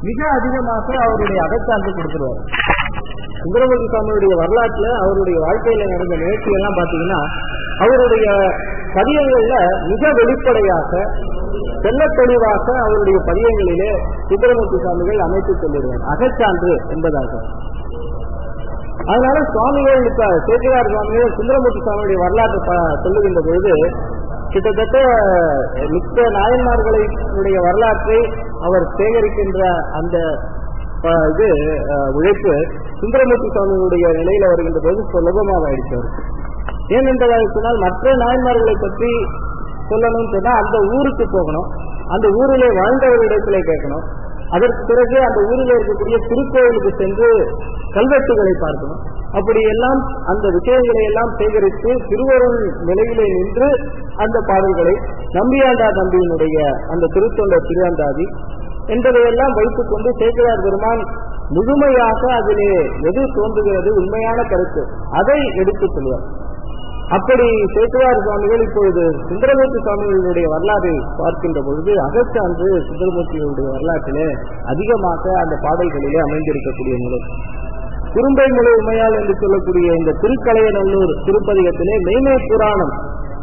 மிக அதிகமாக அவருடைய அகச்சான்று கொடுத்துருவார் சுந்தரமூர்த்தி சுவாமியுடைய வரலாற்றுல அவருடைய வாழ்க்கையில நடந்த நிகழ்ச்சி எல்லாம் பாத்தீங்கன்னா அவருடைய பதியங்கள்ல மிக வெளிப்படையாக தெல்ல தெளிவாக அவருடைய பதியங்களிலே சுந்தரமூர்த்தி சுவாமிகள் அமைத்து சொல்லிடுவார் அகச்சான்று என்பதாக அதனால சுவாமிகள் இப்ப சேக்கிரார் சுவாமிகள் சுந்தரமூர்த்தி சுவாமியுடைய வரலாற்றை ப- சொல்லுகின்ற பொழுது கிட்டத்தட்ட மிக்க நாயன்மார்களுடைய வரலாற்றை அவர் சேகரிக்கின்ற அந்த ப- இது அஹ், உழைப்பு சுந்தரமூர்த்தி சுவாமியுடைய நிலையில வருகின்ற போது சுலபமாக ஆயிடுச்சு அவருக்கு ஏனென்றதாக சொன்னால் மற்ற நாயன்மார்களை பற்றி சொல்லணும்னு சொன்னா அந்த ஊருக்கு போகணும் அந்த ஊரிலே வாழ்ந்தவரிடத்திலே கேட்கணும் அதற்கு பிறகு அந்த ஊரில் இருக்கக்கூடிய திருக்கோயிலுக்கு சென்று கல்வெட்டுகளை பார்க்கணும் அப்படி எல்லாம் அந்த விஷயங்களை எல்லாம் சேகரித்து திருவருள் நிலையிலே நின்று அந்த பாடல்களை நம்பியாண்டா தம்பியினுடைய அந்த திருத்தொண்டர் திருவந்தாதி என்பதையெல்லாம் வைத்துக் கொண்டு சேக்கிரார் பெருமான் முழுமையாக அதிலே எது தோன்றுகிறது உண்மையான கருத்து அதை எடுத்துச் சொல்வார் அப்படி சேத்துவார் சுவாமிகள் இப்பொழுது சுந்தரமூர்த்தி சுவாமிகளுடைய வரலாறை பார்க்கின்ற பொழுது அகச்சான்று சுந்தரமூர்த்திகளுடைய வரலாற்றிலே அதிகமாக அந்த பாடல்களிலே அமைந்திருக்கக்கூடிய நிலை குறும்பை முறை உமையால் என்று சொல்லக்கூடிய இந்த திருக்கலையநல்லூர் திருப்பதிகத்திலே மெய்மை புராணம்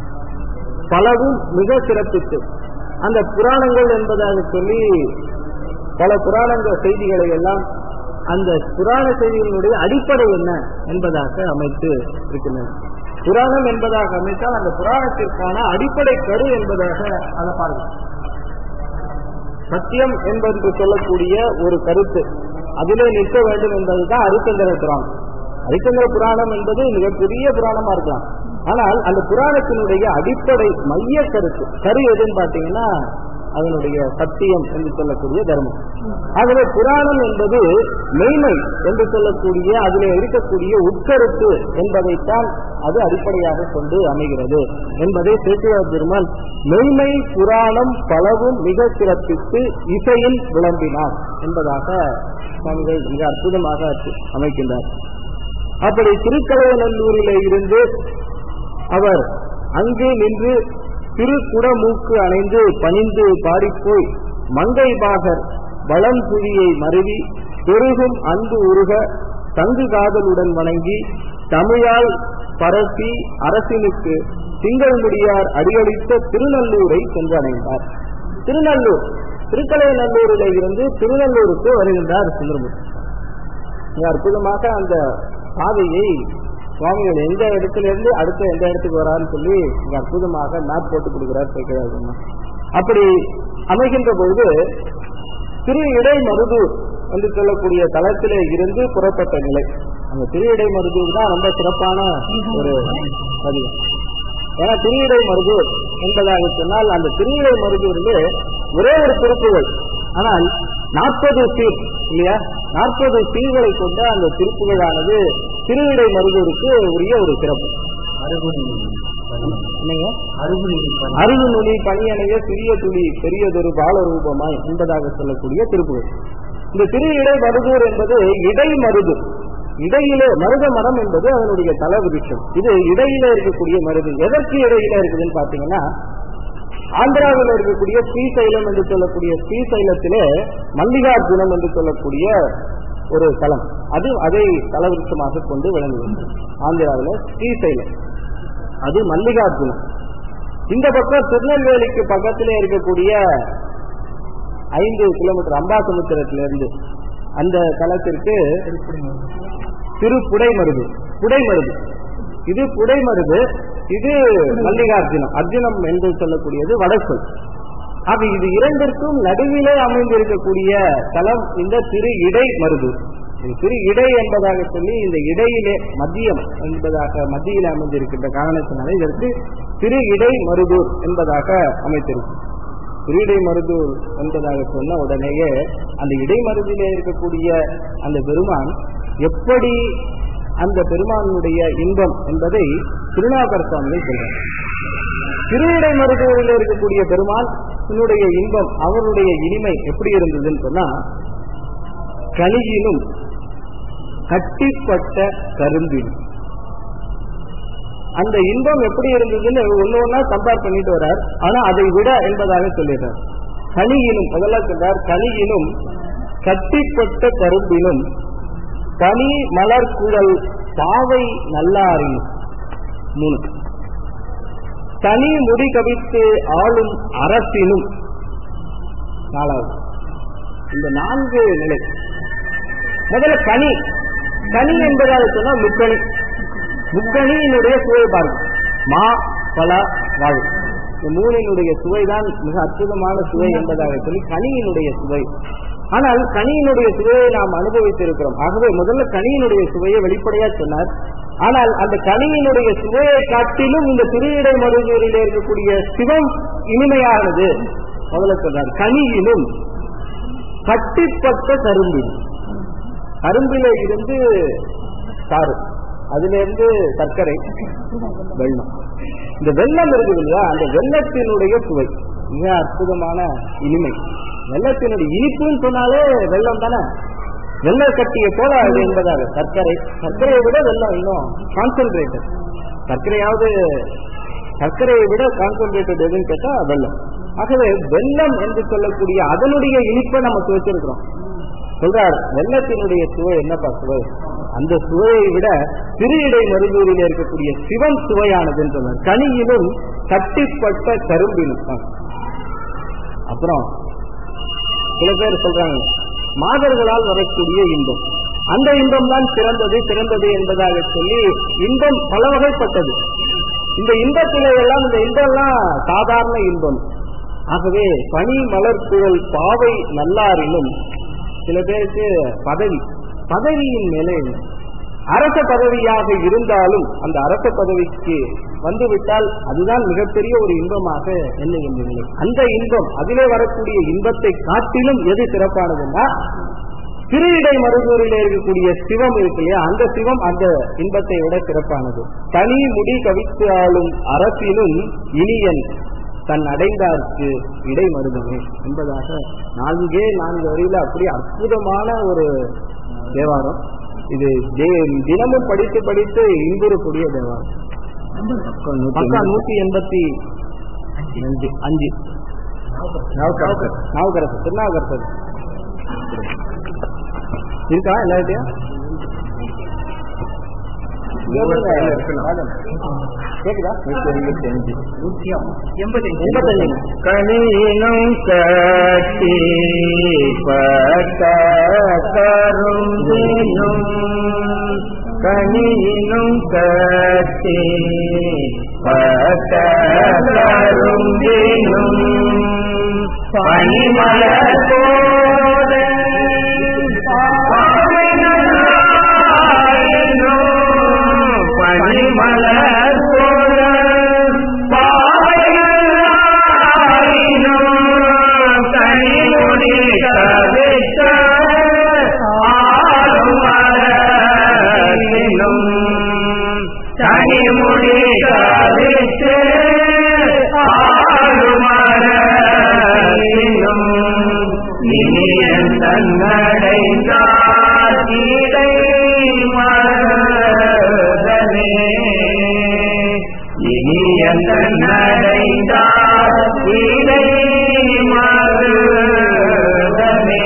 பலவும் மிக சிறப்பித்து அந்த புராணங்கள் என்பதாக சொல்லி பல புராணங்கள் செய்திகளை எல்லாம் அந்த புராண செய்திகளுடைய அடிப்படை என்ன என்பதாக அமைத்து இருக்கின்றன புராணம் என்பதாக அமைத்தால் அந்த புராணத்திற்கான அடிப்படை கரு என்பதாக அதை பாருங்க சத்தியம் என்பது சொல்லக்கூடிய ஒரு கருத்து அதிலே நிற்க வேண்டும் என்பதுதான் அரிச்சந்திர புராணம் அரிச்சந்திர புராணம் என்பது மிகப்பெரிய புராணமா இருக்கலாம் ஆனால் அந்த புராணத்தினுடைய அடிப்படை மைய கருத்து கரு எதுன்னு பாத்தீங்கன்னா அதனுடைய சத்தியம் என்று சொல்லக்கூடிய தர்மம் ஆகவே புராணம் என்பது மெய்மை என்று சொல்லக்கூடிய அதிலே இருக்கக்கூடிய உட்கருத்து என்பதைத்தான் அது அடிப்படையாக கொண்டு அமைகிறது என்பதை சேத்துவார் பெருமான் மெய்மை புராணம் பலவும் மிக சிறப்பித்து இசையில் விளம்பினார் என்பதாக சுவாமிகள் மிக அற்புதமாக அமைக்கின்றார் அப்படி திருக்கலையநல்லூரிலே இருந்து அவர் அங்கே நின்று திருக்குடமூக்கு அணைந்து பணிந்து பாடிப்போய் மங்கை பாகர் வளம்புவியை மருவி பெருகும் அன்பு உருக தங்கு காதலுடன் வணங்கி தமிழால் பரப்பி அரசினுக்கு திங்கள் முடியார் அடியளித்த திருநல்லூரை சென்றடைந்தார் திருநல்லூர் திருக்கலைநல்லூரிலே இருந்து திருநல்லூருக்கு வருகின்றார் சுந்தரமூர்த்தி மிக அற்புதமாக அந்த பாதையை சுவாமிகள் எந்த இடத்துல இருந்து அடுத்த எந்த இடத்துக்கு வரான்னு சொல்லி மிக அற்புதமாக மேப் போட்டு கொடுக்கிறார் சேர்க்கிறார் அப்படி அமைகின்ற பொழுது திரு இடை மருதூர் என்று சொல்லக்கூடிய தளத்திலே இருந்து புறப்பட்ட நிலை அந்த திரு இடை மருதூர் தான் ரொம்ப சிறப்பான ஒரு பதிவு ஏன்னா திருவிடை மருதூர் என்பதாக சொன்னால் அந்த திருவிடை மருதூரிலே ஒரே ஒரு திருப்புகள் ஆனால் நாற்பது சீர் இல்லையா நாற்பது சீர்களை கொண்ட அந்த திருப்புகழானது திருவிடை மருதூருக்கு உரிய ஒரு சிறப்பு என்னங்க அறிவு நொழி பணியணைய சிறிய துளி பெரியதொரு பாலரூபமாய் என்பதாக சொல்லக்கூடிய திருப்புகள் இந்த திரு இடை மருதூர் என்பது இடை மருது இடையிலே மருத மரம் என்பது அதனுடைய தல விருட்சம் இது இடையில இருக்கக்கூடிய மருது எதற்கு இடையில இருக்குதுன்னு பாத்தீங்கன்னா ஆந்திராவில் இருக்கக்கூடிய ஸ்ரீசைலம் என்று சொல்லக்கூடிய ஸ்ரீசைலத்திலே மல்லிகார்ஜுனம் என்று சொல்லக்கூடிய ஒரு தலம் அது அதை தலவிருஷமாக கொண்டு விளங்குகிறது ஆந்திராவில் ஸ்ரீசைலம் அது மல்லிகார்ஜுனம் இந்த பக்கம் திருநெல்வேலிக்கு பக்கத்திலே இருக்கக்கூடிய ஐந்து கிலோமீட்டர் அம்பாசமுத்திரத்திலிருந்து அந்த தலத்திற்கு திரு புடைமருது புடைமருது இது புடைமருது இது மல்லிகார்ஜுனம் அர்ஜுனம் என்று சொல்லக்கூடியது வடசொல் ஆக இது இரண்டிற்கும் நடுவிலே அமைந்திருக்கக்கூடிய தலம் இந்த திரு இடை மருது இது திரு இடை என்பதாக சொல்லி இந்த இடையிலே மத்தியம் என்பதாக மத்தியில் அமைந்திருக்கின்ற காரணத்தினால இதற்கு திரு இடை மருதூர் என்பதாக அமைத்திருக்கும் திரு மருதூர் என்பதாக சொன்ன உடனேயே அந்த இடைமருதிலே இருக்கக்கூடிய அந்த பெருமான் எப்படி அந்த பெருமானுடைய இன்பம் என்பதை திருநாகர் சுவாமிகள் சொல்றார் திருவிடை மருத்துவரில் இருக்கக்கூடிய பெருமான் தன்னுடைய இன்பம் அவருடைய இனிமை எப்படி இருந்ததுன்னு சொன்னா கனியிலும் கட்டிப்பட்ட கரும்பிலும் அந்த இன்பம் எப்படி இருந்ததுன்னு ஒண்ணு ஒன்னா கம்பேர் பண்ணிட்டு வர்றார் ஆனா அதை விட என்பதாக சொல்லிடுறார் கனியினும் முதல்ல சொல்றார் கனியினும் கட்டிப்பட்ட கரும்பினும் பனி மலர்குழல் பாவை நல்லாரினும் மூணு தனி முடி கவித்து ஆளும் அரசினும் நாலாவது இந்த நான்கு நிலை முதல்ல கனி கனி என்பதாக சொன்னா முக்கணி முக்கணியினுடைய சுவை பாருங்க மா பல வாழ் இந்த மூணினுடைய சுவைதான் மிக அற்புதமான சுவை என்பதாக சொல்லி கனியினுடைய சுவை ஆனால் கனியினுடைய சுவையை நாம் அனுபவித்திருக்கிறோம் ஆகவே முதல்ல கனியினுடைய சுவையை வெளிப்படையா சொன்னார் ஆனால் அந்த கனியினுடைய சுவையை காட்டிலும் இந்த திருவிடை மருதூரில் இருக்கக்கூடிய சிவம் இனிமையானது முதல்ல சொன்னார் கனியிலும் கட்டிப்பட்ட கரும்பில் கரும்பில இருந்து சாறு அதுல இருந்து சர்க்கரை வெள்ளம் இந்த வெள்ளம் இருக்குது இல்லையா அந்த வெள்ளத்தினுடைய சுவை மிக அற்புதமான இனிமை வெள்ளத்தினுடைய இனிப்புன்னு சொன்னாலே வெள்ளம் தானே வெள்ள கட்டிய போல அது என்பதாக சர்க்கரை சர்க்கரையை விட வெள்ளம் இன்னும் கான்சென்ட்ரேட்டட் சர்க்கரையாவது சர்க்கரையை விட கான்சென்ட்ரேட்டட் எதுன்னு கேட்டா வெள்ளம் ஆகவே வெள்ளம் என்று சொல்லக்கூடிய அதனுடைய இனிப்பை நம்ம சுவைச்சிருக்கிறோம் சொல்றார் வெள்ளத்தினுடைய சுவை என்னப்பா சுவை அந்த சுவையை விட திரு இடை மருதூரில் இருக்கக்கூடிய சிவன் சுவையானதுன்னு சொன்னார் கனியிலும் கட்டிப்பட்ட கரும்பிலும் அப்புறம் சில பேர் சொல்றாங்க மாதர்களால் வரக்கூடிய இன்பம் அந்த இன்பம் தான் சிறந்தது சிறந்தது என்பதாக சொல்லி இன்பம் பல வகைப்பட்டது இந்த இன்பத்திலே எல்லாம் இந்த இன்பம்லாம் சாதாரண இன்பம் ஆகவே பனி மலர் குழல் பாவை நல்லாரிலும் சில பேருக்கு பதவி பதவியின் மேலே அரச பதவியாக இருந்தாலும் அந்த அரச பதவிக்கு வந்துவிட்டால் அதுதான் மிகப்பெரிய ஒரு இன்பமாக எண்ணுகின்றன அந்த இன்பம் அதிலே வரக்கூடிய இன்பத்தை காட்டிலும் எது சிறப்பானதுன்னா திருவிடை மருதூரில் இருக்கக்கூடிய சிவம் இருக்கு இல்லையா அந்த சிவம் அந்த இன்பத்தை விட சிறப்பானது தனி முடி கவித்து ஆளும் அரசினும் இனியன் தன் அடைந்தார்க்கு இடை மருதமே என்பதாக நான்கே நான்கு வரியில அப்படி அற்புதமான ஒரு தேவாரம் இது தினமும் படித்து படித்து இன்புறக்கூடிய தேவாரம் பக்கம் நூத்தி எண்பத்தி அஞ்சு அஞ்சு நாவுக்கரசு திருநாவுக்கரசர் இருக்கா எல்லாத்தையும் கேக்குதா எண்பத்தஞ்சு கணினும் கட்டி பட்ட கரும்பினும் கணினும் கட்டி பட்ட கரும்பினும் பனிமலர் போத பனிமலர் போல கனிமுடி கவித்த ஆளுமரும் கனிமுடி கவித்து ஆளுமரும் இனியன் தன்னடைந்தார் கீழை மரதனே இனியன் தன்னடைந்தார் கீழை மரதனே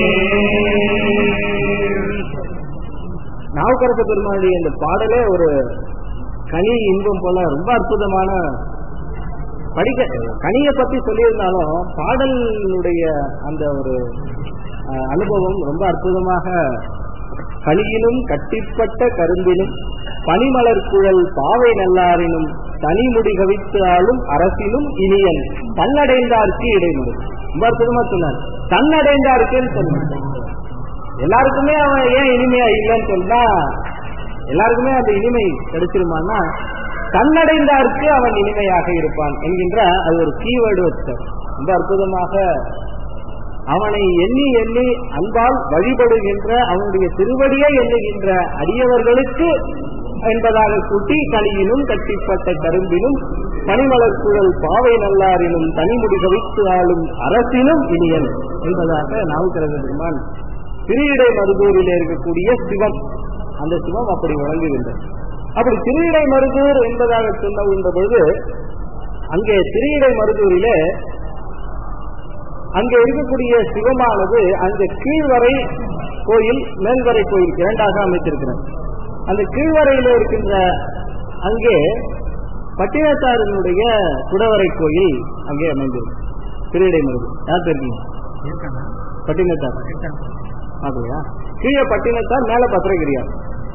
நாவுக்கரச பெருமாளுடைய இந்த பாடலே ஒரு கனி இன்பம் போல ரொம்ப அற்புதமான படிக்க கனியை பத்தி சொல்லியிருந்தாலும் பாடலுடைய அந்த ஒரு அஹ், அனுபவம் ரொம்ப அற்புதமாக கனியிலும் கட்டிப்பட்ட கரும்பினும் பனிமலர் குழல் பாவை நல்லாரினும் தனிமுடி கவித்து ஆளும் அரசினும் இனியன் தன்னடைந்தார்க்கு இடைமுறை ரொம்ப அற்புதமா சொன்னார் தன்னடைந்தாருக்குன்னு சொன்னார் எல்லாருக்குமே அவன் ஏன் இனிமையா இல்லைன்னு சொன்னா எல்லாருக்குமே அந்த இனிமை கிடைச்சிருமான்னா தன்னடைந்தாருக்கு அவன் இனிமையாக இருப்பான் என்கின்ற அது ஒரு கீவேர்டு வச்சார் ரொம்ப அற்புதமாக அவனை எண்ணி எண்ணி அன்பால் வழிபடுகின்ற அவனுடைய திருவடியை எண்ணுகின்ற அடியவர்களுக்கு என்பதாக கூட்டி கனியினும் கட்டிப்பட்ட கரும்பினும் பனிமலர் குழல் பாவை நல்லாரினும் தனிமுடி கவித்து ஆளும் அரசினும் இனியன் என்பதாக நாவுக்கரச பெருமான் திருவிடை மருதூரில் இருக்கக்கூடிய சிவம் அந்த சிவம் அப்படி வழங்குகின்றது அப்படி திருவிடை மருதூர் என்பதாக சொல்லுகின்ற பொழுது அங்கே திருவிடை மருதூரிலே அங்க இருக்கக்கூடிய சிவமானது அந்த கீழ்வரை கோயில் மேல்வரை கோயில் இரண்டாக அமைத்திருக்கிறார் அந்த கீழ்வரையில இருக்கின்ற அங்கே பட்டினத்தாரனுடைய குடவரை கோயில் அங்கே அமைந்திருக்கு திருவிடை மருது யார் தெரியுங்க பட்டினத்தார் அப்படியா கீழே பட்டினத்தார் மேல பத்திரகிரியார்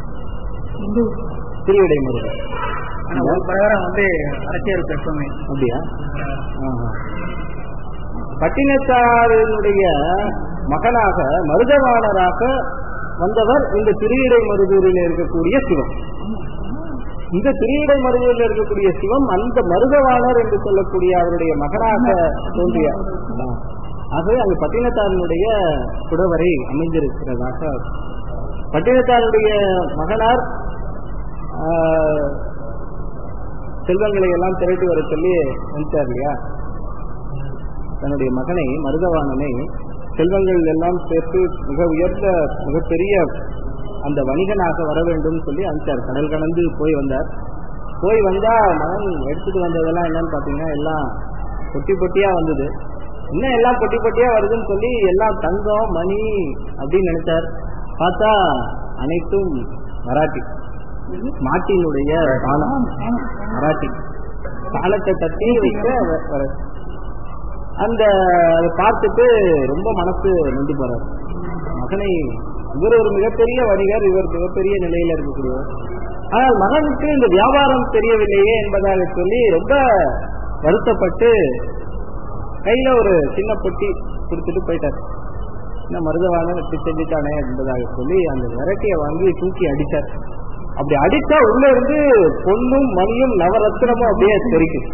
திருவிடை மருது ஆனா ஒரு பிரகாரம் வந்து அரசியல் பேசுமே அப்படியா ஆஹா. பட்டினத்தாரினுடைய மகனாக மருதவாணராக வந்தவர் இந்த திருவிடை மருதூரில் இருக்கக்கூடிய சிவம் இந்த திருவிடை மருதூரில் இருக்கக்கூடிய சிவம் அந்த மருதவாணர் என்று சொல்லக்கூடிய அவருடைய மகனாக தோன்றிய ஆ. ஆகவே அங்கு பட்டினத்தாரனுடைய குடவரை அமைந்திருக்கிறதாக பட்டினத்தாருடைய மகனார் ஆ, செல்வங்களை எல்லாம் திரட்டி வர சொல்லி நினைச்சார் இல்லையா தன்னுடைய மகனை மருதவாணனை செல்வங்கள் எல்லாம் சேர்த்து மிக உயர்ந்த மிகப்பெரிய அந்த வணிகனாக வர வேண்டும் சொல்லி அனுப்பிச்சார் கடல் கடந்து போய் வந்தார் போய் வந்தா மகன் எடுத்துட்டு வந்ததெல்லாம் என்னன்னு பாத்தீங்கன்னா எல்லாம் பொட்டி பொட்டியா வந்தது இன்னும் எல்லாம் பொட்டி பொட்டியா வருதுன்னு சொல்லி எல்லாம் தங்கம் மணி அப்படின்னு நினைச்சார் பார்த்தா அனைத்தும் மராட்டி மாட்டினுடைய தாளம் மராட்டி தாளத்தை தட்டி வைக்க வ- வர அந்த அதை பார்த்துட்டு ரொம்ப மனசு நொந்து போறார் மகனை இவர் ஒரு மிகப்பெரிய வணிகர் இவர் மிகப்பெரிய நிலையில இருக்கக்கூடியவர் ஆனால் மகனுக்கு இந்த வியாபாரம் தெரியவில்லையே என்பதாக சொல்லி ரொம்ப வருத்தப்பட்டு கையில ஒரு சின்ன பொட்டி கொடுத்துட்டு போயிட்டார் என்ன மருதவான இப்படி செஞ்சுட்டானே என்பதாக சொல்லி அந்த விரட்டியை வாங்கி தூக்கி அடிச்சார் அப்படி அடிச்சா உள்ள இருந்து பொண்ணும் மணியும் நவரத்தினமும் அப்படியே தெரிக்கும்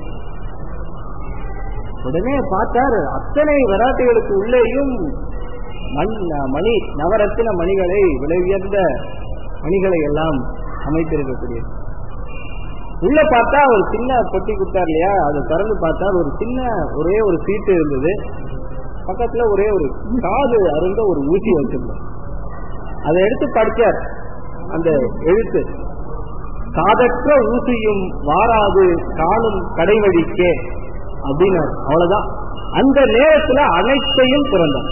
உடனே பார்த்தார் அத்தனை விராட்டிகளுக்கு உள்ளேயும் மண் மணி நவரத்தின மணிகளை விலை உயர்ந்த மணிகளை எல்லாம் அமைத்திருக்கக்கூடிய உள்ள பார்த்தா ஒரு சின்ன பொட்டி கொடுத்தார் இல்லையா அதை திறந்து பார்த்தா ஒரு சின்ன ஒரே ஒரு சீட்டு இருந்தது பக்கத்துல ஒரே ஒரு காது அருந்த ஒரு ஊசி வச்சிருந்தோம் அதை எடுத்து படிச்சார் அந்த எழுத்து காதற்ற ஊசியும் வாராது காணும் கடைவழிக்கே அப்படின்னார் அவ்வளவுதான் அந்த நேரத்துல அனைத்தையும் திறந்தார்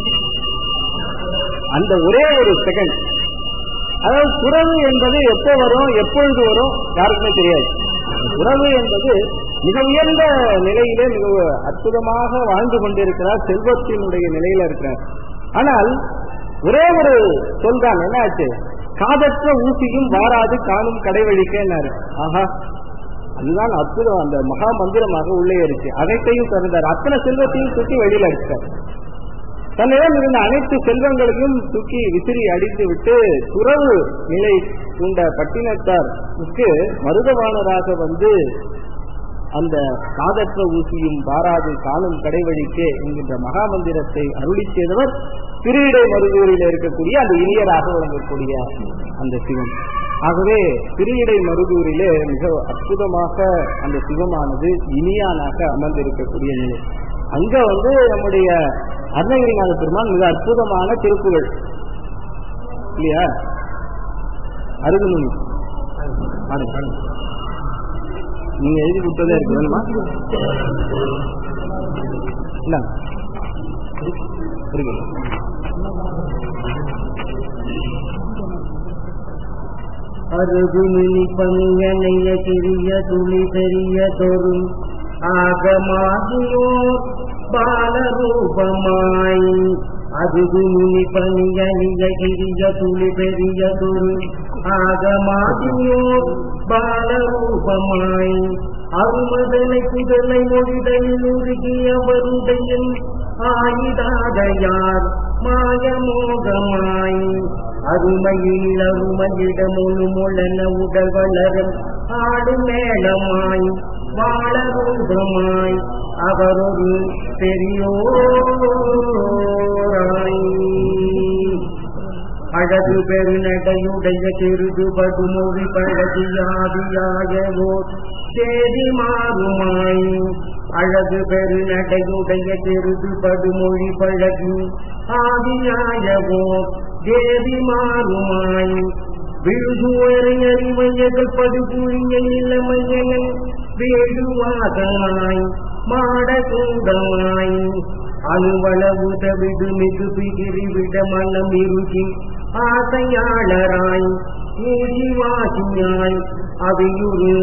அந்த ஒரே ஒரு செகண்ட் அதாவது உறவு என்பது எப்போ வரும் எப்பொழுது வரும் யாருக்குமே தெரியாது உறவு என்பது மிக உயர்ந்த நிலையிலே மிக அற்புதமாக வாழ்ந்து கொண்டிருக்கிறார் செல்வத்தினுடைய நிலையில இருக்கிறார் ஆனால் ஒரே ஒரு சொல்தான் என்ன ஆச்சு காதற்ற ஊசியும் வாராது காணும் கடைவழிக்கேன்னாரு ஆஹா அதுதான் அற்புதம் அந்த மகா மந்திரமாக உள்ளே இருக்கு அனைத்தையும் திறந்தார் அத்தனை செல்வத்தையும் தூக்கி வெளியில அடிச்சார் தன்னிடம் இருந்த அனைத்து செல்வங்களையும் தூக்கி விசிறி அடித்து விட்டு துறவு நிலை கொண்ட பட்டினத்தாருக்கு மருதவாணராக வந்து அந்த காதற்ற ஊசியும் வாராது காணும் கடைவழிக்கே என்கின்ற மகாமந்திரத்தை அருளி செய்தவர் திருவிடை மருதூரில் இருக்கக்கூடிய அந்த இனியராக விளங்கக்கூடிய அந்த சிவம் ஆகவே திருவிடை மருதூரிலே மிக அற்புதமாக அந்த சிவமானது இனியானாக அமர்ந்திருக்கக்கூடிய நிலை அங்க வந்து நம்முடைய அருணகிரிநாத பெருமான் மிக அற்புதமான திருப்புகள் இல்லையா அருகுநுனி பாருங்க பாருங்க நீங்க எழுதி கொடுத்ததே இருக்கு வேணுமா இல்ல இருக்கு அருகுமினி பங்கனைய சிறிய துளி பெரிய தொரும் ஆகமாகியோர் பாலரூபமாய் அருகுமினி பணியணிய சிறிய துளி பெரிய தொரு ஆகமாகியோர் பாலரூபமாய் அருமதனை குதலை மொழிதலில் உருகியவருடைய ஆயுதாதையார் மாயமோகமாய் அருமையில் அருமையிட முழு முழன உடல் வளரும் ஆடு மேளமாய் வாழரூபமாய் அவரொரு பெரியோராய் அழகு பெருநடையுடைய திருது படுமொழி பழகியாதியாயவோ சேதி மாறுமாய் அழகு பெருநடையுடைய திருது படுமொழி பழகி ஆதியாயவோ தேவி மாறுமாய் விழுதுவரையறிமையகள் படுகுழிய இளமையன் வேடுவாதமாய் மாடகூடமாய் அணுவளவு தவிடு மிகு பிகிரி விட மனம் இருகி ஆசையாளராய் ஊசி வாசியாய் அவையுறு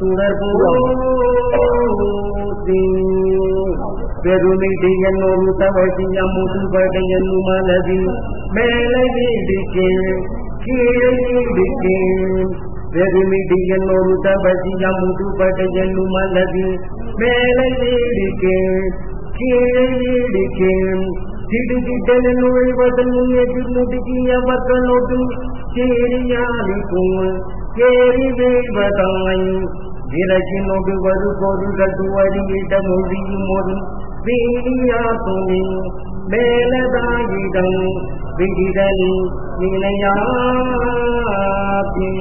சுடர்போதி பெருமிடியன் ஒரு தவசிய முதுபடையன் மனதில் மேலே வீடு கீழ் கீழே வீடு கீழ் பெருமிடியன் ஒரு தவசிய முதுபடையன் மனதில் மேலே வீடு கீழ் கீழே வீடு கீழ் திடுதிட்டன நுழைவதன் எதிர் முடுக்கியவர்களோடு சேரியாலிக்கும் கேரி வீழ்வதாய் விறகினொடு வரு பொருள்கள் துவரியிட மொழியும் ஒரு வீணியா துணி மேலதாயிடம் விடிதனி நிலையாப்பே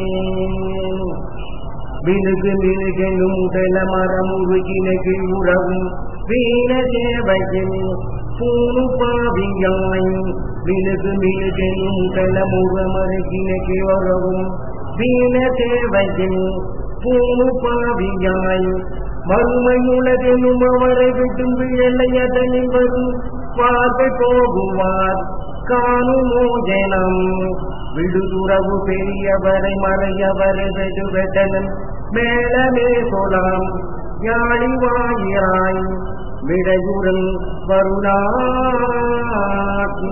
விழுகு மிழுகெனும் உடல மரம் உருகினகு உறவும் வீண தேவையில் பூணு பாவியாய் விழுகு மிழுகெனும் உடல முகமருகினகு உறவும் வீண தேவையில் பூணு பாவியாய் மறுமையுலகெனும் அவரை விட்டும் விழலையதனில் வரும் பார்வை போகுவார் காணுமோ ஜனம் விடுதுறவு பெரியவரை மறையவரை வெடுவெட்டனும் மேலமே சொலாம் யாழிவாயிராய் விடையுடன் வருணாக்கி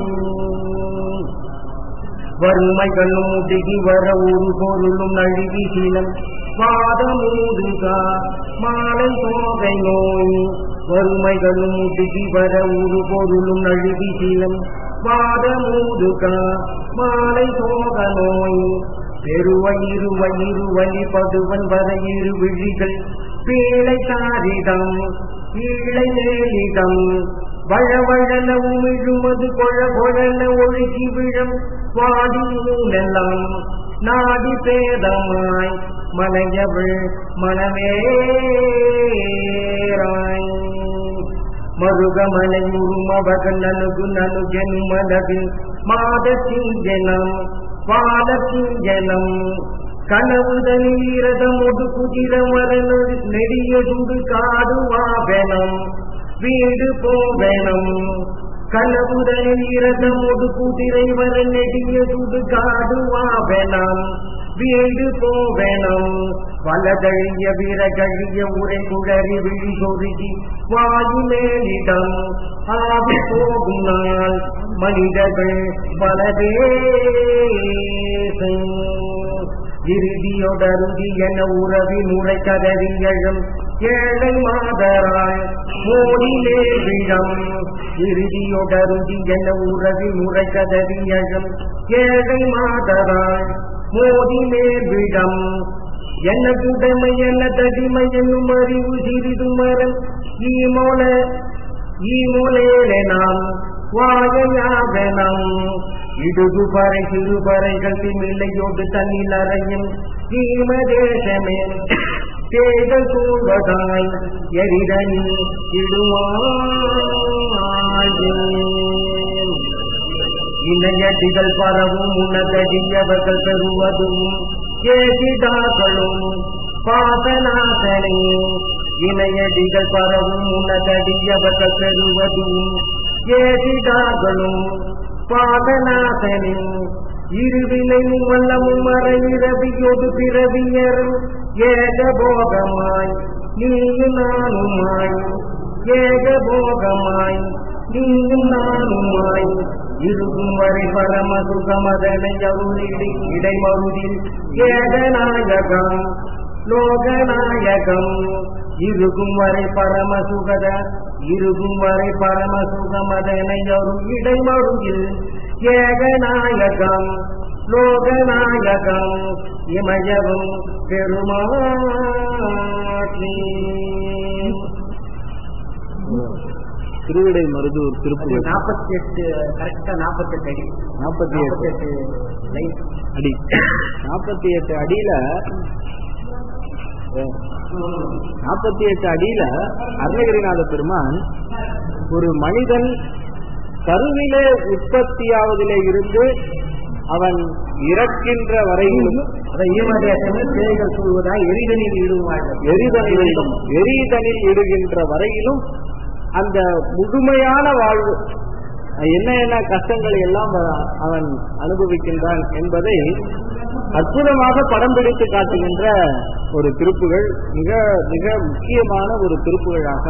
வறுமைகளும் முடுகி வர ஒரு பொருளும் நழுவி சீலம் வாதமூதுகா மாலை சோகை நோய் வறுமைகளும் முடுகி வர ஒரு பொருளும் நழுவி சீலம் வாதமூதுகா மாலை சோக நோய் பெருவயிறு வயிறு வலி பதுவன் வர இரு விழிகள் பீழை சாரிடம் ஈழை நேரிடம் வழவழல உமிழுமது கொழ கொழல ஒழுகி விழும் வாடி நூலெல்லாம் நாடி பேதமாய் மலையவள் மனவேராய் மருகமலை உருமவகள் நனுகு நனுகெனு மனதில் மாதத்தின் ஜனம் வாதத்தின் ஜனம் கனவுதனி வீரதமொடு குதிர மரனு நெடிய சுடு காடுவாவெனம் வீடு போவேனம் கனவுதனி வீரதமொடு குதிரை வர நெடிய சுடு காடுவாவெனம் வீடு போவேனம் வலதழிய வீரகழிய உரை குழறி விழி சொருகி வாயு மேலிடம் ஆவி போகும் நாள் மனிதர்கள் பலதேசம் இறுதியொடருதி என உறவி முறை கதறி எழும் ஏழை மாதராய் மோடிலே விழம் இறுதியொடருதி என உறவி முறை கதறி எழும் ஏழை மாதராய் மோதிலே விழம் என்ன குடமை என்ன தடிமை என்னும் அறிவு சிறிது மரம் ஈமோல ஈமோலேலே நாம் வாழையாக நாம் இடுகு பறை சிறு பறைகள் திமில்லையோடு தண்ணில் அறையும் தீமதேசமே தேடல் சூழ்வதாய் எரிதனி இடுவாய் இணையடிகள் பரவும் உனதடியவர்கள் பெறுவதும் கேசிதாக்களும் பாசநாசனே இணையடிகள் பரவும் உனதடியவர்கள் பெறுவதும் கேசிதாக்களும் பாதநாசனே இருவினையும் வல்லமும் மறையிறவியோடு பிறவியரும் ஏகபோகமாய் நீயும் நானுமாய் ஏகபோகமாய் நீயும் நானுமாய் இருக்கும் வரை பரம சுகமதனை அருளிடி இடைமருதில் ஏகநாயகம் லோகநாயகம் இருக்கும் வரை பரம சுகத இருக்கும் வரை பரம சுகமதனை அருள் இடைமருதில் ஏகநாயகம் லோகநாயகம் இமயவும் பெருமாற்றி திருவிடை மருதூர் திருப்பூர் நாற்பத்தி எட்டு கரெக்டா நாற்பத்தி எட்டு அடி நாற்பத்தி எட்டு எட்டு லைன் அடி நாற்பத்தி எட்டு அடியில நாற்பத்தி எட்டு அடியில அருணகிரிநாத பெருமான் ஒரு மனிதன் கருவிலே உற்பத்தியாவதிலே இருந்து அவன் இறக்கின்ற வரையிலும் அதை ஈமதேசமே பேய்கள் சொல்வதா எரிதனில் ஈடுவார்கள் எரிதனில் எரிதனில் இடுகின்ற வரையிலும் அந்த முழுமையான வாழ்வு என்ன என்ன கஷ்டங்களை எல்லாம் அவன் அனுபவிக்கின்றான் என்பதை அற்புதமாக படம் பிடித்து காட்டுகின்ற ஒரு திருப்புகள் மிக மிக முக்கியமான ஒரு திருப்புகளாக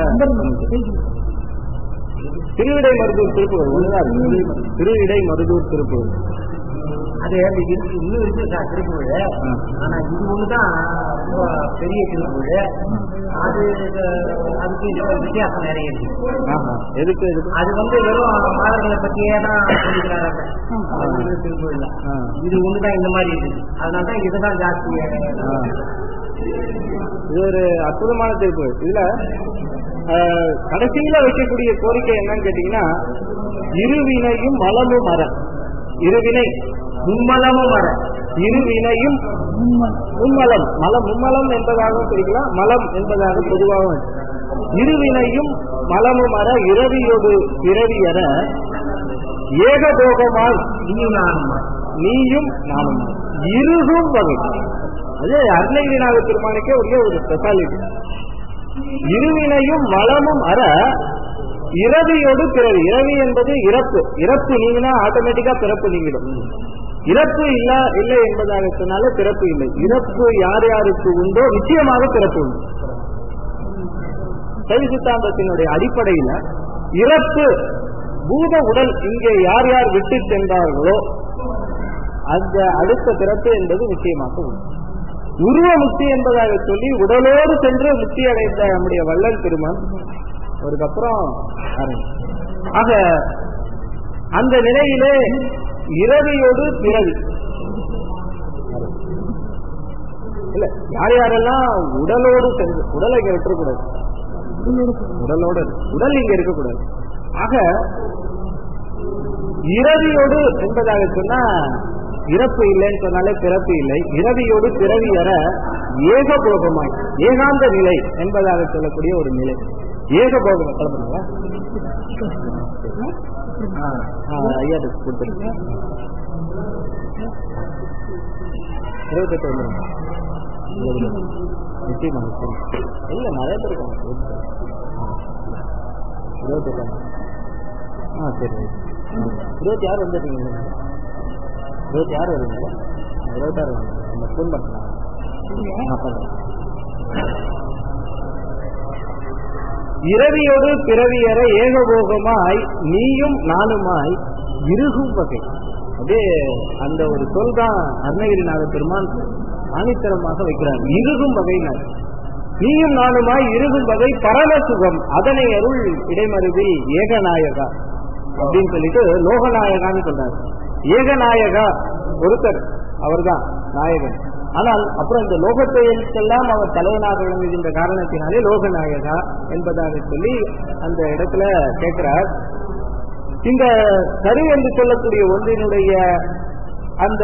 திருவிடை மருதூர் திருப்புகள் ஒண்ணுதான் இருக்கு. திருவிடை மருதூர் திருப்புகள் அது அந்த இருக்கு இன்னும் இருக்கு சார் திருக்குறள் ஆனா இது ஒண்ணுதான் ரொம்ப பெரிய திருக்குறள் அது அஹ், அதுக்கு இதுக்கு வித்தியாசம் நிறைய இருக்கு ஆஹா. எதுக்கு எதுக்கு அது வந்து வெறும் மாதங்களை பத்தியே தான் சொல்லிக்கிறாங்க அது திருக்குறள் ஆ. இது ஒண்ணுதான் இந்த மாதிரி இருக்குது அதனாலதான் இதுதான் ஜாஸ்தி ஆ. இது ஒரு அற்புதமான திருப்பு இதுல ஆஹ், கடைசியில வைக்கக்கூடிய கோரிக்கை என்னன்னு கேட்டீங்கன்னா இருவினையும் மலமும் மர இருவினை மும்மலமும் வர இருவினையும் மும்மலம் மலம் மும்மலம் என்பதாகவும் பிரிக்கலாம் மலம் என்பதாக பொதுவாகவும் இருவினையும் மலமும் அற இரவியோடு பிறவியற ஏகபோகமாய் இனியும் நானும் நீயும் நானும் இருகும் வகை அது அருணகிரிநாத திருமானுக்கே உரிய ஒரு ஸ்பெஷாலிட்டி இருவினையும் வளமும் அற இரவியோடு பிறவி இரவி என்பது இறப்பு இறப்பு நீங்கினா ஆட்டோமேட்டிக்கா பிறப்பு நீங்கிடும் இறப்பு இல்ல இல்லை என்பதாக சொன்னாலே பிறப்பு இல்லை இறப்பு யார் யாருக்கு உண்டோ நிச்சயமாக பிறப்பு உண்டு சைவ சித்தாந்தத்தினுடைய அடிப்படையில இறப்பு பூத உடல் இங்கே யார் யார் விட்டு சென்றார்களோ அந்த அடுத்த பிறப்பு என்பது நிச்சயமாக உண்டு உருவ முக்தி என்பதாக சொல்லி உடலோடு சென்று முக்தி அடைந்த நம்முடைய வள்ளல் திருமன் அதுக்கப்புறம் ஆக அந்த நிலையிலே இரவியோடு பிறவி இல்ல யார் யாரெல்லாம் உடலோடு சென்று உடலை இங்க விட்டுறக்கூடாது உடலோடு உடல் இங்க இருக்கக்கூடாது ஆக இரவியோடு என்பதாக சொன்னா இறப்பு இல்லைன்னு சொன்னாலே பிறப்பு இல்லை இரவியோடு பிறவி வர ஏகபோகமாய் ஏகாந்த நிலை என்பதாக சொல்லக்கூடிய ஒரு நிலை ஏகபோகம் கிளம்புங்களா ஐயா கொடுத்துருங்க இருபத்தெட்டு வந்துருங்க நிச்சயமா நிச்சயமா இல்ல நிறைய பேர் இருக்காங்க இருபத்தெட்டு ஆ சரி இருபத்தி ஆறு வந்துட்டீங்க இருபத்தி ஆறு வருவீங்களா இருபத்தாறு நம்ம ஃபோன் பண்ணலாம் இரவியோடு பிறவியற ஏகபோகமாய் நீயும் நானுமாய் இருகும் வகை அப்படியே அந்த ஒரு சொல் தான் அருணகிரிநாத பெருமான் ஆணித்தரமாக வைக்கிறார் இருகும் வகையினர் நீயும் நானுமாய் இருகும் வகை பரமசுகம் அதனை அருள் இடைமருவில் ஏகநாயகா அப்படின்னு சொல்லிட்டு லோகநாயகான்னு சொல்றாரு ஏகநாயகா ஒருத்தர் அவர்தான் நாயகன் ஆனால் அப்புறம் இந்த லோகத்தையெல்லாம் அவர் தலைவனாக விளங்குகின்ற காரணத்தினாலே லோகநாயகா என்பதாக சொல்லி அந்த இடத்துல கேட்கிறார் இந்த கரு என்று சொல்லக்கூடிய ஒன்றினுடைய அந்த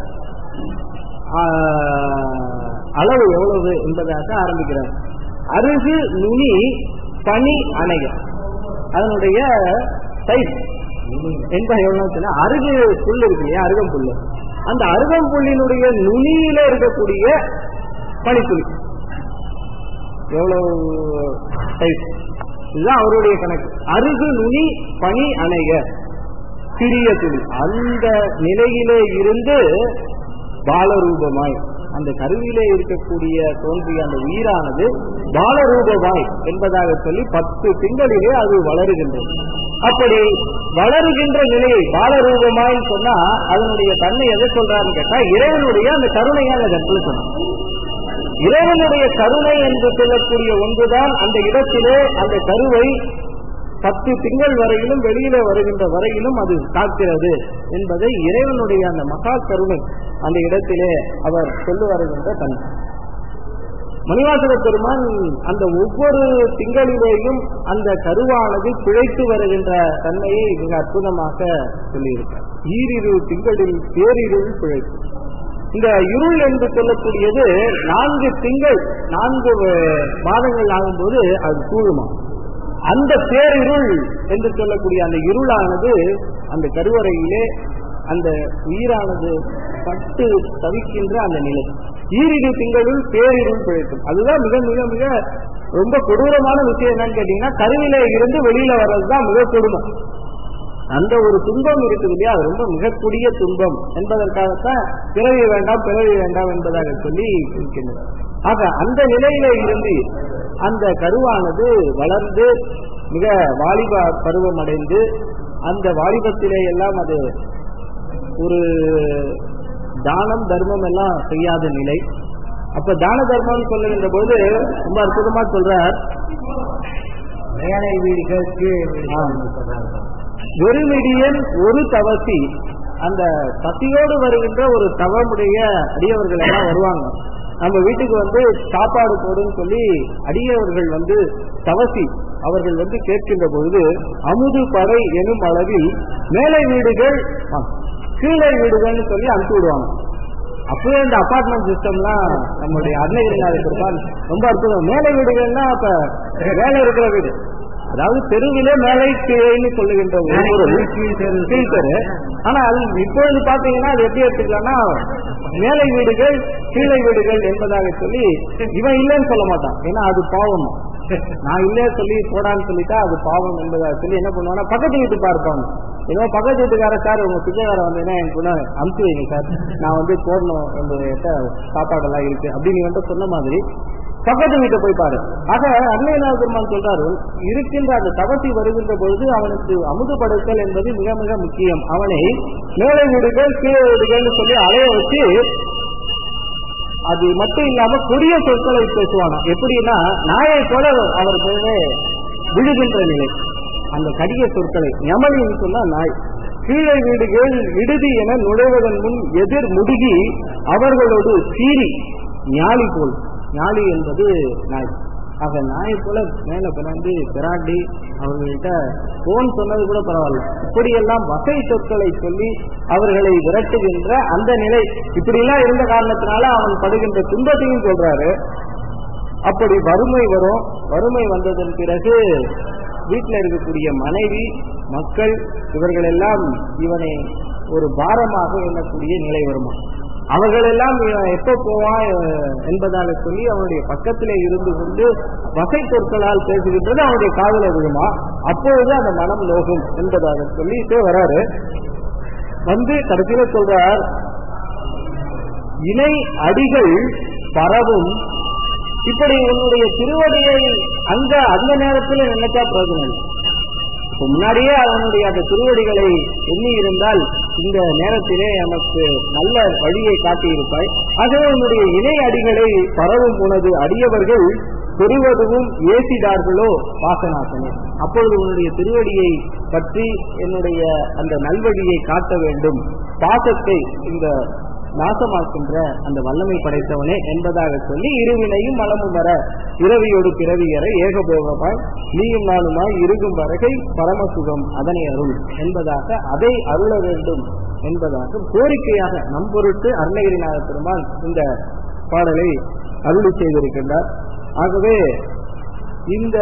அளவு எவ்வளவு என்பதாக ஆரம்பிக்கிறார் அருகு நுனி பனி அணைய அதனுடைய சைஸ் என்பது எவ்வளவு சொன்னா அருகு புல் இருக்கு இல்லையா அருகம் புல்லு அந்த அருகம் புல்லினுடைய நுனியில இருக்கக்கூடிய பனித்துளி எவ்வளவு சைஸ் இதுதான் அவருடைய கணக்கு அருகு நுனி பனி அணைய சிறிய துளி அந்த நிலையிலே இருந்து பாலரூபமாய் அந்த கருவியிலே இருக்கக்கூடிய தோன்றிய அந்த உயிரானது பாலரூபமாய் என்பதாக சொல்லி பத்து திங்களிலே அது வளருகின்றது அப்படி வளருகின்ற நிலையை பாலரூபமாய் சொன்னா அதனுடைய தன்மை எதை சொல்றாருன்னு கேட்டா இறைவனுடைய அந்த கருணையை அந்த இடத்துல சொன்னான் இறைவனுடைய கருணை என்று சொல்லக்கூடிய ஒன்றுதான் அந்த இடத்திலே அந்த கருவை பத்து திங்கள் வரையிலும் வெளியில வருகின்ற வரையிலும் அது காக்கிறது என்பதை இறைவனுடைய அந்த மகா கருணை அந்த இடத்திலே அவர் சொல்லு வருகின்ற தன்மை மணிவாசக பெருமான் அந்த ஒவ்வொரு திங்களிலேயும் அந்த கருவானது பிழைத்து வருகின்ற தன்மையை மிக அற்புதமாக சொல்லியிருக்கார் ஈரிரு திங்களில் பேரிருள் பிழைப்பு இந்த இருள் என்று சொல்லக்கூடியது நான்கு திங்கள் நான்கு மாதங்கள் ஆகும்போது அது கூழுமா அந்த பேரிருள் என்று சொல்லக்கூடிய அந்த இருளானது அந்த கருவறையிலே அந்த உயிரானது பட்டு தவிக்கின்ற அந்த நிலை ஈரிரு திங்களுள் பேரிருள் பிழைக்கும் அதுதான் மிக மிக மிக ரொம்ப கொடூரமான விஷயம் என்னன்னு கேட்டீங்கன்னா கருவில இருந்து வெளியில வர்றதுதான் மிக கொடுமை அந்த ஒரு துன்பம் இருக்குது இல்லையா அது ரொம்ப மிக கொடிய துன்பம் என்பதற்காகத்தான் பிறவி வேண்டாம் பிறவி வேண்டாம் என்பதாக சொல்லி இருக்கின்றனர் ஆக அந்த நிலையில இருந்து அந்த கருவானது வளர்ந்து மிக வாலிப பருவம் அடைந்து அந்த வாலிபத்திலே எல்லாம் அது ஒரு தானம் தர்மம் எல்லாம் செய்யாத நிலை அப்ப தான தர்மம் சொல்லுகின்ற போது ரொம்ப அற்புதமா சொல்றார் மேலை வீடுகள் கீழே வீடுகள் சொல்றாங்க வெறுமிடியன் ஒரு தவசி அந்த பசியோடு வருகின்ற ஒரு தவமுடைய அடியவர்கள் எல்லாம் வருவாங்க நம்ம வீட்டுக்கு வந்து சாப்பாடு போடுன்னு சொல்லி அடியவர்கள் வந்து தவசி அவர்கள் வந்து கேட்கின்ற பொழுது அமுது பறை எனும் அளவில் மேலை வீடுகள் ஆ, கீழே வீடுகள்னு சொல்லி அனுப்பி விடுவாங்க அப்பவே இந்த அபார்ட்மெண்ட் சிஸ்டம்லாம் நம்மளுடைய அன்னைகிரிநாத பெருமாள் ரொம்ப அற்புதம் மேலை வீடுகள்னா அப்ப வேலை இருக்கிற வீடு அதாவது தெருவிலே மேலை கீழேன்னு சொல்லுகின்ற ஒரு பொருள் கீழ் தெரு ஆனால் இப்பொழுது பாத்தீங்கன்னா அது எப்படி எடுத்துக்கலாம்னா மேலை வீடுகள் கீழே வீடுகள் என்பதாக சொல்லி இவன் இல்லைன்னு சொல்ல மாட்டான் ஏன்னா அது பாவம் நான் இல்லையே சொல்லி போடான்னு சொல்லிட்டா அது பாவம் என்பதாக சொல்லி என்ன பண்ணுவாங்கன்னா பக்கத்து வீட்டு பார்ப்பாங்க ஏதோ பக்கத்து வீட்டுக்கார சார் உங்க பிச்சைக்கார வந்தீங்கன்னா எனக்கு கூட அமுச்சு வைங்க சார் நான் வந்து போடணும் எங்ககிட்ட சாப்பாடெல்லாம் இருக்கு அப்படின்னு வந்து சொன்ன மாதிரி பக்கத்து வீட்டை போய் பாரு ஆக அன்னையநாத பெருமான் சொல்றாரு இருக்கின்ற அந்த தவசி வருகின்ற பொழுது அவனுக்கு அமுது படைத்தல் என்பது மிக மிக முக்கியம் அவனை மேலை வீடுகள் கீழே வீடுகள்னு சொல்லி அலைய வச்சு அது மட்டும் இல்லாம கொடிய சொற்களை பேசுவாங்க எப்படின்னா நாயை போல அவர் மேலே விழுகின்ற நிலை அந்த கடிய சொற்களை யமனின்னு சொன்னா நாய் கீழே வீடுகள் விடுதி என நுழைவதன் முன் எதிர் முடுகி அவர்களோடு சீறி ஞாலி போல் ஞாலி என்பது நாய் ஆக நாயை போல மேல பிறந்து பிராட்டி அவர்கள்ட்ட போன் சொன்னது கூட பரவாயில்ல இப்படியெல்லாம் வகை சொற்களை சொல்லி அவர்களை விரட்டுகின்ற அந்த நிலை இப்படியெல்லாம் இருந்த காரணத்தினால அவன் படுகின்ற துன்பத்தையும் சொல்றாரு அப்படி வறுமை வரும் வறுமை வந்ததன் பிறகு வீட்டில் இருக்கக்கூடிய மனைவி மக்கள் இவர்கள் எல்லாம் இவனை ஒரு பாரமாக எண்ணக்கூடிய நிலை வருமா அவர்கள் எல்லாம் இவன் எப்ப போவான் அஹ், என்பதாக சொல்லி அவனுடைய பக்கத்திலே இருந்து கொண்டு வகை சொற்களால் பேசுகின்றது அவனுடைய காதல விழுமா அப்பொழுது அந்த மனம் நோகும் என்பதாக சொல்லிட்டே வராரு வந்து கடைசியில சொல்றார் இணை அடிகள் பரவும் இப்படி உன்னுடைய திருவடியை அங்க அந்த நேரத்தில் நினைச்சா பிரயோஜனம் இல்லை இப்ப முன்னாடியே அவனுடைய அந்த திருவடிகளை எண்ணி இருந்தால் இந்த நேரத்திலே நமக்கு நல்ல வழியை காட்டியிருப்பாய் ஆகவே உன்னுடைய இணை அடிகளை பரவும் உனது அடியவர்கள் பெறுவதும் ஏசிடார்களோ வாசனாசனே அப்பொழுது உன்னுடைய திருவடியை பற்றி என்னுடைய அந்த நல்வழியை காட்ட வேண்டும் பாசத்தை இந்த நாசமாக்கின்ற அந்த வல்லமை படைத்தவனே என்பதாக சொல்லி இருவினையும் மலமும் வர இரவியோடு பிறவியற ஏகபோகமாய் நீயும் நானுமாய் இருக்கும் வரைகை பரமசுகம் அதனை அருள் என்பதாக அதை அருள வேண்டும் என்பதாக கோரிக்கையாக நம் பொருட்டு அருணகிரிநாத பெருமான் இந்த பாடலை அருளி செய்திருக்கின்றார் ஆகவே இந்த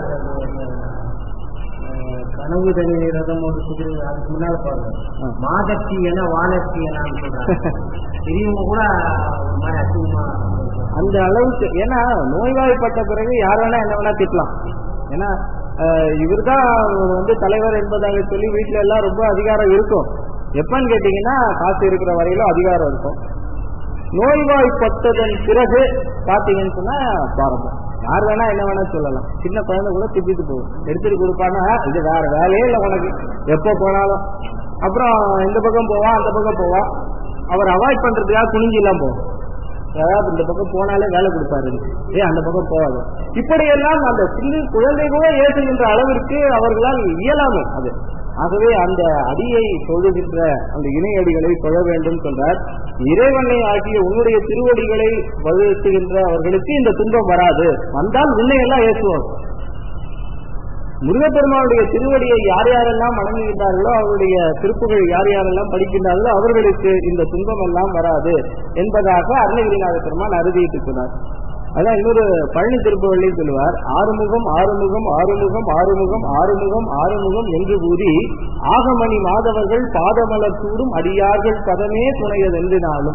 அஹ், கனவு தனி ரதம் ஒரு குதிரை அதுக்கு முன்னால பாருங்க ஆ. மாதத்தி என வானத்தி எனான்னு சொல்றாங்க பெரியவங்க கூட ஒரு மாதிரி அசிங்கமா அந்த அளவுக்கு ஏன்னா நோய்வாய்ப்பட்ட பிறகு யார் வேணா என்ன வேணா திட்டலாம் ஏன்னா இவர் தான் வந்து தலைவர் என்பதாக சொல்லி வீட்டுல எல்லாம் ரொம்ப அதிகாரம் இருக்கும் எப்பன்னு கேட்டீங்கன்னா காசு இருக்கிற வரையிலும் அதிகாரம் இருக்கும் நோய்வாய்ப்பட்டதன் பிறகு பாத்தீங்கன்னு சொன்னா பாரம்பம் யார் வேணா என்ன வேணா சொல்லலாம் சின்ன குழந்தை கூட திட்டிட்டு போகும் எடுத்துட்டு கொடுப்பானா இது வேற வேலையே இல்லை உனக்கு எப்போ போனாலும் அப்புறம் இந்த பக்கம் போவான் அந்த பக்கம் போவான் அவர் அவாய்ட் பண்றதுக்காக குனிஞ்சு எல்லாம் போகும் அதாவது இந்த பக்கம் போனாலே வேலை கொடுப்பாரு ஏ அந்த பக்கம் போகாது இப்படியெல்லாம் அந்த சிறு குழந்தை கூட ஏசுகின்ற அளவிற்கு அவர்களால் இயலாமை அது ஆகவே அந்த அடியை தொழுகின்ற அந்த இணை அடிகளை தொழ வேண்டும் சொல்றார் இறைவனை ஆகிய உன்னுடைய திருவடிகளை வலுத்துகின்ற அவர்களுக்கு இந்த துன்பம் வராது வந்தால் உன்னை எல்லாம் ஏசுவாங்க முருகப்பெருமானுடைய திருவடியை யார் யாரெல்லாம் வணங்குகின்றார்களோ அவருடைய திருப்புகள் யார் யாரெல்லாம் படிக்கின்றார்களோ அவர்களுக்கு இந்த துன்பம் எல்லாம் வராது என்பதாக அருணகிரிநாத பெருமான் அறுதியிட்டு சொன்னார் அதான் இன்னொரு பழனி திருப்புகளையும் சொல்லுவார் ஆறுமுகம் ஆறுமுகம் ஆறுமுகம் ஆறுமுகம் ஆறுமுகம் ஆறுமுகம் என்று கூறி ஆகமணி மாதவர்கள் பாதமலர் சூடும் அடியார்கள் பதமே துணையதென்றினாலும்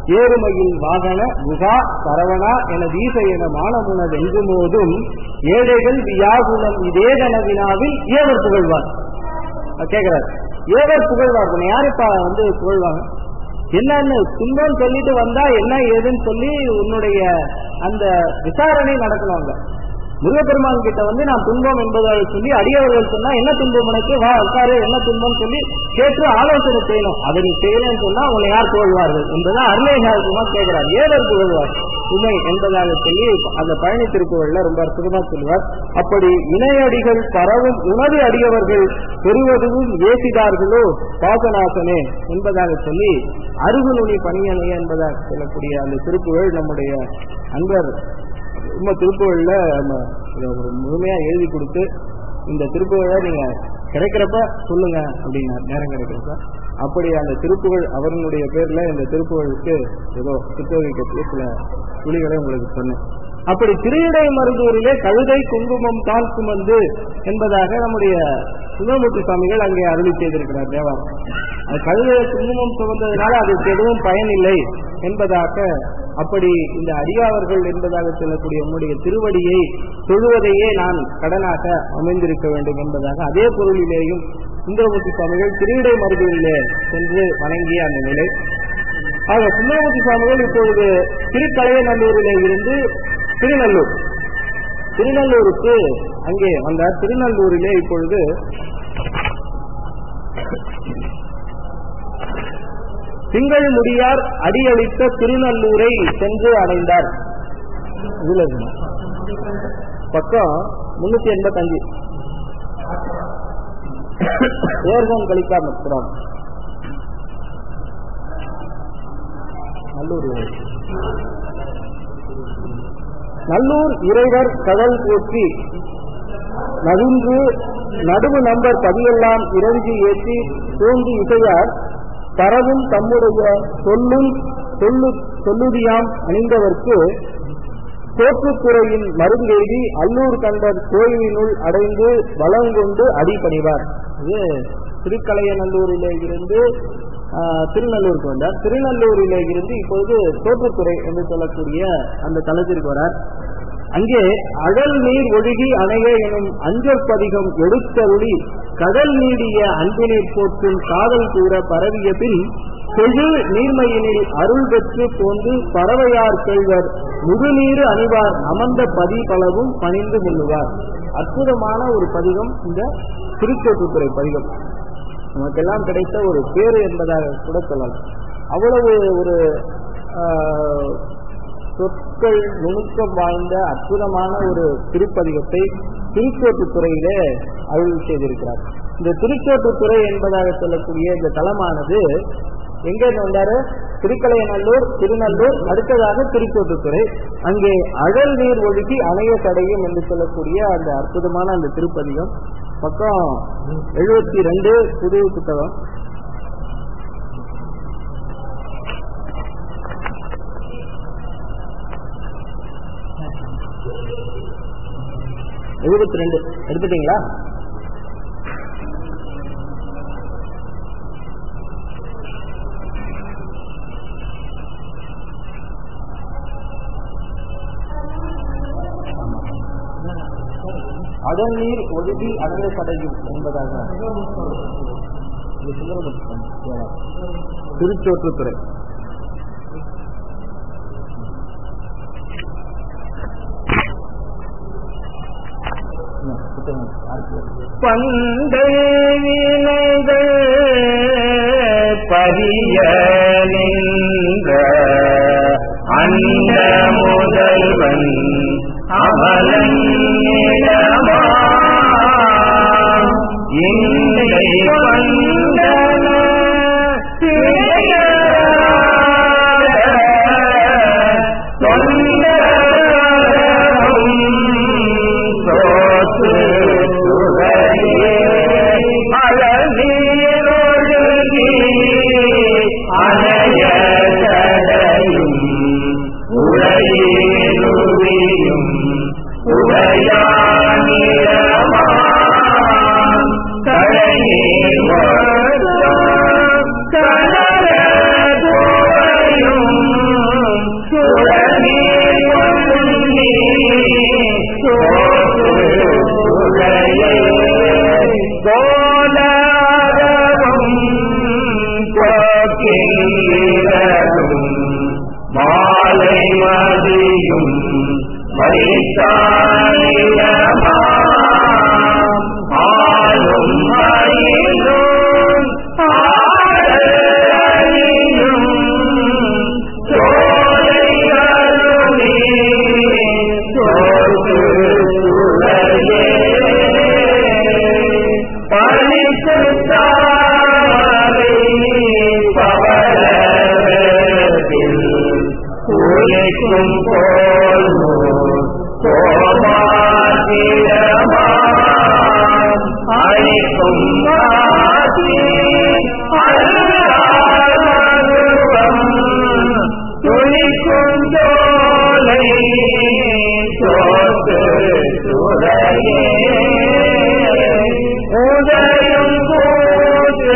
ஏறுமையில் வாகன குகா சரவணா என வீச என மானமுன வென்று மோதும் ஏழைகள் வியாகுலம் இதே வினாவில் ஏவர் புகழ்வார் கேட்கிறார் ஏவர் புகழ்வார் உன்னை யாருப்பா வந்து புகழ்வாங்க என்னன்னு துன்பம் சொல்லிட்டு வந்தா என்ன ஏதுன்னு சொல்லி உன்னுடைய அந்த விசாரணை நடக்கணும் அங்க முருகப்பெருமான் கிட்ட வந்து நான் துன்பம் என்பதாக சொல்லி அடியவர்கள் சொன்னா என்ன துன்பம் உனக்கு வா உட்காரு என்ன துன்பம் சொல்லி கேட்டு ஆலோசனை செய்யணும் அதை நீ செய்யலன்னு சொன்னா உன்னை யார் புகழ்வார்கள் என்பதான் அருணேகாரகுமார் கேட்கிறார் ஏவர் புகழ்வார் உண்மை என்பதாக சொல்லி அந்த பழனி திருப்புகள்ல ரொம்ப அற்புதமா சொல்லுவார் அப்படி இணையடிகள் பரவும் உணவு அடியவர்கள் பெறுவதும் ஏசிதார்களோ பாசநாசனே என்பதாக சொல்லி அருகுநுனி பணியணைய என்பதாக சொல்லக்கூடிய அந்த திருப்புகள் நம்முடைய அன்பர் ரொம்ப திருப்புகள்ல நம்ம இதை ஒரு முழுமையா எழுதி கொடுத்து இந்த திருப்புகழை நீங்க கிடைக்கிறப்ப சொல்லுங்க அப்படின்னார் நேரம் கிடைக்கிறப்ப அப்படி அந்த திருப்புகழ் அவர்களுடைய பேர்ல இந்த திருப்புகழுக்கு ஏதோ சித்தரிக்கக்கூடிய சில துளிகளை உங்களுக்கு சொன்னேன் அப்படி திருவிடை மருந்தூரிலே கழுதை குங்குமம் தால் சுமந்து என்பதாக நம்முடைய சுந்தரமூர்த்தி சுவாமிகள் அங்கே அருளி செய்திருக்கிறார் தேவாரம் அது கழுதை குங்குமம் சுமந்ததுனால அதுக்கு எதுவும் பயனில்லை என்பதாக அப்படி இந்த அடியாவர்கள் என்பதாக சொல்லக்கூடிய உன்னுடைய திருவடியை தொழுவதையே நான் கடனாக அமைந்திருக்க வேண்டும் என்பதாக அதே பொருளிலேயும் சுந்தரமூர்த்தி சுவாமிகள் திருவிடை மருதூரிலே சென்று வணங்கிய அந்த நிலை ஆக சுந்தரமூர்த்தி சுவாமிகள் இப்பொழுது திருக்கலையநல்லூரிலே இருந்து திருநல்லூர் திருநல்லூருக்கு அங்கே வந்தார் திருநல்லூரிலே இப்பொழுது திங்கள் முடியார் அடியளித்த திருநல்லூரை சென்று அடைந்தார் இதுல இருக்கு. பக்கம் முன்னூத்தி எண்பத்தஞ்சு ஏர்கோன் கழிக்காம புறாம் நல்லூர் நல்லூர் இறைவர் கடல் போற்றி நகுன்று நடுவு நம்பர் பதியெல்லாம் இரவிக்கு ஏற்றி தோன்றி இசையார் பரவும் தம்முடைய சொல்லும் சொல்லு சொல்லுதியாம் அணிந்தவர்க்கு தோற்றுத்துறையின் மருந்தெய்தி அல்லூர் கண்டர் கோயிலினுள் அடைந்து வளம் கொண்டு அடிபணிவார் இது திருக்கலையநல்லூரிலே இருந்து ஆஹ், திருநல்லூருக்கு வந்தார் திருநல்லூரிலே இருந்து இப்பொழுது தோற்றுத்துறை என்று சொல்லக்கூடிய அந்த தளத்திற்கு வரார் அங்கே அடல் நீர் ஒழுகி அணைய எனும் அஞ்சற் பதிகம் எடுத்தருளி கடல் நீடிய அன்பினை போற்றும் காதல் கூற பரவிய பின் செழு நீர்மையினில் அருள் பெற்று தோன்று பறவையார் கேள்வர் முழுநீரு அணிவார் அமர்ந்த பதி பலவும் பணிந்து முன்னுவார் அற்புதமான ஒரு பதிகம் இந்த திருச்சோட்டுத்துறை பதிகம் நமக்கெல்லாம் கிடைத்த ஒரு பேரு என்பதாக கூட சொல்லலாம் அவ்வளவு ஒரு ஆஹ், சொற்கள் நுணுக்கம் வாய்ந்த அற்புதமான ஒரு திருப்பதிகத்தை திருச்சோட்டுத்துறையிலே அருள் செய்திருக்கிறார் இந்த திருச்சோட்டுத்துறை என்பதாக சொல்லக்கூடிய இந்த தலமானது எங்க இருந்து வந்தாரு திருக்கலையநல்லூர் திருநல்லூர் அடுத்ததாக திருச்சோட்டுத்துறை அங்கே அழல் நீர் ஒழுகி அணைய தடையும் என்று சொல்லக்கூடிய அந்த அற்புதமான அந்த திருப்பதிகம் பக்கம் எழுபத்தி ரெண்டு புது புத்தகம் எழுபத்தி ரெண்டு எடுத்துட்டீங்களா அடல் நீர் ஒழுகி அடலை படையும் என்பதாக இது சுந்தரபுரம் தேவாரம். திருச்சோற்றுத்துறை ம், புத்தகம் யாருக்கு வருது? பண்டை வினைகள் பரிய நின்ற அந்த முதல்வன் அவலன் நிலமா இன்றை பண்டன உடைய கிரீடரும் மாலை மதியும் வைத்தாயிரமாம் ஆளும் மயிலும் ஆடலையும் சோலைகளுமே சோற்று சுளையே பழித்து தாரை பவரத்தில் உழைக்கும் போல் கோமாதிரமாம் அழைக்கும் மாசி அல்லாமருவம் துளிக்கும் தோலை சோத்து சுரையே உதயம் போது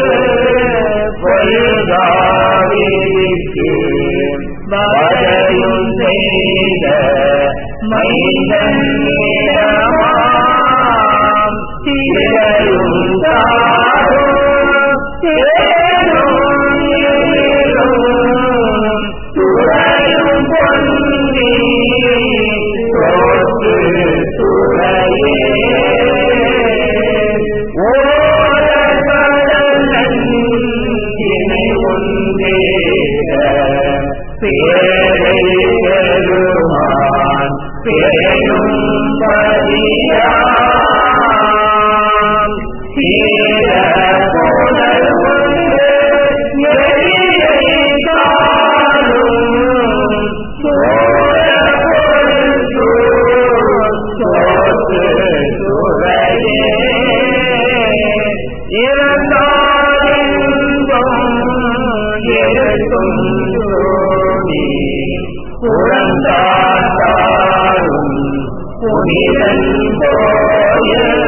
பொழுதாவிற்கு வரையும் செய்த மைந்தன் நிறமாம் திரையும் தாரும் தேரும் நீரும் துறையும் பொன்னி சோற்று சுரையே ஓரகடலன் இணை ஒன்றேக பேரை பெருமான் பேரும் பதியாம் தீர புனல் ஒன்று எரியை காணும் சோழ பொருள் சோற்று சுரையே இறந்தாரின்பம் எழுத்தும் ஜோதி புறந்தாட்டாரும் புனிதன் கோயில்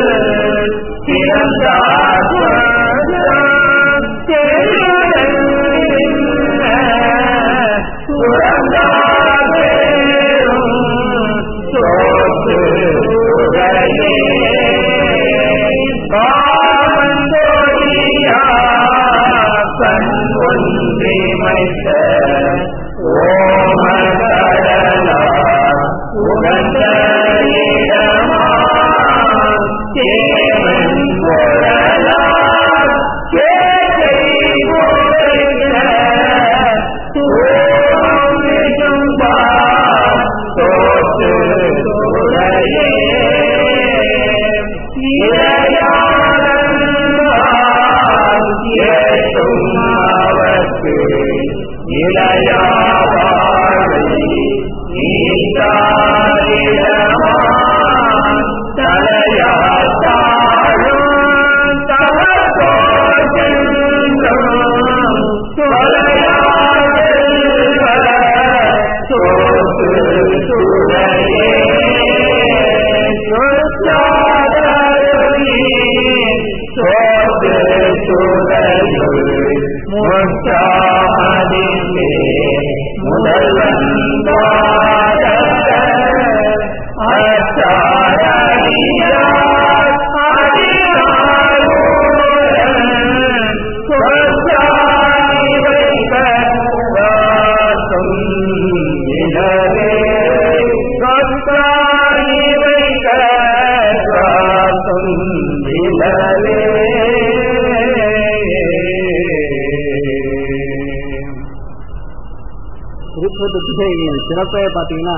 திருப்பத்துக்கு சிறப்பே பாத்தீங்கன்னா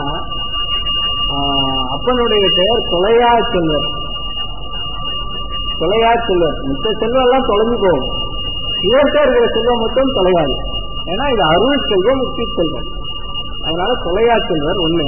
ஆஹ், அப்பனுடைய பெயர் தொலையா செல்வர் தொலையா செல்வர் மித்த செல்வம் எல்லாம் தொலைஞ்சு போகும் இவர்கிட்ட இருக்கிற செல்வம் மட்டும் தொலையாது ஏன்னா இது அருள் செல்வம் முக்தி செல்வம் அதனால தொலையா செல்வர் ஒண்ணு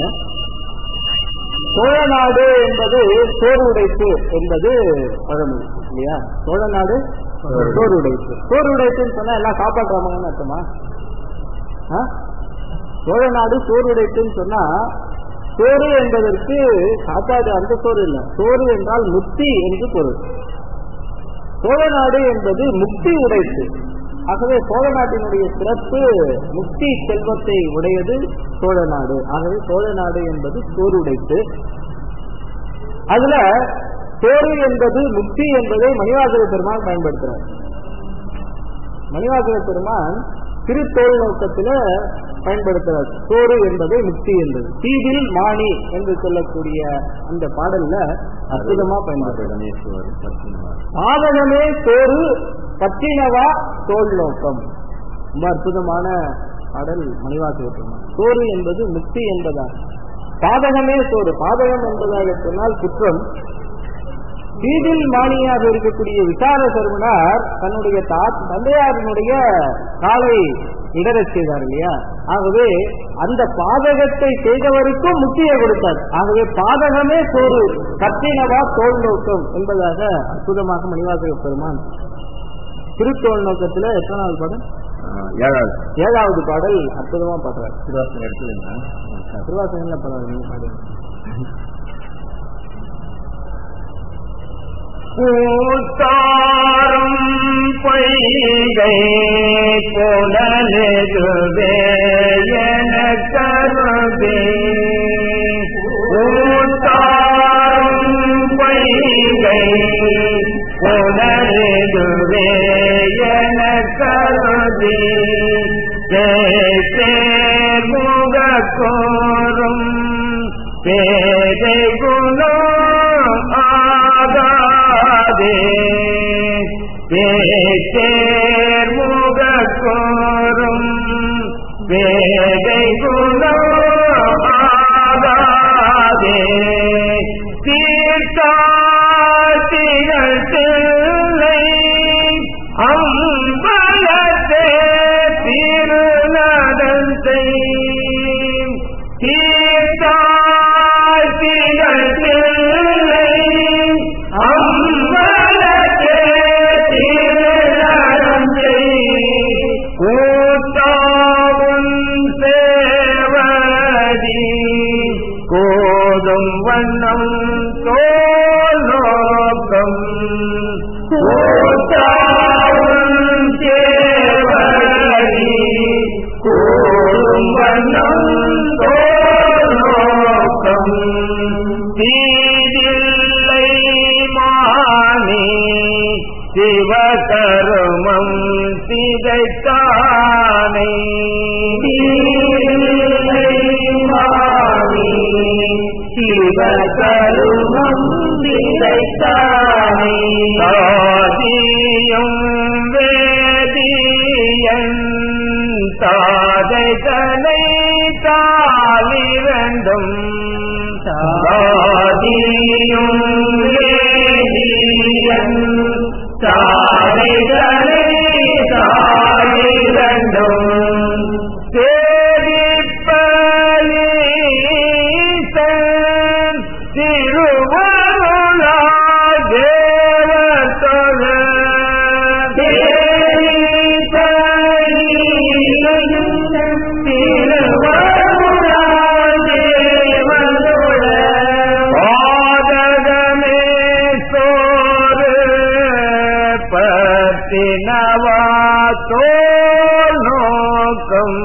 சோழநாடு என்பது சோறு உடைப்பு என்பது பழமொழி இல்லையா சோழநாடு சோறு உடைப்பு சோறு உடைப்புன்னு சொன்னா எல்லாம் காப்பாற்றுறாங்கன்னு அர்த்தமா ஆ? சோழநாடு சோறு உடைப்புன்னு சொன்னா சோறு என்பதற்கு சாப்பாடு அந்த சோறு இல்லை சோறு என்றால் முக்தி என்று பொருள் சோழநாடு என்பது முக்தி உடைப்பு ஆகவே சோழ நாட்டினுடைய சிறப்பு முக்தி செல்வத்தை உடையது சோழ நாடு ஆகவே சோழ நாடு என்பது சோறு உடைப்பு அதுல சோறு என்பது முக்தி என்பதை மணிவாசக பெருமாள் பயன்படுத்துறார் மணிவாசக பெருமான் திருத்தோல் நோக்கத்துல பயன்படுத்துறார் சோறு என்பதை முக்தி என்பது தீதில் மாணி என்று சொல்லக்கூடிய அந்த பாடல்ல அற்புதமா பயன்படுத்துறார் பாதகமே சோறு பத்தினவா தோல் நோக்கம் ரொம்ப அற்புதமான பாடல் மணிவாசக பெருமான் சோறு என்பது முக்தி என்பதாக பாதகமே சோறு பாதகம் என்பதாக சொன்னால் குற்றம் தீதில் மானியாக இருக்கக்கூடிய விசார சர்வனார் தன்னுடைய தா- தந்தையாரினுடைய காலை இடரச் செய்தார் இல்லையா ஆகவே அந்த பாதகத்தை செய்தவருக்கும் முக்தியை கொடுத்தார் ஆகவே பாதகமே சோறு கத்தினவா தோல் நோக்கம் என்பதாக அற்புதமாக மணிவாசக பெருமான் திருத்தோல் நோக்கத்துல எத்தனாவது பாடல் ஏழாவது ஏழாவது பாடல் அற்புதமா பாடுறார் திருவாசகம் எடுத்துக்கீங்களா திருவாசகம்ல பாடுறாரு நீங்க பாடுங்க கூத்தாரும் பொய்கை புலனெதுவே என கருதே கூத்தாரும் பொய்கை புலனெதுவே என கருதே முகக்கோரும் பேதை குணம் ஆகாதே பேச்சேர் முகக்கோரும் பேதை குணம் ஆகாதே தீர்த்தாத்திகள் தில்லை அம்பலத்தே திருநடந்தை தீர்த்தாத்திகள் தில்லை அம்பலத்தே திருநடந்தை கூட்டாவும் சேவடி கோதும் வண்ணம் தோலோக்கம் கூட்டாவும் சேவடி கோதும் வண்ணம் தோலோக்கம் தீதில்லை மானே சிவகருமம் சிதைத்தானை சிவகருமம் சிதைத்தானை தாதியும் வேதியன் தாதைதனை தாளிரண்டும் தாதியும் வேதியன் தாதைதனை தாளிரண்டும் சேவிப்பலீசன் திருவருளா தேவத்தொழ திருவருளா தேவத்தொழ பாதகமே சோறு பத்தினவா தோல் நோக்கம்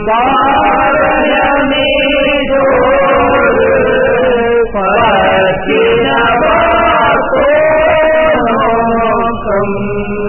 பாதகமே சோறு பத்தினவா தோல் நோக்கம்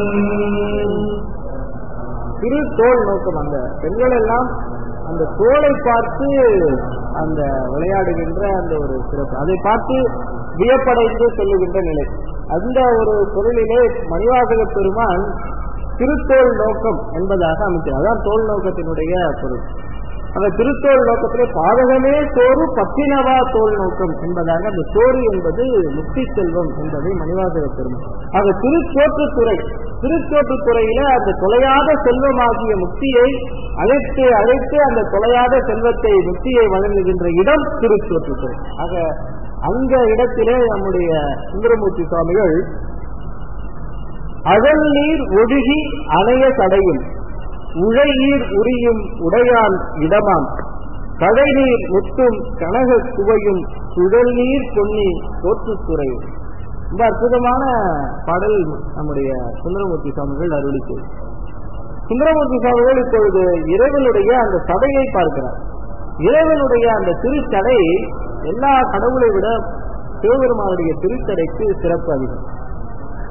திரு தோல் நோக்கம் அந்த பெண்கள் எல்லாம் அந்த தோலை பார்த்து அந்த விளையாடுகின்ற அந்த ஒரு சிறப்பு அதை பார்த்து வியப்படைந்து சொல்லுகின்ற நிலை அந்த ஒரு பொருளிலே மணிவாசக பெருமான் திருத்தோல் நோக்கம் என்பதாக அமைக்கிறார் அதான் தோல் நோக்கத்தினுடைய பொருள் அந்த திருத்தோல் நோக்கத்திலே பாதகமே சோறு பத்தினவா தோல் நோக்கம் என்பதாக அந்த சோறு என்பது முக்தி செல்வம் என்பதை மணிவாசக பெருமான் ஆக திருச்சோற்றுத்துறை திருச்சோற்றுத்துறையில அந்த தொலையாத செல்வமாகிய முக்தியை அழைத்து அழைத்து அந்த தொலையாத செல்வத்தை முக்தியை வழங்குகின்ற இடம் திருச்சோற்றுத்துறை ஆக அந்த இடத்திலே நம்முடைய சுந்தரமூர்த்தி சுவாமிகள் அகல் நீர் ஒழுகி அணைய தடையும் உழையீர் உரியும் உடையான் இடமாம் கடைநீர் முத்தும் கனக சுவையும் சுழல் நீர் பொன்னி தோற்றுத்துறையும் ரொம்ப அற்புதமான பாடல் நம்முடைய சுந்தரமூர்த்தி சுவாமிகள் அருளி செய்து சுந்தரமூர்த்தி சுவாமிகள் இப்பொழுது இறைவனுடைய அந்த சடையை பார்க்கிறார் இறைவனுடைய அந்த திருச்சடை எல்லா கடவுளை விட சிவபெருமானுடைய திருச்சடைக்கு சிறப்பு அதிகம்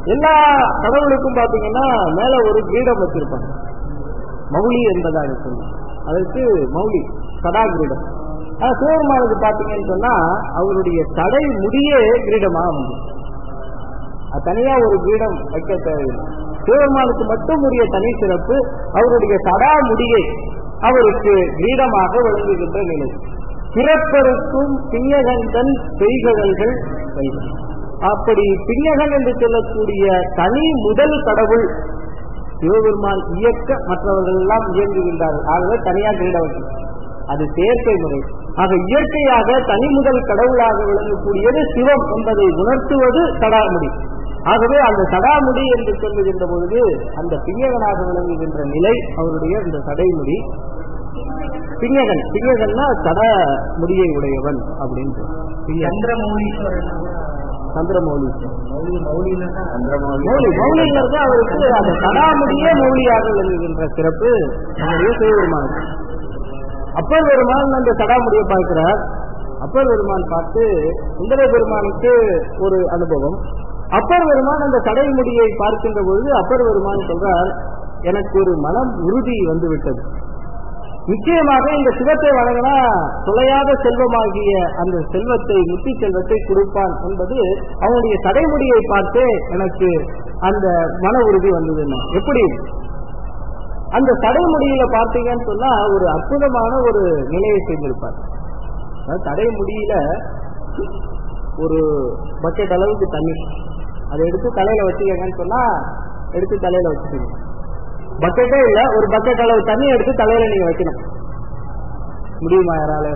எல்லா கடவுளுக்கும் பாத்தீங்கன்னா மேல ஒரு கிரீடம் வச்சிருப்பாங்க மௌலி என்பதாக சொன்னோம் அதற்கு மௌலி சடா கிரீடம் ஆனா சிவபெருமானுக்கு பாத்தீங்கன்னு சொன்னா அவருடைய தடை முடியே கிரீடமா வந்து அது தனியா ஒரு கிரீடம் வைக்க தேவையில்லை சிவபெருமானுக்கு மட்டும் உரிய தனி சிறப்பு அவருடைய சடா முடியை அவருக்கு கிரீடமாக விளங்குகின்ற நிலை பிறப்பருக்கும் பிஞகந்தன் செய்கடல்கள் செய்தல் அப்படி பிஞகன் என்று சொல்லக்கூடிய தனி முதல் கடவுள் சிவபெருமான் இயக்க மற்றவர்கள் எல்லாம் இயங்குகின்றார்கள் ஆகவே தனியா கிரீடம் வைக்கும் அது செயற்கை முறை ஆக இயற்கையாக தனி முதல் கடவுளாக விளங்கக்கூடியது சிவம் என்பதை உணர்த்துவது சடாமுடி ஆகவே அந்த சடாமுடி என்று சொல்லுகின்ற பொழுது அந்த பிஞகனாக விளங்குகின்ற நிலை அவருடைய இந்த சடைமுடி பிஞகன் பிஞகன்னா சட முடியை உடையவன் அப்படின்னு சொல்றார். பிஞகன். சந்திரமௌலீஸ்வரன் சந்திரமௌலீஸ்வரன் மௌலி மௌலின்னு தான் மௌலி மௌலிங்கிறது அவருக்கு அந்த சடாமுடியே மௌலியாக விளங்குகின்ற சிறப்பு நம்முடைய சிவபெருமானுக்கு அப்பர் பெருமான் அந்த சடாமுடியை பார்க்கிறார் அப்பர் பெருமான் பார்த்து சுந்தர பெருமானுக்கு ஒரு அனுபவம் அப்பர் பெருமான் அந்த சடைமுடியை பார்க்கின்ற பொழுது அப்பர் பெருமான் சொல்றார் எனக்கு ஒரு மனம் உறுதி வந்து விட்டது நிச்சயமாக இந்த சிவத்தை வழங்கினா தொலையாத செல்வமாகிய அந்த செல்வத்தை முத்தி செல்வத்தை கொடுப்பான் என்பது அவனுடைய சடைமுடியை பார்த்தே எனக்கு அந்த மன உறுதி வந்ததுன்னா எப்படி அந்த தடைமுடியில பார்த்தீங்கன்னு சொன்னா ஒரு அற்புதமான ஒரு நிலையை செய்திருப்பார் அதாவது தடைமுடியில ஒரு பக்கெட் அளவுக்கு தண்ணி அதை எடுத்து தலையில வச்சுக்கங்கன்னு சொன்னா எடுத்து தலையில வச்சுக்கணும் பக்கெட்டே இல்ல ஒரு பக்கெட் அளவு தண்ணி எடுத்து தலையில நீங்க வைக்கணும் முடியுமா யாரால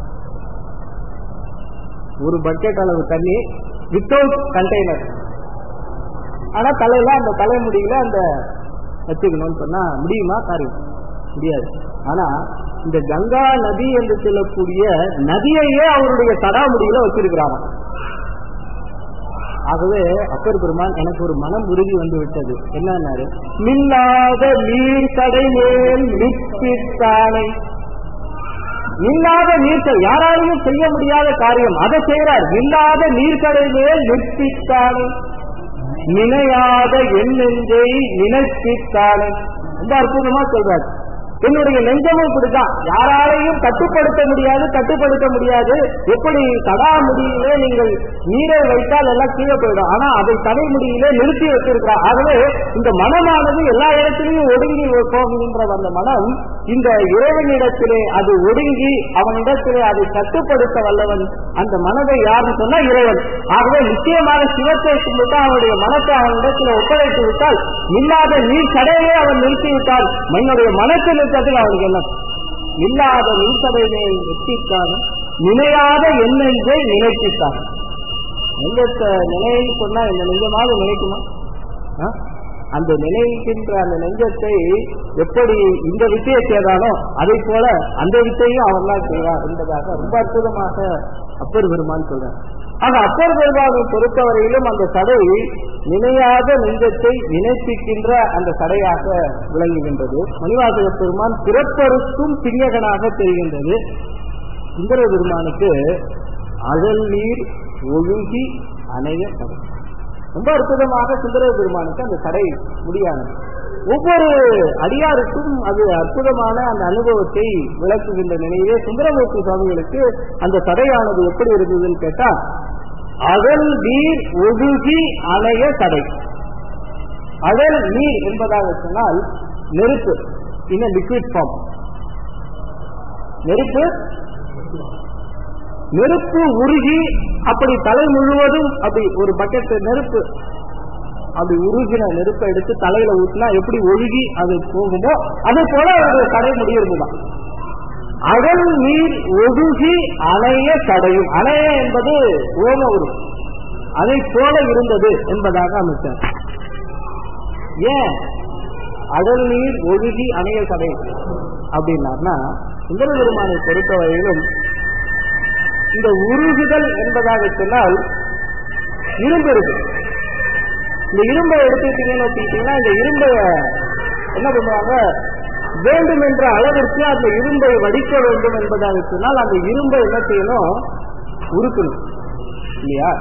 ஒரு பக்கெட் அளவு தண்ணி வித்தவுட் கண்டெய்னர் ஆனா தலையில அந்த தலைமுடியில அந்த வச்சுக்கணும்னு சொன்னா முடியுமா காரியம் முடியாது ஆனா இந்த கங்கா நதி என்று சொல்லக்கூடிய நதியையே அவருடைய தடாமுடியில வச்சிருக்கிறாங்க ஆகவே அப்பர் பெருமான் எனக்கு ஒரு மனம் உறுதி வந்து விட்டது என்னன்னாரு நில்லாத நீர் தடை மேல் நிற்பித்தானை இல்லாத நீர்கள் யாராலையும் செய்ய முடியாத காரியம் அதை செய்கிறார் இல்லாத நீர்க்கடை மேல் நிற்பித்தானே நினையாத என் நெஞ்சை நினைப்பித்தானே ரொம்ப அற்புதமா சொல்றார் என்னுடைய நெஞ்சமும் இப்படிதான் யாராலையும் கட்டுப்படுத்த முடியாது கட்டுப்படுத்த முடியாது எப்படி தடா முடியிலே நீங்கள் நீரை வைத்தால் எல்லாம் கீழே போயிடும் ஆனா அதை தடை முடியிலே நிறுத்தி வச்சிருக்கிறார் ஆகவே இந்த மனமானது எல்லா இடத்திலையும் ஒடுங்கி போகின்ற அந்த மனம் இந்த இறைவனிடத்திலே அது ஒடுங்கி அவனிடத்திலே அதை கட்டுப்படுத்த வல்லவன் அந்த மனதை யாருன்னு சொன்னா இறைவன் ஆகவே நிச்சயமாக சிவத்தை கும்பிட்டு அவனுடைய மனத்தை அவனிடத்தில் ஒப்படைத்து விட்டால் இல்லாத நீர் கடையே அவன் நிறுத்தி விட்டால் என்னுடைய மனத்தில் இருக்கிறதுக்கு அவனுக்கு என்ன இல்லாத நீர்த்தடையை வெற்றித்தான் நினையாத எண்ணெஞ்சை நினைப்பித்தான் நெஞ்சத்தை நினைன்னு சொன்னா இந்த நெஞ்சமாக நினைக்குமா ஆ? அந்த நினைக்கின்ற அந்த நெஞ்சத்தை எப்படி இந்த வித்தையை செய்தானோ அதை போல அந்த வித்தையும் அவன் தான் செய்வார் என்பதாக ரொம்ப அற்புதமாக அப்பர் பெருமான் சொல்றார் ஆக அப்பர் பெருமானை பொறுத்தவரையிலும் அந்த தடை நினையாத நெஞ்சத்தை நினைப்பிக்கின்ற அந்த தடையாக விளங்குகின்றது மணிவாசக பெருமான் பிறப்பருக்கும் பிரியகனாக தெரிகின்றது சுந்தர பெருமானுக்கு அழல் நீர் ஒழுகி அணைய தடை ரொம்ப அற்புதமாக சுந்தர பெருமானுக்கு அந்த தடை முடியானது ஒவ்வொரு அடியாருக்கும் அது அற்புதமான அந்த அனுபவத்தை விளக்குகின்ற நிலையிலே சுந்தரமூர்த்தி சுவாமிகளுக்கு அந்த தடையானது எப்படி இருந்ததுன்னு கேட்டா அகல் நீர் ஒழுகி அணைய தடை அகல் நீர் என்பதாக சொன்னால் நெருப்பு இன்னும் லிக்விட் ஃபார்ம் நெருப்பு நெருப்பு உருகி அப்படி தலை முழுவதும் அப்படி ஒரு பக்கெட் நெருப்பு அப்படி உருகின நெருப்பை எடுத்து தலையில ஊற்றினா எப்படி ஒழுகி அது போகுமோ அதே போல அவருடைய தடை முடியிருந்துதான் அகல் நீர் ஒழுகி அணைய தடையும் அணைய என்பது ஓம உரு அதை போல இருந்தது என்பதாக அமைச்சார் ஏன் அகல் நீர் ஒழுகி அணைய தடை அப்படின்னார்னா சுந்தர பெருமானை பொறுத்தவரையிலும் இந்த உருகுதல் என்பதாக சொன்னால் இரும்பு இருக்கு இந்த இரும்பை எடுத்துக்கிட்டீங்கன்னு வச்சுக்கிட்டீங்கன்னா இந்த இரும்பை என்ன பண்ணுவாங்க வேண்டும் என்ற அளவிற்கு அந்த இரும்பை வடிக்க வேண்டும் என்பதாக சொன்னால் அந்த இரும்பை என்ன செய்யணும் உருக்கணும் இல்லையா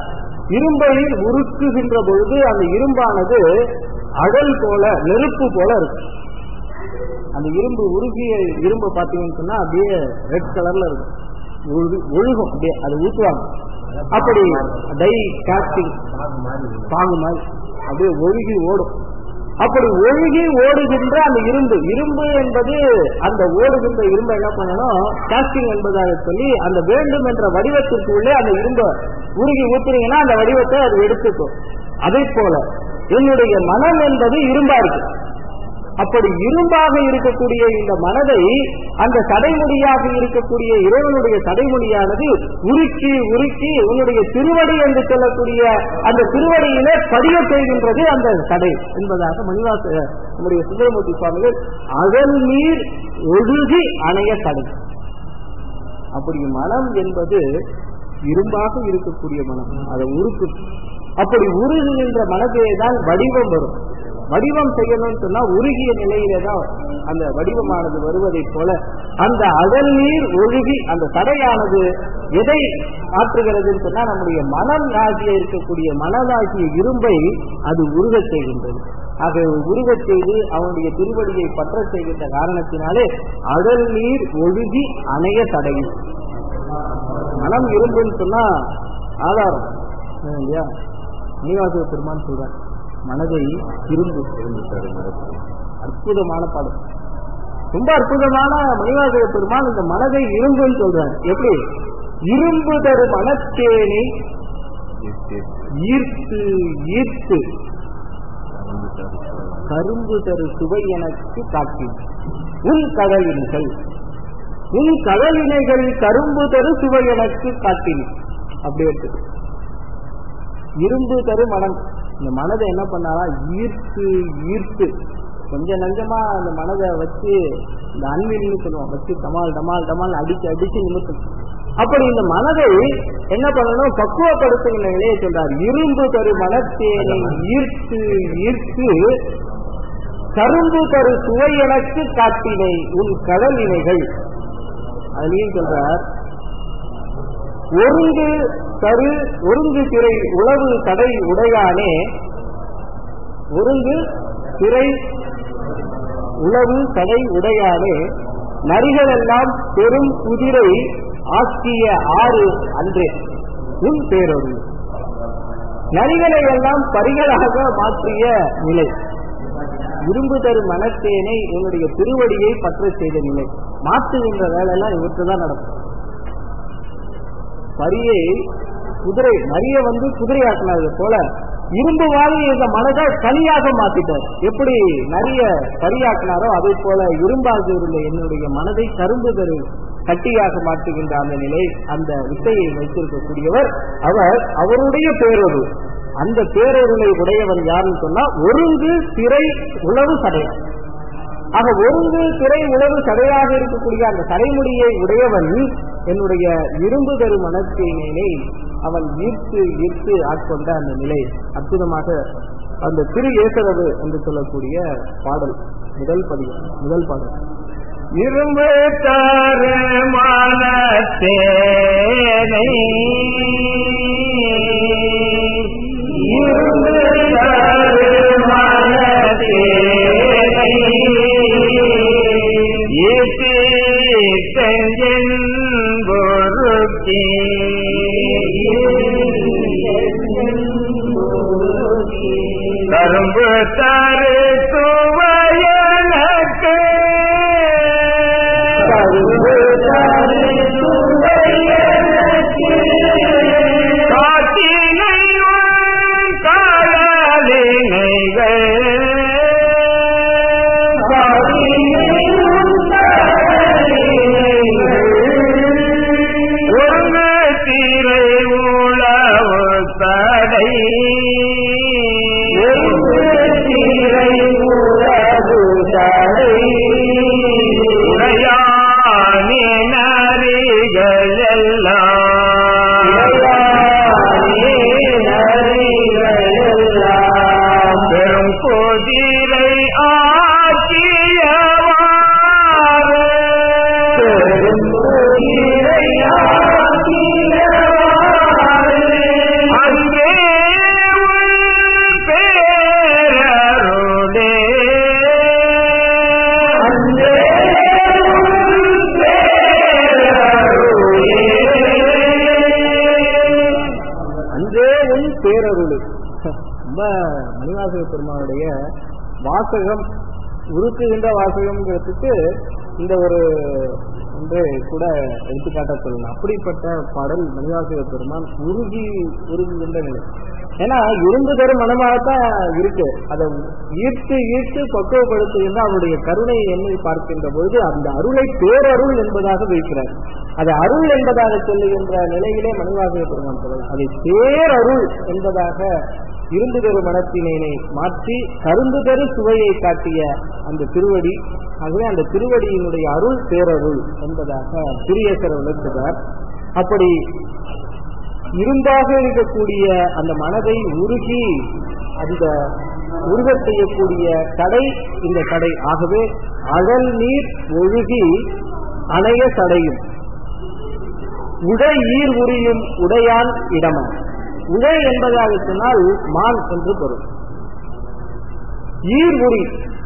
இரும்பை உருக்குகின்ற பொழுது அந்த இரும்பானது அடல் போல நெருப்பு போல இருக்கும் அந்த இரும்பு உருகிய இரும்பை பார்த்தீங்கன்னு சொன்னா அப்படியே ரெட் கலர்ல இருக்கும் ஒழு- ஒழுகும் அப்படியே அதை ஊற்றுவாங்க அப்படி டை காஸ்டிங் பாங்கு மாதிரி அப்படியே ஒழுகி ஓடும் அப்படி ஒழுகி ஓடுகின்ற அந்த இரும்பு இரும்பு என்பது அந்த ஓடுகின்ற இரும்பை என்ன பண்ணணும் காஸ்டிங் என்பதாக சொல்லி அந்த வேண்டும் என்ற வடிவத்திற்கு உள்ளே அந்த இரும்பை உருகி ஊத்துறீங்கன்னா அந்த வடிவத்தை அது எடுத்துக்கும் அதே போல என்னுடைய மனம் என்பது இரும்பா இருக்கு அப்படி இரும்பாக இருக்கக்கூடிய இந்த மனதை அந்த தடைமொழியாக இருக்கக்கூடிய இறைவனுடைய தடைமொழியானது உருக்கி உருக்கி உன்னுடைய திருவடி என்று சொல்லக்கூடிய அந்த திருவடியிலே பதிய செய்கின்றது அந்த தடை என்பதாக மணிவாச நம்முடைய சுந்தரமூர்த்தி சுவாமிகள் அகல் நீர் ஒழுகி அணைய தடை அப்படி மனம் என்பது இரும்பாக இருக்கக்கூடிய மனம் அதை உருக்கு அப்படி உருகுகின்ற மனதிலே தான் வடிவம் வரும் வடிவம் செய்யணும்னு சொன்னா உருகிய நிலையிலே தான் அந்த வடிவமானது வருவதைப் போல அந்த அகல் நீர் ஒழுகி அந்த தடையானது எதை ஆற்றுகிறதுன்னு சொன்னா நம்முடைய மனம் ஆகிய இருக்கக்கூடிய மனதாகிய இரும்பை அது உருகச் செய்கின்றது ஆக உருகச் செய்து அவனுடைய திருவடியை பற்ற செய்கின்ற காரணத்தினாலே அடல் நீர் ஒழுகி அணைய தடையும் மனம் இரும்புன்னு சொன்னா ஆதாரம் அஹ் இல்லையா நீவாசக பெருமான் சொல்றார் மனதை இரும்பு அற்புதமான பாடம் ரொம்ப அற்புதமான மணிவாசக பெருமான் இந்த மனதை இரும்புன்னு சொல்றார் எப்படி இரும்பு தரு மனத்தேனை ஈர்த்து ஈர்த்து கரும்பு தரு சுவை எனக்கு காட்டி உன் கடலின்கள் உன் கடலினைகள் கரும்பு தரு சுவை எனக்கு காட்டினி அப்படி எடுத்து இரும்பு தரு மனம் இந்த மனதை என்ன பண்ணாரா ஈர்த்து ஈர்த்து கொஞ்சம் நஞ்சமா அந்த மனதை வச்சு இந்த அன்பின்னு சொல்லுவோம் வச்சு டமால் டமால் டமால் அடிச்சு அடிச்சு நிமித்தம் அப்படி இந்த மனதை என்ன பண்ணணும் பக்குவப்படுத்துகிற நிலையை சொல்றார் இரும்பு தரு மனத்தேனை ஈர்த்து ஈர்த்து கரும்பு தரு சுவை எனக்கு காட்டினை உன் கடல் இணைகள் அதுலயும் சொல்றார் ஒருங்கு தரு ஒருங்கு திரை உளவு தடை உடையானே ஒருங்கு திரை உளவு தடை உடையானே நரிகளெல்லாம் பெரும் குதிரை ஆக்கிய ஆறு அன்றே உன் பேரொரு நரிகளை எல்லாம் பரிகளாக மாற்றிய நிலை இரும்பு தரும் மனத்தேனை உன்னுடைய திருவடியை பற்ற செய்த நிலை மாற்றுகின்ற வேலையெல்லாம் இவற்று தான் நடக்கும் பரியை குதிரை நரிய வந்து குதிரையாக்குனது போல இரும்பு வாங்கி இந்த மனதை கனியாக மாத்திட்டார் எப்படி நரிய கரியாக்கினாரோ அதை போல இரும்பாக இருந்த என்னுடைய மனதை கரும்பு தரு கட்டியாக மாற்றுகின்ற அந்த நிலை அந்த வித்தையை வைத்திருக்கக்கூடியவர் அவர் அவருடைய பேரொரு அந்த பேரொருளை உடையவன் யாருன்னு சொன்னா ஒருங்கு திரை உளவு சடையார் ஆக ஒருங்கு திரை உணவு சடையாக இருக்கக்கூடிய அந்த தலைமுடியை உடையவன் என்னுடைய இரும்பு தரு மனத்தினை அவன் ஈர்த்து ஈர்த்து ஆட்கொண்ட அந்த நிலை அற்புதமாக அந்த திரு ஏசரவு என்று சொல்லக்கூடிய பாடல் முதல் பதிவு முதல் பாடல் இரும்பு தரு மனத்தேனை இரும்பு தரு மனத்தேனை ஈட்டி செஞ்சின் பொருக்கி கரும்பு தரு சுவையனக்கு கரும்பு தரு சுவையனக்கு காட்டினையும் காலினைகள் ஒன்று திரை உளவு தடை உடையானே பேரருள் ரொம்ப மணிவாசக பெருமானுடைய வாசகம் உருக்குகின்ற வாசகம்ங்கிறதுக்கு இந்த ஒரு ஒன்று கூட எடுத்துக்காட்ட சொல்லலாம் அப்படிப்பட்ட பாடல் மணிவாசக பெருமான் உருகி உருகுகின்ற நிலை ஏன்னா இரும்பு தரும் மனமாகத்தான் இருக்கு அதை ஈர்த்து ஈர்த்து பக்குவப்படுத்துகின்ற அவருடைய கருணை எண்ணி பார்க்கின்ற பொழுது அந்த அருளை பேரருள் என்பதாக வைக்கிறார் அதை அருள் என்பதாக சொல்லுகின்ற நிலையிலே மணிவாசக பெருமான் சொல்லலாம் அதை பேரருள் என்பதாக இரும்பு தரு மனத்தினை மாற்றி கருந்து தரு சுவையை காட்டிய அந்த திருவடி ஆகவே அந்த திருவடியினுடைய அருள் பேரருள் என்பதாக சிறியேசர் விளக்குகிறார் அப்படி இரும்பாக இருக்கக்கூடிய அந்த மனதை உருகி அந்த உருகச் செய்யக்கூடிய கடை இந்த கடை ஆகவே அகல் நீர் ஒழுகி அணைய சடையும் உடை ஈர் உரியும் உடையான் இடமா உடை என்பதாக சொன்னால் மான் என்று பொருள் ஈர் உரி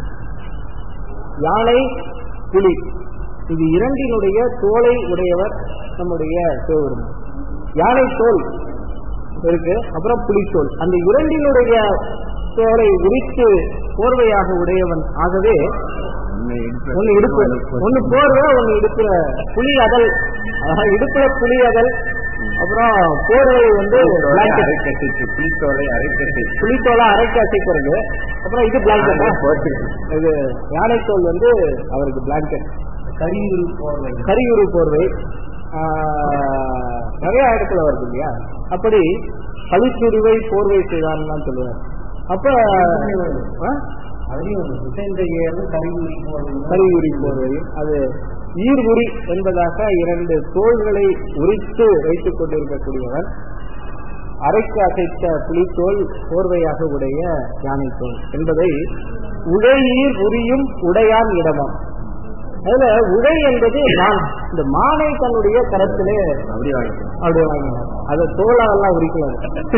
யானை புலி இது இரண்டினுடைய தோலை உடையவர் நம்முடைய சிவபெருமான் யானை தோல் இருக்கு அப்புறம் புலித்தோல் அந்த இரண்டினுடைய தோலை உரித்து போர்வையாக உடையவன் ஆகவே ஒன்னு இடுப்பு ஒன்னு போர்வை ஒன்னு இடுப்புல புலி அதல் அதாவது இடுப்புல புலி அதல் அப்புறம் போர்வை வந்து blanket. அரைக்கட்டிச்சு புளித்தோலை அரைக்கட்டி புலித்தோலை அரைக்க அசைக்கிறது அப்புறம் இது பிளாங்கெட் இது யானைத்தோல் வந்து அவருக்கு பிளாங்கெட் கரியுரு போர்வை கரியுரு போர்வை ஆஹ், நிறைய இடத்துல வருது இல்லையா அப்படி கவிச்சுருவை போர்வை செய்தான்னு சொல்லுவார் அப்ப ஆ? அதுலயும் ஒண்ணு விசைந்த ஏறு கரியுரி போர்வை கரியுரி போர்வை அது ஈர்குறி என்பதாக இரண்டு தோள்களை உரித்து வைத்துக் கொண்டிருக்கக்கூடியவர் அரைக்கு அசைத்த புலித்தோல் போர்வையாக உடைய யானை தோல் என்பதை உடையீர் உரியும் உடையான் இடமாம் அதுல உடை என்பது மான் இந்த மானை தன்னுடைய கரத்திலே அப்படி வாங்கிக்கணும் அப்படி வாங்கினார் அதை தோலாலாம் உரிக்கலாம்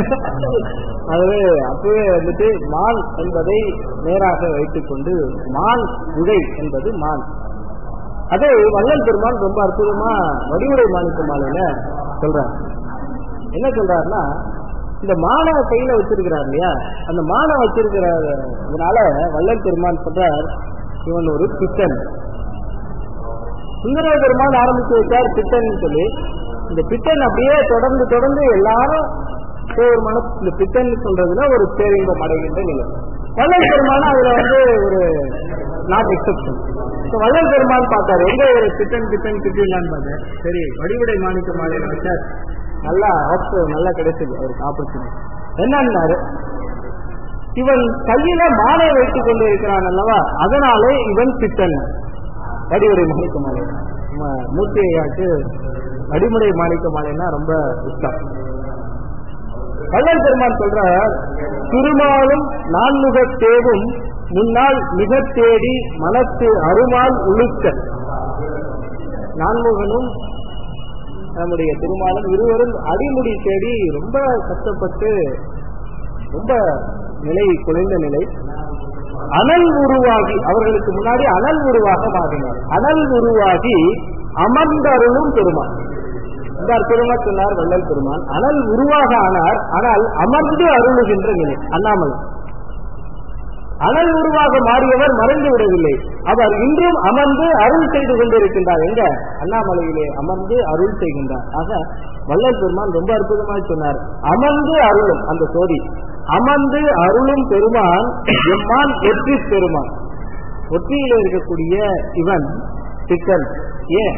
அதுவே அப்பவே வந்துட்டு மான் என்பதை நேராக வைத்துக் கொண்டு மான் உடை என்பது மான் அதை வள்ளல் பெருமான் ரொம்ப அற்புதமா வடிவுரை மாணிக்க மாலையில சொல்றார் என்ன சொல்றாருன்னா இந்த மானை கையில வச்சிருக்கிறார் இல்லையா அந்த மானை வச்சிருக்கிறதுனால வள்ளல் பெருமான் சொல்றார் இவன் ஒரு பித்தன் சுந்தர பெருமான் ஆரம்பிச்சு வச்சார் பித்தன் சொல்லி இந்த பித்தன் அப்படியே தொடர்ந்து தொடர்ந்து எல்லாரும் சிவபெருமான இந்த பித்தன் சொல்றதுல ஒரு பேரின்பம் அடைகின்ற நிலை வள்ளல் பெருமான் அதுல வந்து ஒரு நாட் எக்ஸப்ஷன் வள்ளல் பெருமான் பார்த்தாரு எங்க ஒரு பித்தன் பித்தன் திட்டிடலான்னு பார்த்தேன் சரி வடிவுடை மாணிக்க மாதிரி வச்சார் நல்லா ஆப்ஷன் நல்லா கிடைச்சது அவருக்கு ஆப்பர்ச்சுனிட்டி என்னன்னாரு இவன் கையில மாலை வைத்துக் கொண்டு இருக்கிறான் அல்லவா அதனாலே இவன் பித்தன் வடிவுரை மாணிக்க மாலை நம்ம மூர்த்தி ஐயாக்கு வடிமுறை மாணிக்க மாலைன்னா ரொம்ப இஷ்டம் வள்ளல் பெருமான் சொல்றார் திருமாலும் நான்முக தேவும் முன்னால் மிக தேடி மனத்து அருமால் உழுக்க நான்முகனும் நம்முடைய திருமாலும் இருவரும் அடிமுடி தேடி ரொம்ப கஷ்டப்பட்டு ரொம்ப நிலை குறைந்த நிலை அனல் உருவாகி அவர்களுக்கு முன்னாடி அனல் உருவாக மாறினார் அனல் உருவாகி அமர்ந்தருளும் பெருமான் இந்த அற்புதமா சொன்னார் வள்ளல் பெருமான் அனல் உருவாக ஆனார் ஆனால் அமர்ந்து அருளுகின்ற நிலை அண்ணாமலை அனல் உருவாக மாறியவர் மறைந்து விடவில்லை அவர் இன்றும் அமர்ந்து அருள் செய்து கொண்டிருக்கின்றார் எங்க அண்ணாமலையிலே அமர்ந்து அருள் செய்கின்றார் ஆக வள்ளல் பெருமான் ரொம்ப அற்புதமாக சொன்னார் அமர்ந்து அருளும் அந்த சோதி அமர்ந்து அருளும் பெருமான் எம்மான் ஒற்றி பெருமான் ஒற்றியில இருக்கக்கூடிய இவன் சிக்கன் ஏன்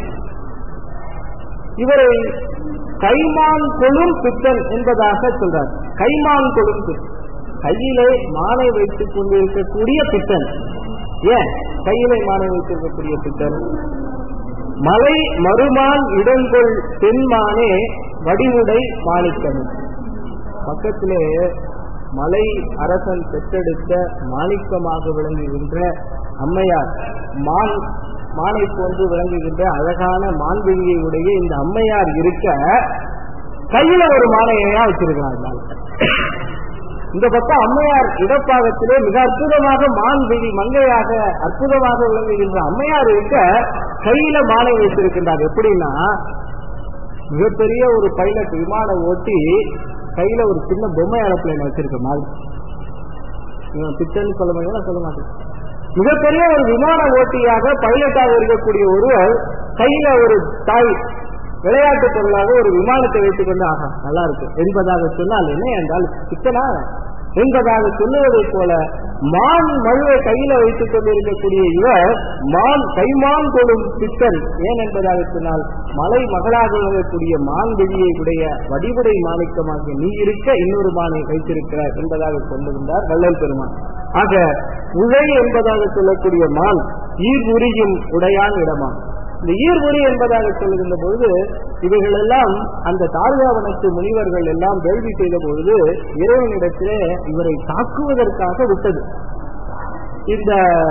இவரை கைமான் கொழும் பித்தன் என்பதாக சொல்றார் கைமான் கொழும் பித்தன் கையிலே மானை வைத்துக் கொண்டிருக்கக்கூடிய பித்தன் ஏன் கையிலே மானை வைத்திருக்கக்கூடிய பித்தன் மலை மறுமான் இடங்கொள் தென்மானே வடிவுடை மாணிக்கன் பக்கத்திலே மலை அரசன் பெற்றெடுத்த மாணிக்கமாக விளங்குகின்ற அம்மையார் மான் மானை போன்று விளங்குகின்ற அழகான மான்விழியை உடைய இந்த அம்மையார் இருக்க கையில ஒரு மாலையா வச்சிருக்கிறார்கள் இந்த பக்கம் அம்மையார் இடப்பாகத்திலே மிக அற்புதமாக மான்விழி மங்கையாக அற்புதமாக விளங்குகின்ற அம்மையார் இருக்க கையில மாலை வைத்திருக்கின்றார் எப்படின்னா மிகப்பெரிய ஒரு பைலட் விமானம் ஓட்டி கையில ஒரு சின்ன பொம்மை ஏரோப்ளைன் வச்சிருக்க மாதிரி இவன் பிச்சைன்னு சொல்ல முடியும் நான் சொல்ல மாட்டேன் மிகப்பெரிய ஒரு விமான ஓட்டியாக பைலட்டாக இருக்கக்கூடிய ஒருவர் கையில ஒரு தாய் விளையாட்டு பொருளாக ஒரு விமானத்தை வைத்துக் கொண்டு ஆகா நல்லா இருக்கு என்பதாக சொன்னால் என்ன என்றால் சிக்கனா என்பதாக சொல்லுவதைப் போல மான் மழுவை கையில வைத்துக் கொண்டிருக்கக்கூடிய இவர் மான் கைமான் கொடும் பித்தன் ஏன் என்பதாக சொன்னால் மலை மகளாக இருக்கக்கூடிய மான் வெளியை உடைய வடிவுடை மாணிக்கமாக நீ இருக்க இன்னொரு மானை வைத்திருக்கிறார் என்பதாக சொல்லுகின்றார் வள்ளல் பெருமான் ஆக உழை என்பதாக சொல்லக்கூடிய மான் ஈர் உரியும் உடையான் இடமான் இந்த ஈர்வொலி என்பதாக சொல்லுகின்ற பொழுது இவைகள் எல்லாம் அந்த தாழ்வாவனத்து முனிவர்கள் எல்லாம் வேள்வி செய்த பொழுது இறைவனிடத்திலே இவரை தாக்குவதற்காக விட்டது இந்த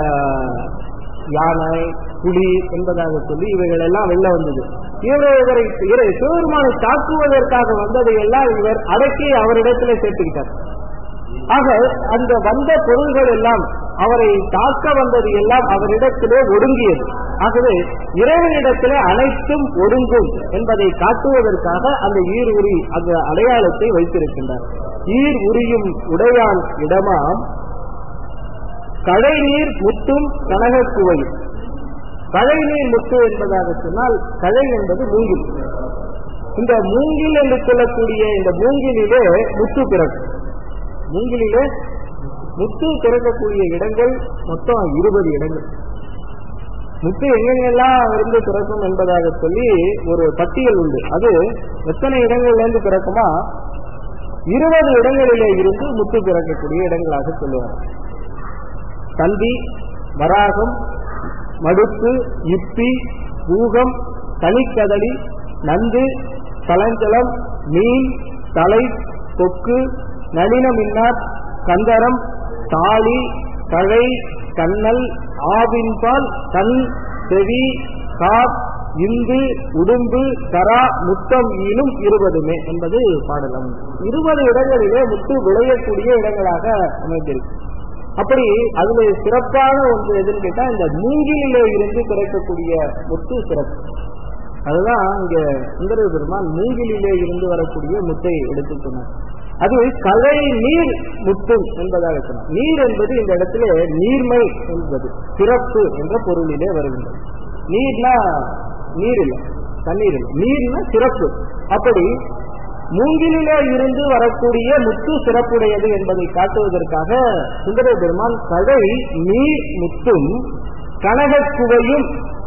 யானை புலி என்பதாக சொல்லி இவைகள் எல்லாம் வெளில வந்தது இவரை இவரை இவரை சிவபெருமானை தாக்குவதற்காக வந்ததை எல்லாம் இவர் அடக்கி அவரிடத்திலே சேர்த்துக்கிட்டார் ஆக அந்த வந்த பொருள்கள் எல்லாம் அவரை தாக்க வந்தது எல்லாம் அவரிடத்திலே ஒடுங்கியது ஆகவே இறைவனிடத்திலே அனைத்தும் ஒடுங்கும் என்பதை காட்டுவதற்காக அந்த ஈர் உரி அந்த அடையாளத்தை வைத்திருக்கின்றார் ஈர் உரியும் உடையான் இடமாம் கடை நீர் முத்தும் கனகக்குவையும் கடை நீர் முத்து என்பதாக சொன்னால் கடை என்பது மூங்கில் இந்த மூங்கில் என்று சொல்லக்கூடிய இந்த மூங்கிலே முத்து பிறக்கும் மூங்கிலே முத்து திறக்கக்கூடிய இடங்கள் மொத்தம் இருபது இடங்கள் முத்து எங்கெங்கெல்லாம் இருந்து பிறக்கும் என்பதாக சொல்லி ஒரு பட்டியல் உண்டு அது எத்தனை இடங்கள்ல இருந்து பிறக்குமா இருபது இடங்களிலே இருந்து முத்து பிறக்கக்கூடிய இடங்களாக சொல்லுவார் தந்தி வராகம் மடுப்பு இப்பி பூகம் தனிக்கதளி நந்து தலஞ்சலம் மீன் தலை கொக்கு நளினமின்னார் கந்தரம் தாலி தழை கண்ணல் ஆவின்பால் கண் செவி காப் இந்து உடும்பு கரா முத்தம் ஈனும் இருபதுமே என்பது பாடலம் இருபது இடங்களிலே முத்து விளையக்கூடிய இடங்களாக அமைந்திருக்கு அப்படி அதுல சிறப்பான ஒன்று எதுன்னு கேட்டா இந்த மூங்கிலே இருந்து கிடைக்கக்கூடிய முத்து சிறப்பு அதுதான் இங்க சுந்தர பெருமான் மூங்கிலே இருந்து வரக்கூடிய முத்தை எடுத்து சொன்னார் அது கலை நீர் முத்தும் என்பதாக சொன்னார் நீர் என்பது இந்த இடத்துல நீர்மை என்பது சிறப்பு என்ற பொருளிலே வருகின்றது நீர்னா நீர் இல்லை தண்ணீர் இல்லை நீர்னா சிறப்பு அப்படி மூங்கிலே இருந்து வரக்கூடிய முத்து சிறப்புடையது என்பதை காட்டுவதற்காக சுந்தர பெருமான் கடை நீர் முத்தும் கனகக்குவையும்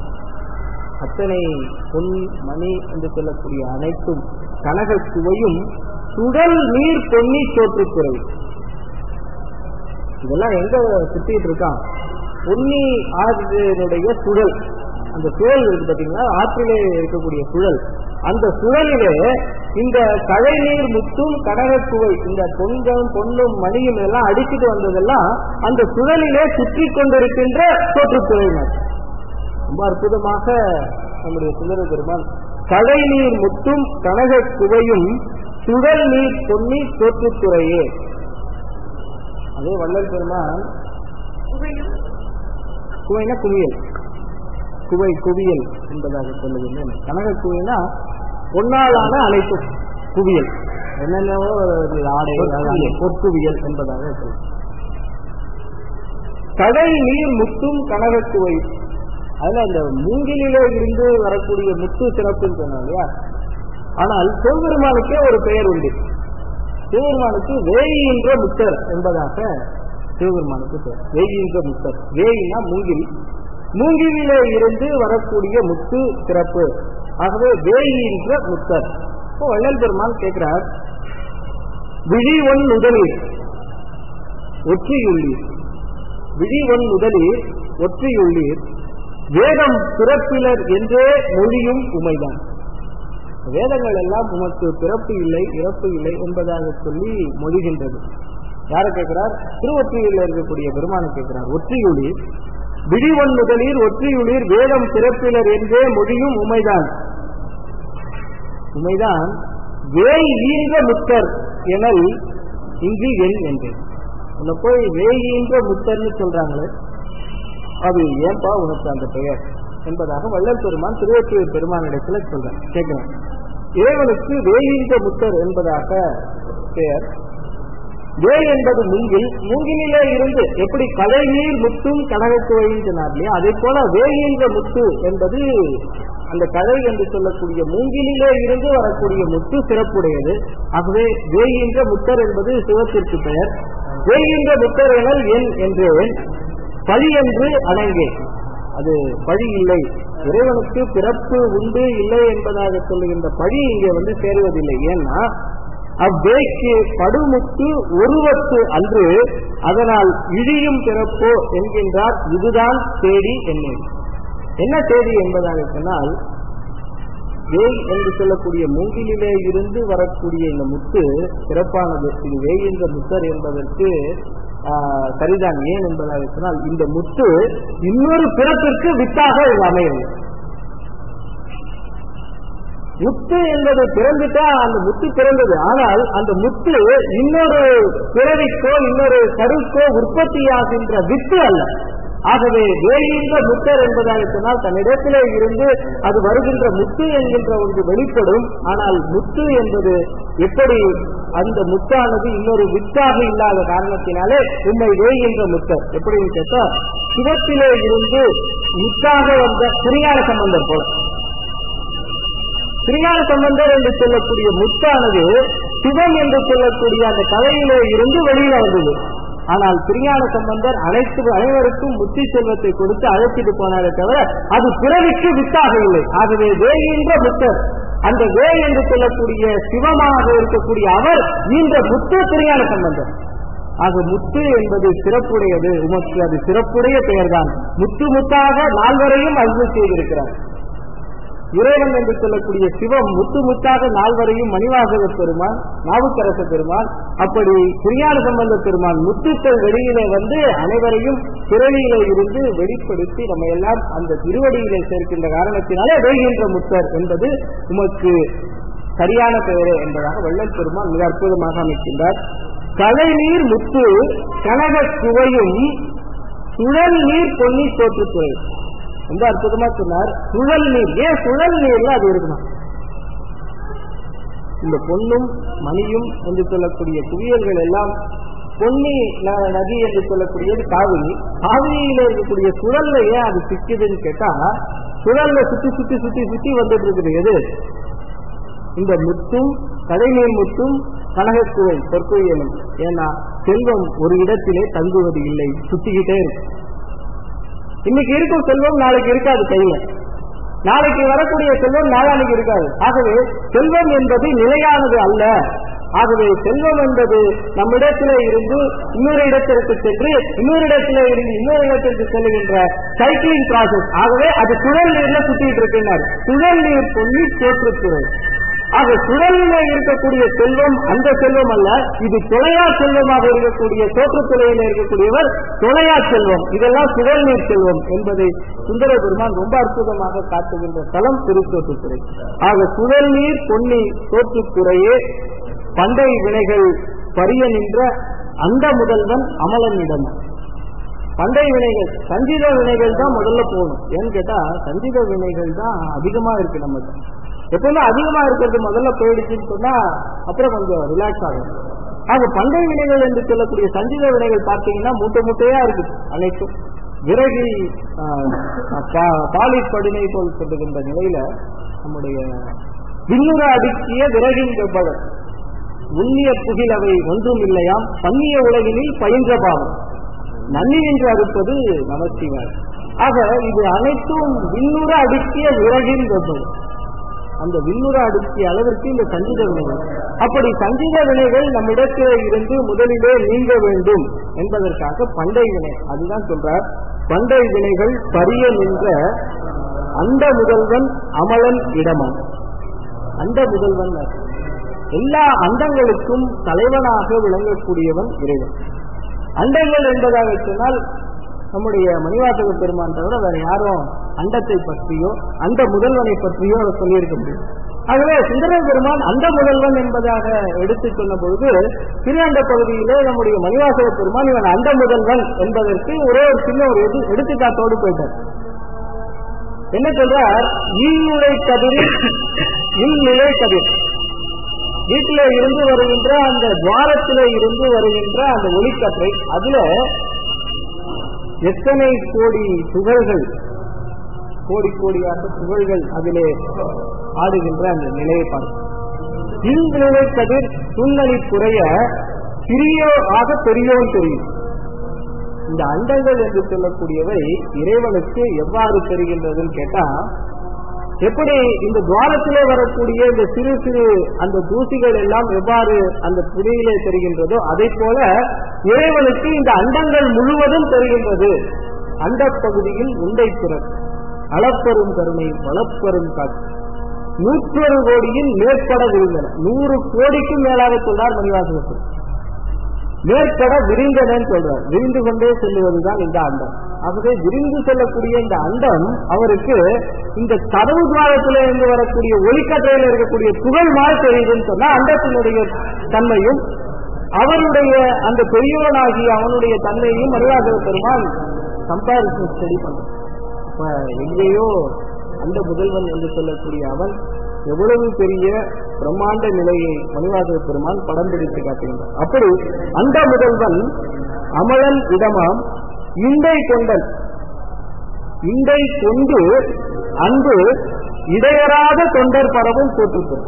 அத்தனை பொன் மணி என்று சொல்லக்கூடிய அனைத்தும் கனகக்குவையும் சுடல் நீர் பொன்னி சோற்றுத்துறை இதெல்லாம் எங்க சுத்திட்டு இருக்கான் பொன்னி ஆற்றினுடைய சுழல் அந்த சுழல் இருக்கு பாத்தீங்களா ஆற்றிலே இருக்கக்கூடிய சுழல் அந்த சுழலிலே இந்த கழை நீர் முத்தும் கடகக்குவை இந்த பொங்கல் பொண்ணும் மணியும் எல்லாம் அடிச்சுட்டு வந்ததெல்லாம் அந்த சுழலிலே சுற்றி கொண்டிருக்கின்ற தோற்றுத்துறையினர் ரொம்ப அற்புதமாக நம்முடைய சுந்தர பெருமான் கடை நீர் முத்தும் கனக குவையும் சுடல் நீர் பொன்னி தோற்றுத்துறையே அதே வள்ளல் பெருமான் குவைனா குவியல் குவை குவியல் என்பதாக சொல்லுகின்றேன் கனக குவைனா பொன்னாலான அனைத்தும் குவியல் என்னென்னவோ ஆடை பொற்குவியல் என்பதாக சொல்லும் கடை நீர் முத்தும் கனகக்குவை அதுல அந்த மூங்கிலே இருந்து வரக்கூடிய முத்து சிறப்புன்னு சொன்னாங்க இல்லையா ஆனால் சிவபெருமானுக்கே ஒரு பெயர் உண்டு சிவபெருமானுக்கு வேயின்ற முத்தர் என்பதாக சிவபெருமானுக்கு பெயர் வேயின்ற முத்தர் வேயினா மூங்கில் மூங்கிலே இருந்து வரக்கூடிய முத்து சிறப்பு ஆகவே வேயின்ற முத்தர் இப்போ வள்ளல் பெருமான் கேட்கிறார் விழி ஒன் முதலீர் ஒற்றியுள்ளீர் விழி ஒன் முதலீர் ஒற்றியுள்ளீர் வேதம் பிறப்பிலர் என்றே மொழியும் உமைதான் வேதங்கள் எல்லாம் உமக்கு பிறப்பு இல்லை இறப்பு இல்லை என்பதாக சொல்லி மொழிகின்றது யார கேட்கிறார் திருவொற்றியில் இருக்கக்கூடிய பெருமானை கேட்கிறார் ஒற்றியுளீர் விடிவன் முதலீர் ஒற்றியுளீர் வேதம் பிறப்பிலர் என்றே மொழியும் உமைதான் உமைதான் வேய் ஈன்ற முத்தர் எனல் இங்கு எண் என்றேன் உன்னை போய் வேயின்ற முத்தர்னு சொல்றாங்களே அது ஏன்பா உனக்கு அந்த பெயர் என்பதாக வள்ளல் பெருமான் திருவொற்றியூர் பெருமானிடத்துல சொல்றேன் கேட்கிறேன் இறைவனுக்கு வேயின்ற முத்தர் என்பதாக பெயர் வே என்பது மூங்கில் மூங்கிலே இருந்து எப்படி கலை நீர் முத்தும் கடகத்துவையும் சொன்னார் இல்லையா அதே போல வேகின்ற முத்து என்பது அந்த கலை என்று சொல்லக்கூடிய மூங்கிலே இருந்து வரக்கூடிய முத்து சிறப்புடையது ஆகவே வேகின்ற முத்தர் என்பது சிவத்திற்கு பெயர் வேகின்ற முத்தர் எனல் என் என்றேன் பழி என்று அணங்கேன் அது பழி இல்லை இறைவனுக்கு பிறப்பு உண்டு இல்லை என்பதாக சொல்லுகின்ற பழி இங்கே வந்து சேருவதில்லை ஏன்னா அவ்வேக்கு படுமுத்து ஒருவத்து அன்று அதனால் இழியும் பிறப்போ என்கின்றார் இதுதான் தேடி என்னை என்ன தேதி என்பதாக சொன்னால் வேய் என்று சொல்லக்கூடிய மூங்கிலே இருந்து வரக்கூடிய இந்த முத்து சிறப்பானது இது வேய் என்ற முத்தர் என்பதற்கு ஆஹ், சரிதான் ஏன் என்பதாக சொன்னால் இந்த முத்து இன்னொரு பிறப்பிற்கு வித்தாக இது அமையும் முத்து என்பது பிறந்துட்டா அந்த முத்து பிறந்தது ஆனால் அந்த முத்து இன்னொரு பிறவிக்கோ இன்னொரு கருக்கோ உற்பத்தியாகின்ற வித்து அல்ல ஆகவே வேகின்ற முத்தர் என்பதாக சொன்னால் தன்னிடத்திலே இருந்து அது வருகின்ற முத்து என்கின்ற ஒன்று வெளிப்படும் ஆனால் முத்து என்பது எப்படி அந்த முத்தானது இன்னொரு வித்தாக இல்லாத காரணத்தினாலே உண்மை வேகின்ற முத்தர் எப்படின்னு கேட்டா சிவத்திலே இருந்து முத்தாக வந்த சிறியான சம்பந்தர் போல திருஞான சம்பந்தர் என்று சொல்லக்கூடிய முத்தானது சிவம் என்று சொல்லக்கூடிய அந்த கலையிலே இருந்து வெளியில வந்தது ஆனால் திருஞான சம்பந்தர் அனைத்து அனைவருக்கும் புத்தி செல்வத்தை கொடுத்து அழைச்சிட்டு போனாரே தவிர அது பிறவிக்கு வித்தாக இல்லை ஆகவே வேகின்ற புத்தர் அந்த வே என்று சொல்லக்கூடிய சிவமாக இருக்கக்கூடிய அவர் ஈன்ற முத்து திருஞான சம்பந்தர் ஆக முத்து என்பது சிறப்புடையது உமக்கு அது சிறப்புடைய பெயர்தான் முத்து முத்தாக நால்வரையும் அருள் செய்திருக்கிறார் இறைவன் என்று சொல்லக்கூடிய சிவம் முத்து முத்தாக நால்வரையும் மணிவாசக பெருமான் நாவுக்கரச பெருமான் அப்படி திருஞான சம்பந்த பெருமான் முத்துக்கள் வெளியிலே வந்து அனைவரையும் பிறவியிலே இருந்து வெளிப்படுத்தி நம்ம எல்லாம் அந்த திருவடியிலே சேர்க்கின்ற காரணத்தினாலே வேகின்ற முத்தர் என்பது உமக்கு சரியான பெயரே என்பதாக வள்ளல் பெருமான் மிக அற்புதமாக அமைக்கின்றார் கலைநீர் முத்து கனக சுவையும் சுழல் நீர் பொன்னி தோற்றுத்துறை ரொம்ப அற்புதமா சொன்னார் சுழல் நீர் ஏன் சுழல் நீர்ல அது இருக்கணும் இந்த பொன்னும் மணியும் என்று சொல்லக்கூடிய குவியல்கள் எல்லாம் பொன்னி ந- நதி என்று சொல்லக்கூடியது காவிரி காவிரியில இருக்கக்கூடிய சுழல்ல ஏன் அது சிக்குதுன்னு கேட்டா சுழல்ல சுத்தி சுத்தி சுத்தி சுத்தி வந்துட்டு இருக்குது எது இந்த முத்தும் கடைநீர் முத்தும் கனகக்குவை பொற்குவியலும் ஏன்னா செல்வம் ஒரு இடத்திலே தங்குவது இல்லை சுத்திக்கிட்டே இருக்கும் இன்னைக்கு இருக்கும் செல்வம் நாளைக்கு இருக்காது கையில நாளைக்கு வரக்கூடிய செல்வம் நாளானைக்கு இருக்காது ஆகவே செல்வம் என்பது நிலையானது அல்ல ஆகவே செல்வம் என்பது நம்மிடத்திலே இருந்து இன்னொரு இடத்திற்கு சென்று இன்னொரு இடத்திலே இருந்து இன்னொரு இடத்திற்கு செல்லுகின்ற சைக்கிளிங் ப்ராசஸ் ஆகவே அது சுழல் நீர்ல சுத்திட்டு இருக்கின்றார் சுழல் நீர் சொல்லி தோற்றுத்துறை ஆக சுழலிலே இருக்கக்கூடிய செல்வம் அந்த செல்வம் அல்ல இது தொலையா செல்வமாக இருக்கக்கூடிய தோற்றத்துறையில இருக்கக்கூடியவர் தொலையா செல்வம் இதெல்லாம் சுழல் நீர் செல்வம் என்பதை சுந்தர பெருமான் ரொம்ப அற்புதமாக காட்டுகின்ற தலம் திருத்தோற்றுத்துறை ஆக சுழல் நீர் பொன்னி தோற்றுத்துறையே பண்டை வினைகள் பரிய நின்ற அந்த முதல்வன் அமலனிடம் பண்டை வினைகள் சஞ்சித வினைகள் தான் முதல்ல போகணும் ஏன்னு கேட்டா சஞ்சித வினைகள் தான் அதிகமா இருக்கு நம்மகிட்ட எப்பவுமே அதிகமா இருக்கிறது முதல்ல போயிடுச்சுன்னு சொன்னா அப்புறம் கொஞ்சம் ரிலாக்ஸ் ஆகும் ஆக பண்டை வினைகள் என்று சொல்லக்கூடிய சஞ்சித வினைகள் பார்த்தீங்கன்னா மூட்டை மூட்டையா இருக்கு அனைத்தும் விறகி பாலிஷ் படினை போல் சொல்லுகின்ற நிலையில நம்முடைய விண்ணுற அடுக்கிய விறகின் வெப்பவர் உண்ணிய புகிலவை ஒன்றும் இல்லையாம் பன்னிய உலகினில் பயின்ற பாவம் நன்னி என்று அறுப்பது நமசிவாய் ஆக இது அனைத்தும் விண்ணுற அடுக்கிய விறகின் வெப்பம் அந்த விண்ணுற அடுக்கிய அளவிற்கு இந்த சஞ்சித வினைகள் அப்படி சஞ்சித வினைகள் நம்மிடத்திலே இருந்து முதலிலே நீங்க வேண்டும் என்பதற்காக பண்டை வினை அதுதான் சொல்றார் பண்டை வினைகள் பரிய நின்ற அந்த முதல்வன் அமலன் இடமன் அந்த முதல்வன் எல்லா அண்டங்களுக்கும் தலைவனாக விளங்கக்கூடியவன் இறைவன் அண்டங்கள் என்பதாக சொன்னால் நம்முடைய மணிவாசக பெருமான் தவிர வேற யாரும் அண்டத்தை பற்றியோ அந்த முதல்வனை பற்றியோ அவர் சொல்லியிருக்க முடியும் ஆகவே சுந்தர பெருமான் அந்த முதல்வன் என்பதாக எடுத்து சொன்ன பொழுது திருநண்ட பகுதியிலே நம்முடைய மணிவாசக பெருமான் இவன் அந்த முதல்வன் என்பதற்கு ஒரே ஒரு சின்ன ஒரு எடு எடுத்துக்காட்டோடு போயிட்டார் என்ன சொல்றார் ஈயுளை கதிரில் இந்நிலை கதிர் வீட்டில இருந்து வருகின்ற அந்த துவாரத்தில இருந்து வருகின்ற அந்த ஒளிக்கற்றை அதுல எத்தனை கோடி துகள்கள் கோடி கோடியாக துகள்கள் அதிலே ஆடுகின்ற அந்த நிலையை பார்க்கும் இன்விளை கதிர் துண்ணலி குறைய சிறியோ ஆக பெரியோன் தெரியும் இந்த அண்டங்கள் என்று சொல்லக்கூடியவை இறைவனுக்கு எவ்வாறு தெரிகின்றதுன்னு கேட்டா எப்படி இந்த துவாரத்திலே வரக்கூடிய இந்த சிறு சிறு அந்த தூசிகள் எல்லாம் எவ்வாறு அந்த புதையிலே தெரிகின்றதோ அதை போல இறைவனுக்கு இந்த அண்டங்கள் முழுவதும் தெரிகின்றது அண்ட பகுதியில் உண்டை பிறர் அளப்பெரும் கருணை வளப்பெரும் காட்சி நூற்றொரு கோடியின் மேற்பட விழுந்தன நூறு கோடிக்கும் மேலாக சொல்றார் மணிவாசகத்தில் மேற்பட விரிந்தனன்னு சொல்றார் விரிந்து கொண்டே செல்லுவதுதான் இந்த அண்டம் ஆகவே விரிந்து செல்லக்கூடிய இந்த அண்டம் அவருக்கு இந்த கதவு துவாரத்தில் இருந்து வரக்கூடிய ஒளிக்கற்றையில் இருக்கக்கூடிய புகழ் மாதிரி தெரியுதுன்னு சொன்னா அண்டத்தினுடைய தன்மையும் அவனுடைய அந்த பெரியவனாகிய அவனுடைய தன்மையையும் மணிவாசக பெருமான் கம்பாரிசன் ஸ்டடி பண்ண இப்ப எங்கேயோ அந்த முதல்வன் என்று சொல்லக்கூடிய அவன் எவ்வளவு பெரிய பிரம்மாண்ட நிலையை மணிவாசக பெருமான் படம் பிடித்து காட்டுகின்றான் அப்படி அந்த முதல்வன் அமலன் இடமாம் இண்டை கொண்டன் இண்டை கொண்டு அன்பு இடையறாத தொண்டர் பரவும் போட்டிருக்கிறது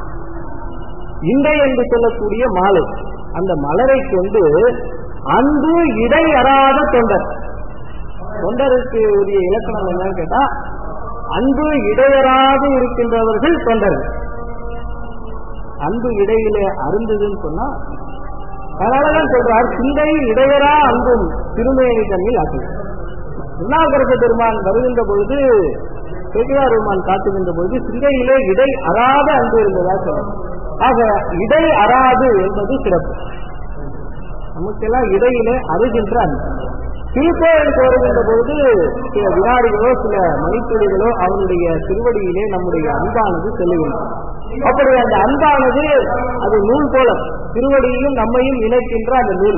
இண்டை என்று சொல்லக்கூடிய மாலை அந்த மலரை கொண்டு அன்பு இடையறாத தொண்டர் தொண்டருக்கு உரிய இலக்கணம் என்னன்னு கேட்டா அன்பு இடையறாது இருக்கின்றவர்கள் தொண்டர்கள் அன்பு இடையிலே அருந்ததுன்னு சொன்னா அதனாலதான் சொல்றார் சிந்தை இடையரா அன்பும் திருமேனி தன்னில் ஆக்கு உண்ணாகரச பெருமான் வருகின்ற பொழுது பெரியார் பெருமான் காட்டுகின்ற பொழுது சிந்தையிலே இடை அறாத அன்பு இருந்ததா சொல்றார் ஆக இடை அறாது என்பது சிறப்பு நமக்கெல்லாம் இடையிலே அருகின்ற அன்பு திருக்கோயிலுக்கு வருகின்ற பொழுது சில வினாடிகளோ சில மணித்துளிகளோ அவனுடைய திருவடியிலே நம்முடைய அன்பானது செல்லுகின்றது அப்படி அந்த அன்பானது அது நூல் போல திருவடியையும் நம்மையும் இணைக்கின்ற அந்த நூல்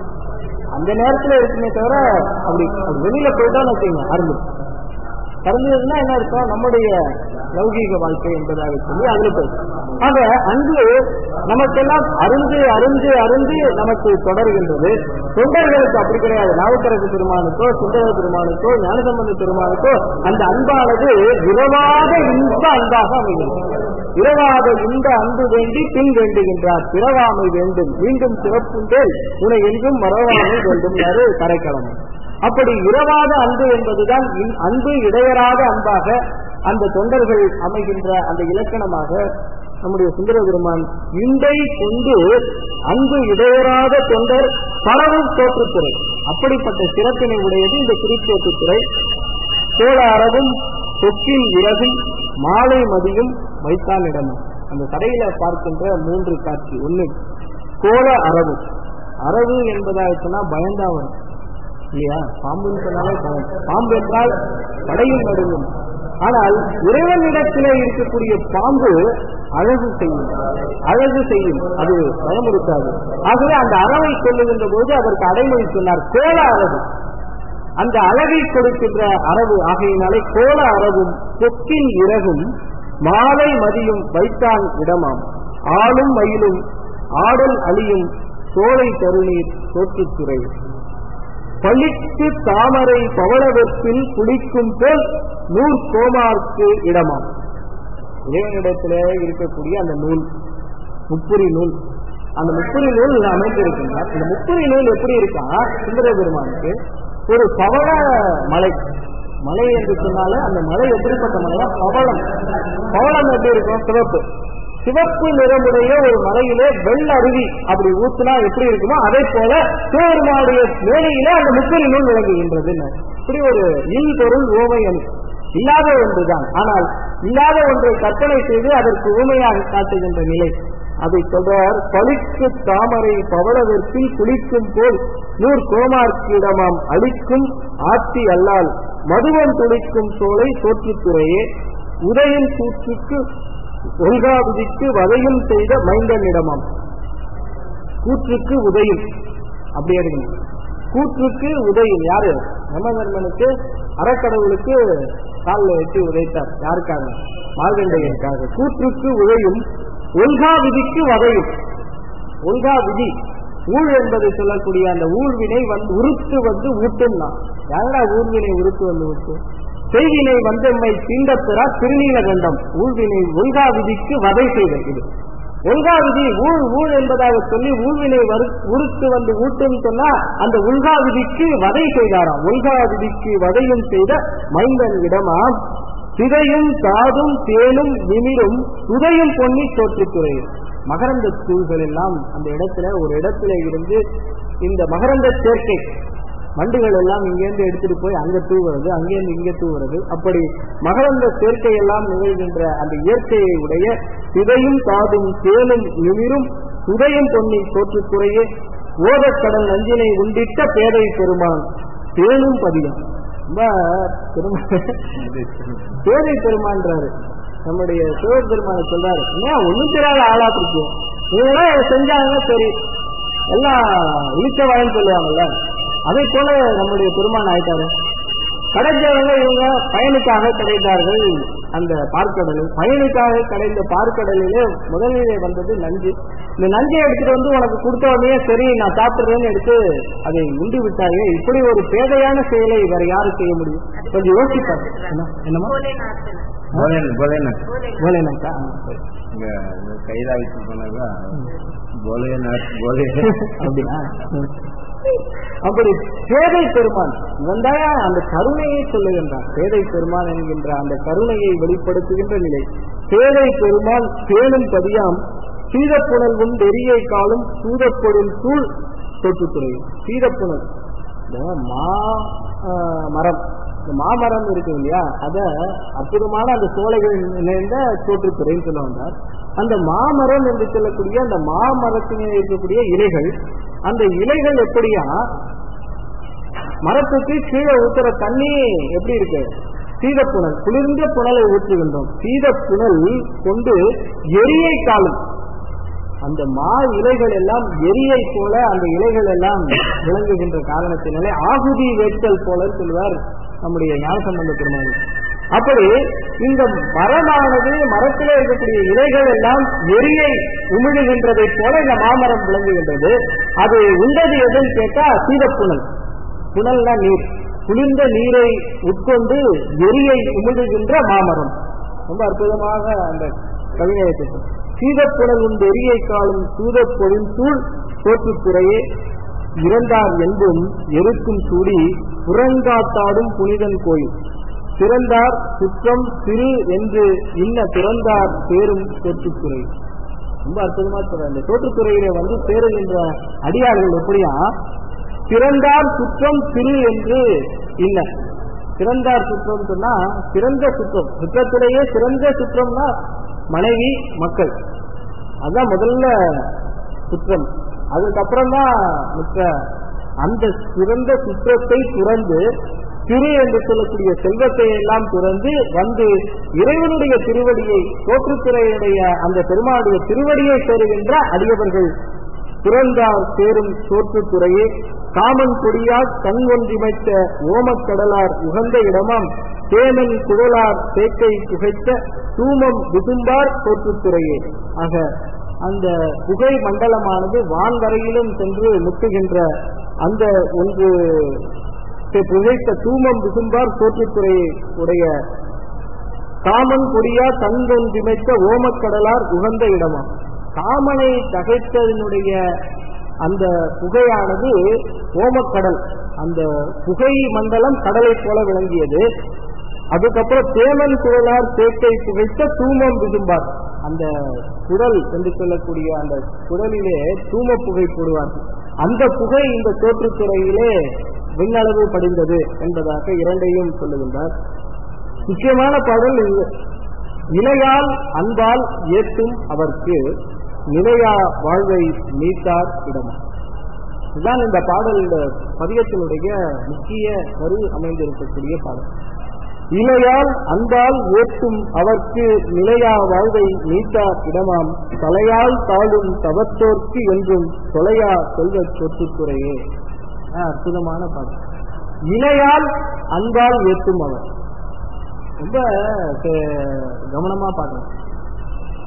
அந்த நேரத்துல இருக்குமே தவிர அப்படி அது வெளியில போயிட்டோம்னு வச்சுங்க அருந்து கறந்ததுன்னா என்ன அர்த்தம் நம்முடைய லௌகீக வாழ்க்கை என்பதாக சொல்லி அதுல போயிடும் ஆக அன்பு நமக்கெல்லாம் அருந்து அருந்து அருந்து நமக்கு தொடர்கின்றது தொண்டர்களுக்கு அப்படி கிடையாது நாவுக்கரசு பெருமானுக்கோ சுந்தர பெருமானுக்கோ ஞானசம்பந்த பெருமானுக்கோ அந்த அன்பானது இரவாத இன்ப அன்பாக அமைகிறது இரவாத இந்த அன்பு வேண்டி பின் வேண்டுகின்றார் பிறவாமை வேண்டும் மீண்டும் சிறப்புண்டேல் உனை எங்கும் மறவாமை வேண்டும் கரைக்கடமை அப்படி இரவாத அன்பு என்பதுதான் அன்பு இடையராத அன்பாக அந்த தொண்டர்கள் அமைகின்ற அந்த இலக்கணமாக நம்முடைய சுந்தர பெருமான் இண்டை கொண்டு அன்பு இடையராத தொண்டர் பரவும் தோற்றுத்துறை அப்படிப்பட்ட சிறப்பினை உடையது இந்த திருத்தோற்றுத்துறை சோழ அரவும் தொக்கில் விறகில் மாலை மதியும் வைத்தான் இடமும் அந்த கடையில பார்க்கின்ற மூன்று காட்சி ஒண்ணு கோல அரவு அரவு என்பதாக சொன்னா பயந்தா வரும் இல்லையா பாம்புன்னு சொன்னாலே பயம் பாம்பு என்றால் படையும் நடுங்கும் ஆனால் இறைவனிடத்திலே இருக்கக்கூடிய பாம்பு அழகு செய்யும் அழகு செய்யும் அது பயமுறுத்தாது ஆகவே அந்த அறவை சொல்லுகின்ற போது அதற்கு அடைமொழி சொன்னார் கோல அழகு அந்த அழகை கொடுக்கின்ற அரவு ஆகையினாலே கோல அரவும் கொக்கின் இறகும் மாலை மதியும் வைத்தான் இடமாம் ஆளும் மயிலும் ஆடல் அழியும் சோலை தருநீர் தோற்றுத்துறை பளிக்கு தாமரை பவளவெப்பில் குளிக்கும் போல் நூல் கோமார்க்கு இடமாம் இறைவனிடத்திலே இருக்கக்கூடிய அந்த நூல் முப்புரி நூல் அந்த முப்புரி நூல் அமைந்திருக்கின்றார் இந்த முப்புரி நூல் எப்படி இருக்கா சுந்தர பெருமானுக்கு ஒரு பவள மலை மலை என்று சொன்னாலே அந்த மலை எப்படிப்பட்ட மலையா பவளம் பவளம் எப்படி இருக்கும் சிவப்பு சிவப்பு நிறமுடைய ஒரு மலையிலே வெள்ள அருவி அப்படி ஊத்துனா எப்படி இருக்குமோ அதே போல சிவபெருமானுடைய மேலையிலே அந்த முப்பரி நூல் விளங்குகின்றது இப்படி ஒரு இல் பொருள் ஓமையம் இல்லாத ஒன்றுதான் ஆனால் இல்லாத ஒன்றை கற்பனை செய்து அதற்கு ஊமையாக காட்டுகின்ற நிலை அதை சொல்றார் பளிக்கு தாமரை பவளவிற்பில் குளிக்கும் போல் நூறு கோமார்க்கிடமாம் அளிக்கும் ஆட்சி அல்லால் மதுவம் துளிக்கும் சோலை தோற்றுத்துறையே உதயம் கூற்றுக்கு ஒல்காவிதிக்கு வதையும் செய்த மைந்தனிடமாம் கூற்றுக்கு உதயம் அப்படியே இருக்கணும் கூற்றுக்கு உதயம் யாரு யமதர்மனுக்கு அறக்கடவுளுக்கு காலில் வச்சு உதைத்தார் யாருக்காக மார்கண்டையனுக்காக கூற்றுக்கு உதயும் ஒல்கா விதிக்கு வகையும் ஒல்கா விதி ஊழ் என்பதை சொல்லக்கூடிய அந்த ஊழ்வினை வந்து உருத்து வந்து ஊட்டும்னா யாரா ஊழ்வினை உருத்து வந்து ஊட்டு செய்வினை வந்தம்மை தீண்டப்பெறா திருநீலகண்டம் ஊழ்வினை ஒல்கா விதிக்கு வதை செய்தல் இது ஒல்கா விதி ஊழ் ஊழ் என்பதாக சொல்லி ஊழ்வினை வரு- உருத்து வந்து ஊட்டும் சொன்னா அந்த உல்கா விதிக்கு வதை செய்தாராம் ஒல்கா விதிக்கு வதையும் செய்த மைந்தன் இடமாம் சிதையும் தாதும் தேனும் நிமிரும் உதயம் பொன்னி தோற்றுத்துறையும் மகரந்த தூள்கள் எல்லாம் அந்த இடத்துல ஒரு இடத்துல இருந்து இந்த மகரந்த சேர்க்கை மண்டுகள் எல்லாம் இங்கேருந்து எடுத்துட்டு போய் அங்க தூவுறது அங்கேருந்து இங்க தூவுறது அப்படி மகரந்த சேர்க்கை எல்லாம் நிகழ்கின்ற அந்த இயற்கையை உடைய சிதையும் தாதும் தேனும் நிமிரும் உதயம் பொன்னி தோற்றுத்துறையே ஓதக்கடல் நஞ்சினை உண்டிட்ட பேதை பெருமான் தேனும் பதியம் ரொம்ப பெருமாள் பேதை பெருமான்றாரு நம்முடைய சிவன் பெருமானை சொல்றாரு ஏன் ஒண்ணும் தெரியாத ஆளா இருக்கு இவங்களாம் இதை செஞ்சாங்க சரி எல்லாம் இழிச்ச வாயன்னு சொல்லுவாங்கல்ல அதே போல நம்முடைய பெருமான் ஆயிட்டாரு கடைஞ்சவங்க இவங்க பயனுக்காக கிடைத்தார்கள் அந்த பார்க்கடலில் பயனுக்காக கிடைந்த பார்க்கடலிலே முதலிலே வந்தது நஞ்சு இந்த நஞ்சை எடுத்துட்டு வந்து உனக்கு கொடுத்த உடனே சரி நான் சாப்பிடுறேன்னு எடுத்து அதை உண்டு விட்டாயே இப்படி ஒரு பேதையான செயலை வேற யாரு செய்ய முடியும் கொஞ்சம் யோசிப்பாரு என்ன என்னமா போலேன் போலேன் போலேனாக்கா இங்க இந்த கைலாவிக்கு போனாக்கா போலேநாத் போலே அப்படியா அப்படி பேதை பெருமான் இவன் தான் அந்த கருணையை சொல்லுகின்றான் பேதை பெருமான் என்கின்ற அந்த கருணையை வெளிப்படுத்துகின்ற நிலை பேதை பெருமான் பேணும் பதியாம் சீதப்புணல் வெறியை காலும் சூதப்பொருள் சூழ் தொட்டுத்துறையும் சீதப்புணல் இந்த மா ஆஹ், மரம் இந்த மாமரம் இருக்கு இல்லையா அத அற்புதமான அந்த சோலைகள் நிறைந்த தோற்றுத்துறைன்னு சொல்ல வந்தார் அந்த மாமரம் என்று சொல்லக்கூடிய அந்த மாமரத்திலே இருக்கக்கூடிய இலைகள் அந்த இலைகள் எப்படியா மரத்துக்கு கீழே ஊத்துற தண்ணி எப்படி இருக்கு சீதப்புணல் குளிர்ந்த புனலை ஊற்றுகின்றோம் சீதப்புணல் கொண்டு எரியை காலும் அந்த மா இலைகள் எல்லாம் எரியை போல அந்த இலைகள் எல்லாம் விளங்குகின்ற காரணத்தினாலே ஆகுதி வேட்டல் போல சொல்வார் நம்முடைய ஞானசம்பந்த பெருமாள் அப்படி இந்த மரமானது மரத்திலே இருக்கக்கூடிய இலைகள் எல்லாம் எரியை உமிழுகின்றதை போல இந்த மாமரம் விளங்குகின்றது அது உண்டது எதுன்னு கேட்டா சீதப்புணல் புனல்னா நீர் குளிர்ந்த நீரை உட்கொண்டு எரியை உமிழுகின்ற மாமரம் ரொம்ப அற்புதமாக அந்த கவிஞரை சீதப்புணல் உண்டு எரியை காலும் சூதப் பொழிந்தூள் தோற்றுத்துறையே இறந்தார் என்பும் எருக்கும் சூடி புறங்காத்தாடும் புனிதன் கோயில் பிறந்தார் குற்றம் சிறு என்று இன்ன பிறந்தார் பேரும் தோற்றுத்துறை ரொம்ப அற்புதமா சொல்ற இந்த தோற்றுத்துறையிலே வந்து சேருகின்ற அடியார்கள் எப்படியா பிறந்தார் குற்றம் சிறு என்று இல்ல பிறந்தார் குற்றம் சொன்னா சிறந்த சுற்றம் சுற்றத்திலேயே சிறந்த சுற்றம்னா மனைவி மக்கள் அதான் முதல்ல குற்றம் அதுக்கப்புறம் தான் மிக்க அந்த சிறந்த குற்றத்தை துறந்து திரு என்று சொல்லக்கூடிய செல்வத்தை எல்லாம் துறந்து வந்து இறைவனுடைய திருவடியை தோற்றுத்துறையுடைய அந்த பெருமாளுடைய திருவடியை சேருகின்ற அடியவர்கள் பிறந்தார் சேரும் தோற்றுத்துறையே காமன் கொடியார் கண் ஒன்றிமைத்த ஓமக்கடலார் உகந்த இடமாம் தேமன் குழலார் சேக்கை புகைத்த தூமம் விசும்பார் தோற்றுத்துறையே ஆக அந்த புகை மண்டலமானது வான் வரையிலும் சென்று முட்டுகின்ற அந்த ஒன்று புகைத்த தூமம் விசும்பார் தோற்றுத்துறையை உடைய காமன் கொடியா தங்கொன்றிமைத்த ஓமக்கடலார் உகந்த இடமாம் காமனை தகைத்ததனுடைய அந்த புகையானது ஓமக்கடல் அந்த புகை மண்டலம் கடலை போல விளங்கியது அதுக்கப்புறம் தேமன் குரலார் சேட்டை புகைத்த தூமம் விசும்பார் அந்த குரல் என்று சொல்லக்கூடிய அந்த குரலிலே தூம புகை போடுவார்கள் அந்த புகை இந்த தோற்றுத்துறையிலே விண்ணளவு படிந்தது என்பதாக இரண்டையும் சொல்லுகின்றார் முக்கியமான பாடல் இது இலையால் அன்பால் ஏற்றும் அவர்க்கு நிலையா வாழ்வை நீத்தார் இடமா இதுதான் இந்த பாடல் இந்த பதியத்தினுடைய முக்கிய கரு அமைந்திருக்கக்கூடிய பாடல் இலையால் அன்பால் ஏற்றும் அவர்க்கு நிலையா வாழ்வை நீத்தார் இடமாம் தலையால் தாழும் தவத்தோர்க்கு என்றும் தொலையா செல்வ சொத்துத்துறையே அற்புதமான பாடல் இலையால் அன்பால் ஏற்றும் அவர் ரொம்ப கவனமா பார்க்கணும்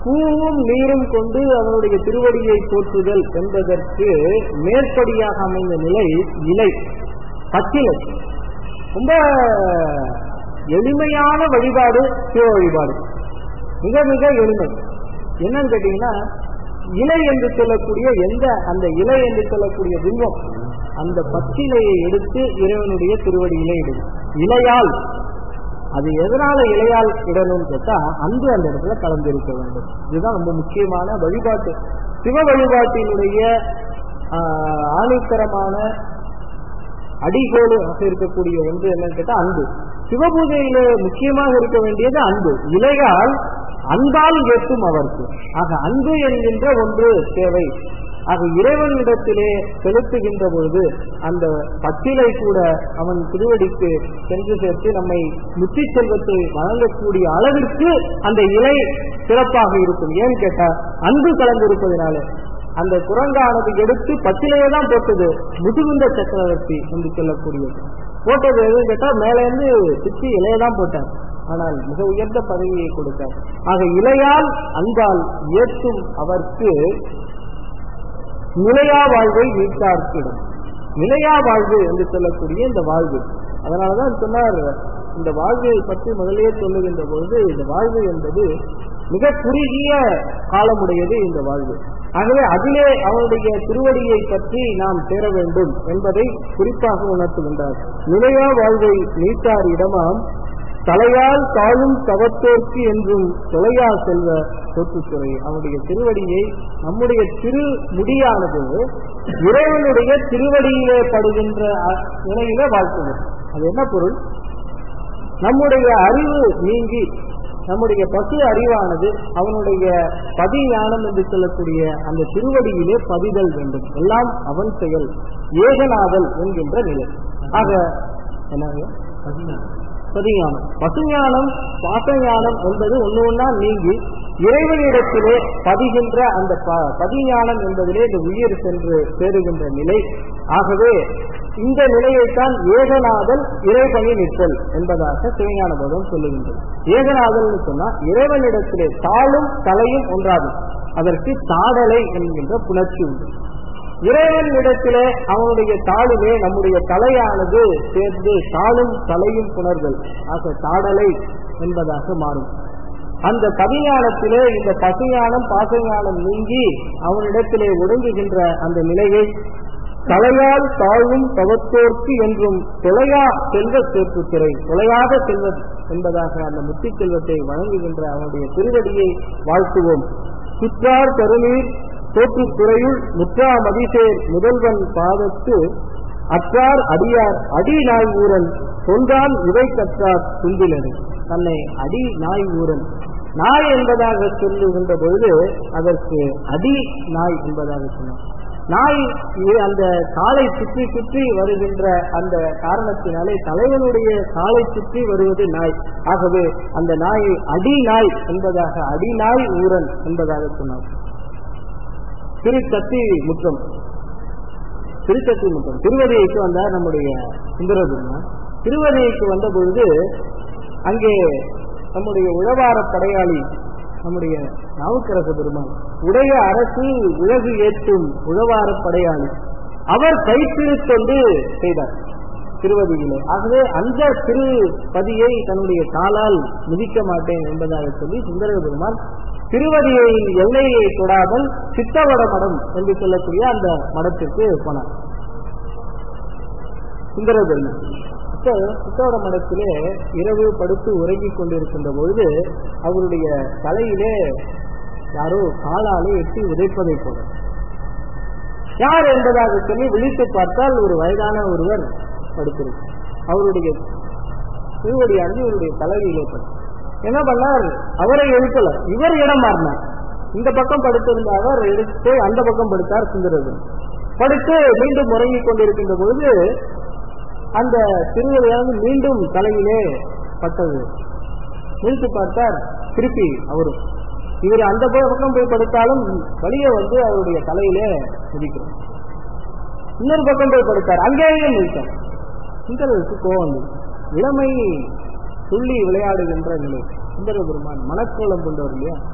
பூவும் நீரும் கொண்டு அவனுடைய திருவடியை போற்றுதல் என்பதற்கு மேற்படியாக அமைந்த நிலை இலை பச்சிலை ரொம்ப எளிமையான வழிபாடு சிவ வழிபாடு மிக மிக எளிமை என்னன்னு கேட்டீங்கன்னா இலை என்று சொல்லக்கூடிய எந்த அந்த இலை என்று சொல்லக்கூடிய பிம்பம் அந்த பச்சிலையை எடுத்து இறைவனுடைய திருவடியிலே இடும் இலையால் அது எதனால இலையால் இடணும்னு கேட்டா அன்பு அந்த இடத்துல கலந்திருக்க வேண்டும் இதுதான் ரொம்ப முக்கியமான வழிபாட்டு சிவ வழிபாட்டினுடைய ஆஹ், ஆணித்தரமான அடிகோலாக இருக்கக்கூடிய ஒன்று என்னன்னு கேட்டா அன்பு சிவபூஜையில முக்கியமாக இருக்க வேண்டியது அன்பு இலையால் அன்பால் ஏற்றும் அவருக்கு ஆக அன்பு என்கின்ற ஒன்று தேவை ஆக இறைவனிடத்திலே செலுத்துகின்ற பொழுது அந்த பத்திலை கூட அவன் திருவடிக்கு சென்று சேர்த்து நம்மை முத்தி செல்வத்தை வழங்கக்கூடிய அளவிற்கு அந்த இலை சிறப்பாக இருக்கும் ஏன்னு கேட்டா அன்பு கலந்திருப்பதனால அந்த குரங்கானது எடுத்து பச்சிலையே தான் போட்டது முதுகுந்த சக்கரவர்த்தி என்று சொல்லக்கூடியது போட்டது எதுன்னு கேட்டா மேல இருந்து சுத்தி இலையை தான் போட்டார் ஆனால் மிக உயர்ந்த பதவியை கொடுத்தார் ஆக இலையால் அன்பால் ஏற்றும் அவர்க்கு நிலையா வாழ்வை நீட்டார்க்கிடும் நிலையா வாழ்வு என்று சொல்லக்கூடிய இந்த வாழ்வு அதனாலதான் சொன்னார் இந்த வாழ்வை பற்றி முதலே சொல்லுகின்ற பொழுது இந்த வாழ்வு என்பது மிக குறுகிய காலமுடையது இந்த வாழ்வு ஆகவே அதிலே அவனுடைய திருவடியை பற்றி நாம் சேர வேண்டும் என்பதை குறிப்பாக உணர்த்துகின்றார் நிலையா வாழ்வை நீட்டார் இடமாம் தலையால் தாழும் தவத்தோர்க்கு என்றும் தொலையா செல்வ சொத்துத்துறை அவனுடைய திருவடியை நம்முடைய திரு முடியானது இறைவனுடைய திருவடியிலே படுகின்ற அ- நிலையில வாழ்த்துவது அது என்ன பொருள் நம்முடைய அறிவு நீங்கி நம்முடைய பசு அறிவானது அவனுடைய பதி ஞானம் என்று சொல்லக்கூடிய அந்த திருவடியிலே பதிதல் வேண்டும் எல்லாம் அவன் செயல் ஏகனாதல் என்கின்ற நிலை ஆக என்ன பதிஞானம் பசுஞானம் பாசஞானம் என்பது ஒண்ணு ஒன்னா நீங்கி இறைவனிடத்திலே பதிகின்ற அந்த ப- பதிஞானம் என்பதிலே இந்த உயிர் சென்று சேருகின்ற நிலை ஆகவே இந்த நிலையைத்தான் ஏகநாதல் இறைபணி நிற்றல் என்பதாக சிவஞான போதம் சொல்லுகின்றது ஏகநாதல்னு சொன்னா இறைவனிடத்திலே தாளும் தலையும் ஒன்றாகும் அதற்கு தாடலை என்கின்ற புணர்ச்சி உண்டு இறைவன் இடத்திலே அவனுடைய தாளிலே நம்முடைய தலையானது சேர்ந்து தாளும் தலையும் புணர்தல் ஆக தாடலை என்பதாக மாறும் அந்த கவிஞானத்திலே இந்த பசுஞானம் பாசஞானம் நீங்கி அவனிடத்திலே ஒடுங்குகின்ற அந்த நிலையை தலையால் தாழும் தவத்தோர்க்கு என்றும் தொலையா செல்வ சேர்ப்பு திரை தொலையாத செல்வம் என்பதாக அந்த முத்தி செல்வத்தை வழங்குகின்ற அவனுடைய திருவடியை வாழ்த்துவோம் சுற்றார் தருநீர் தோற்றுத் துறையுள் முற்றா மதிசேர் முதல்வன் பாதத்து அற்றார் அடியார் அடி நாய் ஊரன் தொன்றான் இவை கற்றார் துந்திலனை தன்னை அடி நாய் ஊரன் நாய் என்பதாக சொல்லுகின்ற பொழுது அதற்கு அடி நாய் என்பதாக சொன்னார் நாய் இது அந்த காலை சுற்றி சுற்றி வருகின்ற அந்த காரணத்தினாலே தலைவனுடைய காலை சுற்றி வருவது நாய் ஆகவே அந்த நாயை அடி நாய் என்பதாக அடி நாய் ஊரன் என்பதாக சொன்னார் திருச்சத்தி முற்றம் திருச்சத்தி முற்றம் திருவதியைக்கு வந்தார் நம்முடைய சுந்தரபெருமான் திருவதியைக்கு வந்த பொழுது அங்கே நம்முடைய உழவார படையாளி நம்முடைய நாவுக்கரச பெருமான் உடைய அரசு உலகு ஏற்றும் உழவார படையாளி அவர் கைப்பிடித்தொண்டு செய்தார் திருவதியிலே ஆகவே அந்த திருப்பதியை தன்னுடைய காலால் மிதிக்க மாட்டேன் என்பதாக சொல்லி சுந்தர பெருமான் திருவதியை எல்லையை தொடாமல் சித்தவட மடம் என்று சொல்லக்கூடிய அந்த மடத்திற்கு போனார் சுந்தர பெருமான் சித்த- சித்தவட மடத்திலே இரவு படுத்து உறங்கிக் கொண்டிருக்கின்ற பொழுது அவருடைய தலையிலே யாரோ காலாலே எட்டி உதைப்பதை போல யார் என்பதாக சொல்லி விழித்து பார்த்தால் ஒரு வயதான ஒருவர் படுத்திருக்கு அவருடைய திருவடியானது இவருடைய தலையிலே படும் என்ன பண்ணார் அவரை எழுப்பல இவர் இடம் மாறினார் இந்த பக்கம் படுத்திருந்த அவர் எடுத்து அந்த பக்கம் படுத்தார் சுந்தரர் படுத்து மீண்டும் உறங்கிக் கொண்டிருக்கின்ற பொழுது அந்த திருவடியானது மீண்டும் தலையிலே பட்டது நிறுத்தி பார்த்தார் திருப்பி அவரும் இவர் அந்த பக்கம் போய் படுத்தாலும் வழியே வந்து அவருடைய தலையிலே மிதிக்கிறோம் இன்னொரு பக்கம் போய் படுத்தார் அங்கேயே நிறுத்தார் சுந்தரருக்கு கோவம் வந்தது இளமை துள்ளி விளையாடுகின்ற நிலை சுந்தர பெருமான் மனக்கோலம் கொண்டவர் இல்லையா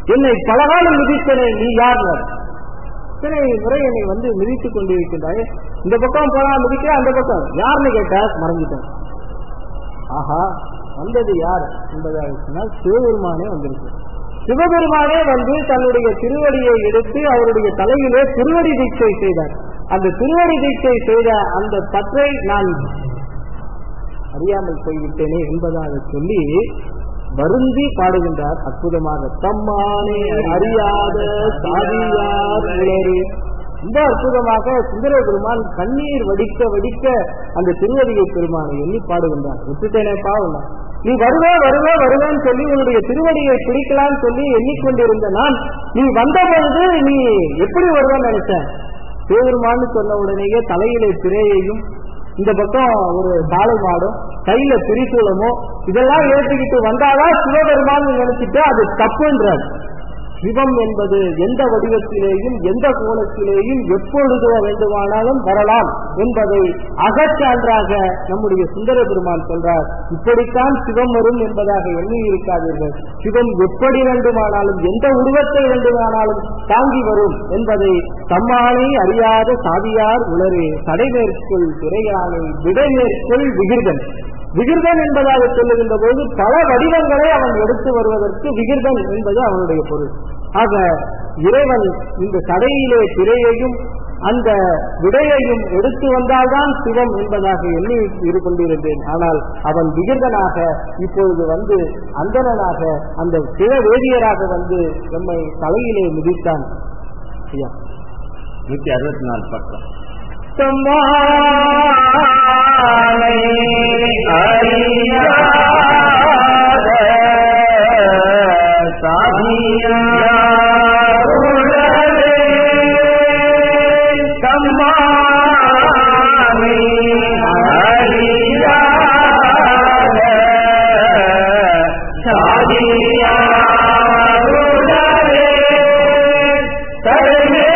என்னை பலகாலம் மிதித்தனை நீ யார் இத்தனை முறை என்னை வந்து மிதித்துக் கொண்டிருக்கின்றாய் இந்த பக்கம் போனா மிதிக்க அந்த பக்கம் யாருன்னு கேட்டா மறந்துட்டேன் ஆஹா வந்தது யார் என்பதாக சொன்னால் சிவபெருமானே வந்திருக்கு சிவபெருமானே வந்து தன்னுடைய திருவடியை எடுத்து அவருடைய தலையிலே திருவடி தீட்சை செய்தார் அந்த திருவடி தீட்சை செய்த அந்த பற்றை நான் அறியாமல் போய்விட்டேனே என்பதாக சொல்லி வருந்தி பாடுகின்றார் அற்புதமாக தம்மானே அறியாத சாதியார் உளறு ரொம்ப அற்புதமாக சுந்தர பெருமான் கண்ணீர் வடிக்க வடிக்க அந்த திருவடியை பெருமானை எண்ணி பாடுகின்றார் விட்டுட்டேனே பாவம் நீ வருவே வருவே வருவேன்னு சொல்லி உன்னுடைய திருவடியை பிடிக்கலாம்னு சொல்லி எண்ணிக்கொண்டிருந்த நான் நீ வந்த பொழுது நீ எப்படி வருவேன்னு நினைச்சேன் சிவபெருமான்னு சொன்ன உடனேயே தலையிலே திரையையும் இந்த பக்கம் ஒரு காளை மாடும் கையில திரிசூலமோ இதெல்லாம் ஏற்றிக்கிட்டு வந்தாதான் சிவபெருமான் நினைச்சிட்டு அது தப்புன்றார் சிவம் என்பது எந்த வடிவத்திலேயும் எந்த கோலத்திலேயும் எப்பொழுதோ வேண்டுமானாலும் வரலாம் என்பதை அகச்சான்றாக நம்முடைய சுந்தர பெருமான் சொல்றார் இப்படித்தான் சிவம் வரும் என்பதாக எண்ணி இருக்காதீர்கள் சிவம் எப்படி வேண்டுமானாலும் எந்த உருவத்தை வேண்டுமானாலும் தாங்கி வரும் என்பதை தம்மானை அறியாத சாதியார் உளரே தடைமேற்குள் திரையானை விடைமேற்குள் விகிர்தன் விகிர்தன் என்பதாக சொல்லுகின்ற போது பல வடிவங்களை அவன் எடுத்து வருவதற்கு விகிர்தன் என்பது அவனுடைய பொருள் ஆக இறைவன் இந்த தடையிலே திரையையும் அந்த விடையையும் எடுத்து வந்தால்தான் சிவம் என்பதாக எண்ணி இரு கொண்டிருந்தேன் ஆனால் அவன் விகிர்தனாக இப்பொழுது வந்து அந்தணனாக அந்த சிவ வேதியராக வந்து நம்மை தலையிலே மிதித்தான் ஐயா நூத்தி அறுபத்தி நாலு பக்கம் தம்மானை அறியாத சாதியாருளரே தம்மானை அறியாத சாதியாருளரே தருமே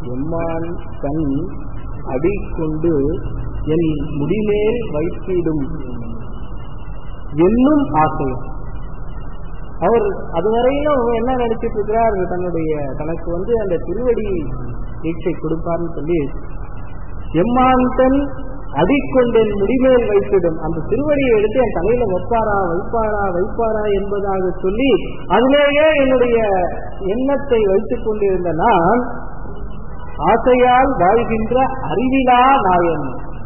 எம்மான் தன் அடி கொண்டு என் முடிமேல் வைத்திடும் என்னும் ஆசை அவர் அதுவரையிலும் என்ன நினைச்சிட்டு இருக்கிறார் தன்னுடைய தனக்கு வந்து அந்த திருவடி தீட்சை கொடுப்பார்னு சொல்லி எம்மாந்தன் அடிக்கொண்டேன் முடிமேல் வைத்திடும் அந்த திருவடியை எடுத்து என் தலையில வைப்பாரா வைப்பாரா வைப்பாரா என்பதாக சொல்லி அதிலேயே என்னுடைய எண்ணத்தை வைத்துக் கொண்டிருந்த நான் ஆசையால் வாழ்கின்ற அறிவிலா நாயன்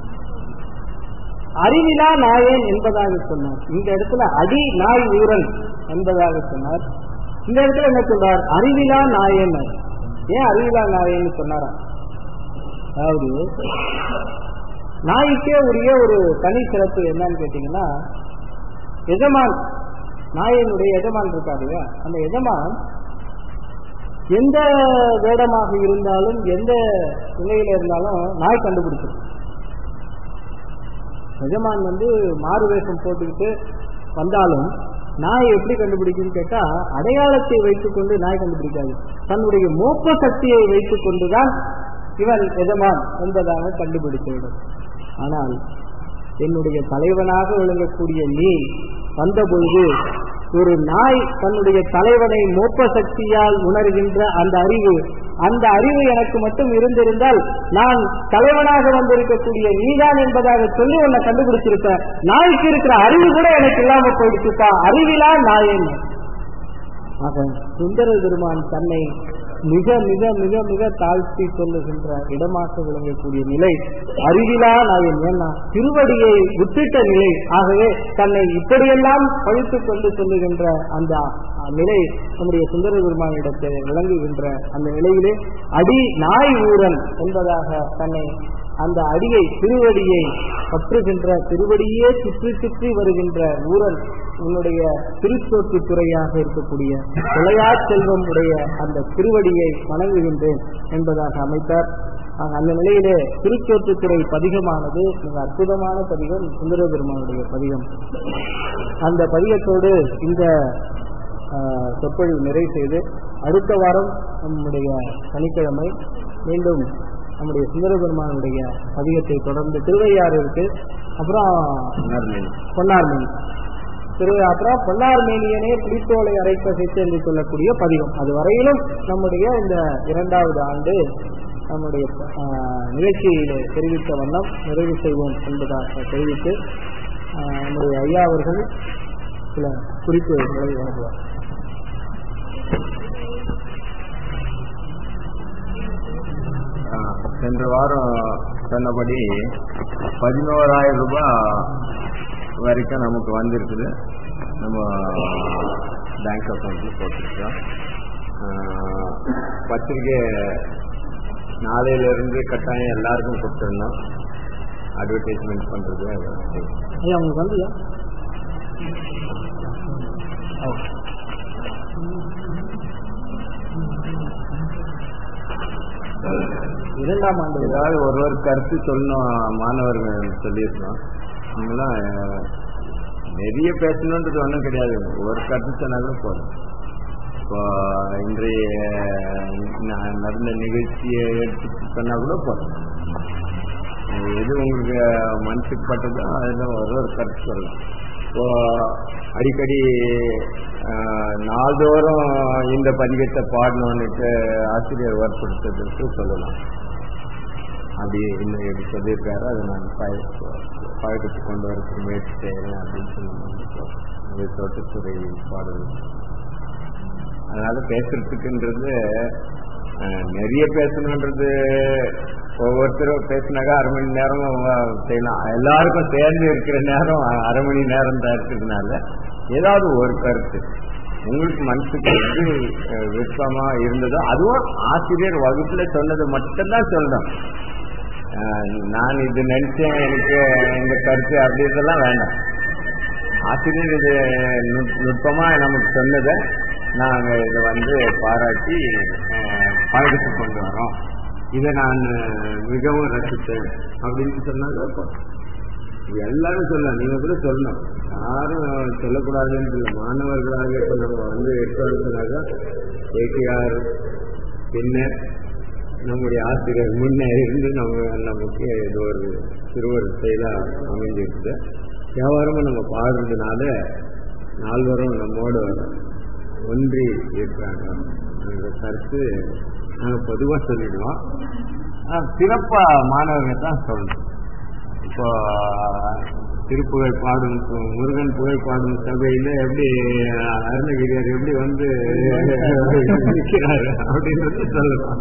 அறிவிலா நாயன் என்பதாக சொன்னார் இந்த இடத்துல அடி நாய் ஊரன் என்பதாக சொன்னார் இந்த இடத்துல என்ன சொல்றார் அறிவிலா நாயன் ஏன் அறிவிலா நாயன்னு சொன்னாரா அதாவது நாய்க்கே உரிய ஒரு தனி சிறப்பு என்னன்னு கேட்டீங்கன்னா எஜமான் நாயனுடைய எஜமான் இருக்காரு அந்த எஜமான் எந்த வேடமாக இருந்தாலும் எந்த நிலையில இருந்தாலும் நாய் கண்டுபிடிச்சிடும் எஜமான் வந்து மாறு வேஷம் போட்டுக்கிட்டு வந்தாலும் நாய் எப்படி கண்டுபிடிக்குன்னு கேட்டா அடையாளத்தை வைத்துக் கொண்டு நாய் கண்டுபிடிக்காது தன்னுடைய மோப்ப சக்தியை வைத்துக் கொண்டுதான் இவன் எஜமான் என்பதாக கண்டுபிடித்துவிடும் ஆனால் என்னுடைய தலைவனாக விளங்கக்கூடிய நீ வந்தபொழுது ஒரு நாய் தன்னுடைய தலைவனை மோப்ப சக்தியால் உணர்கின்ற அந்த அறிவு அந்த அறிவு எனக்கு மட்டும் இருந்திருந்தால் நான் தலைவனாக வந்திருக்கக்கூடிய நீதான் என்பதாக சொல்லி உன்னை கண்டுபிடிச்சிருப்பேன் நாய்க்கு இருக்கிற அறிவு கூட எனக்கு இல்லாம போயிடுச்சுப்பா அறிவிலா நாயன் ஆக சுந்தர பெருமான் தன்னை மிக மிக மிக மிக தாழ்த்தி சொல்லுகின்ற இடமாக விளங்கக்கூடிய நிலை அறிவிலா நாயன் ஏன்னா திருவடியை விட்டுட்ட நிலை ஆகவே தன்னை இப்படியெல்லாம் பழித்துக் கொண்டு சொல்லுகின்ற அந்த நிலை நம்முடைய சுந்தர பெருமானிடத்தில் விளங்குகின்ற அந்த நிலையிலே அடி நாய் ஊரன் என்பதாக தன்னை அந்த அடியை திருவடியை பற்றுகின்ற திருவடியே சுற்றி சுற்றி வருகின்ற ஊரல் உன்னுடைய திருச்சோட்டு துறையாக இருக்கக்கூடிய கொலையா செல்வம் உடைய அந்த திருவடியை வணங்குகின்றேன் என்பதாக அமைத்தார் அந்த நிலையிலே திருச்சோற்றுத்துறை பதிகமானது மிக அற்புதமான பதிகம் சுந்தர பெருமானுடைய பதிகம் அந்த பதிகத்தோடு இந்த சொற்பொழிவு நிறைவு செய்து அடுத்த வாரம் நம்முடைய சனிக்கிழமை மீண்டும் நம்முடைய சுந்தர பெருமானுடைய பதிகத்தை தொடர்ந்து திருவையாறு இருக்கு அப்புறம் பொன்னார்மேனி திரு அப்புறம் பொன்னார்மேனியனே புலித்தோலை அரைக்க சேர்த்து என்று சொல்லக்கூடிய பதிகம் அது வரையிலும் நம்முடைய இந்த இரண்டாவது ஆண்டு நம்முடைய நிகழ்ச்சியிலே தெரிவித்த வண்ணம் நிறைவு செய்வோம் என்பதாக தெரிவித்து நம்முடைய ஐயா அவர்கள் சில குறிப்புகளை வழங்குவார் சென்ற வாரம் சொன்னபடி பதினோராயிரம் ரூபாய் வரைக்கும் நமக்கு வந்திருக்குது நம்ம பேங்க் அக்கௌண்ட்ல போட்டிருக்கோம் பத்திரிகை நாளையில இருந்து கட்டாயம் எல்லாருக்கும் கொடுத்துருந்தோம் அட்வர்டைஸ்மெண்ட் பண்றது ஐயா உங்களுக்கு வந்து இரண்டாம் ஆண்டு ஏதாவது ஒரு ஒரு கருத்து சொல்லணும் மாணவர்கள் சொல்லியிருந்தோம் நீங்களாம் நிறைய பேசணுன்றது ஒன்றும் கிடையாது ஒரு கருத்து சொன்னாலும் போதும் இப்போ இன்றைய நடந்த நிகழ்ச்சியை எடுத்து சொன்னா கூட போதும் எது உங்களுக்கு மனசுக்கு பட்டதோ அதில் ஒரு ஒரு கருத்து சொல்லலாம் இப்போ அடிக்கடி நாள்தோறும் இந்த பதிகத்தை பாடணும்னுட்டு ஆசிரியர் வற்புறுத்ததுக்கு சொல்லலாம் அப்படி இந்த எப்படி சொல்லியிருக்காரு அதை நான் பழக்கத்துக்கு கொண்டு வரதுக்கு முயற்சி செய்யறேன் அப்படின்னு சொல்லி தோட்டத்துறை பாடல் அதனால பேசுறதுக்குன்றது நிறைய பேசணுன்றது ஒவ்வொருத்தரும் பேசினாக்கா அரை மணி நேரம் செய்யலாம் எல்லாருக்கும் சேர்ந்து இருக்கிற நேரம் அரை மணி நேரம் தான் இருக்கிறதுனால ஏதாவது ஒரு கருத்து உங்களுக்கு மனசுக்கு எது விருப்பமா இருந்ததோ அதுவும் ஆசிரியர் வகுப்புல சொன்னது மட்டும்தான் சொல்லணும் நான் இது நினைச்சேன் எனக்கு இந்த கருத்து அப்படி இதெல்லாம் வேண்டாம் ஆசிரியர் இது நுட்பமா நமக்கு சொன்னதை நாங்க இதை வந்து பாராட்டி பழக்கத்துக்கு கொண்டு வரோம் இதை நான் மிகவும் ரசித்தேன் அப்படின்னு சொன்னாங்க எல்லாரும் சொல்லலாம் நீங்க கூட சொல்லணும் யாரும் சொல்லக்கூடாதுன்னு இல்லை மாணவர்களாக இப்ப நம்ம வந்து எடுத்து சொன்னாக்கா ஏகேஆர் பின்னர் நம்முடைய ஆசிரியர் முன்னே இருந்து நம்ம நமக்கு இது ஒரு சிறுவர் செயலா அமைஞ்சிருக்குது வியாபாரமும் நம்ம பாடுறதுனால நால்வரும் நம்மோடு ஒன்றி இருக்கிறாங்க அந்த கருத்து நாங்கள் பொதுவாக சொல்லிடுவோம் ஆனா, சிறப்பா மாணவர்கள் தான் சொல்லணும் இப்போ திருப்புகழ் பாடும் முருகன் புகழ் பாடும் சபையில எப்படி அருணகிரியார் எப்படி வந்து நிற்கிறாரு அப்படின்னு சொல்லலாம்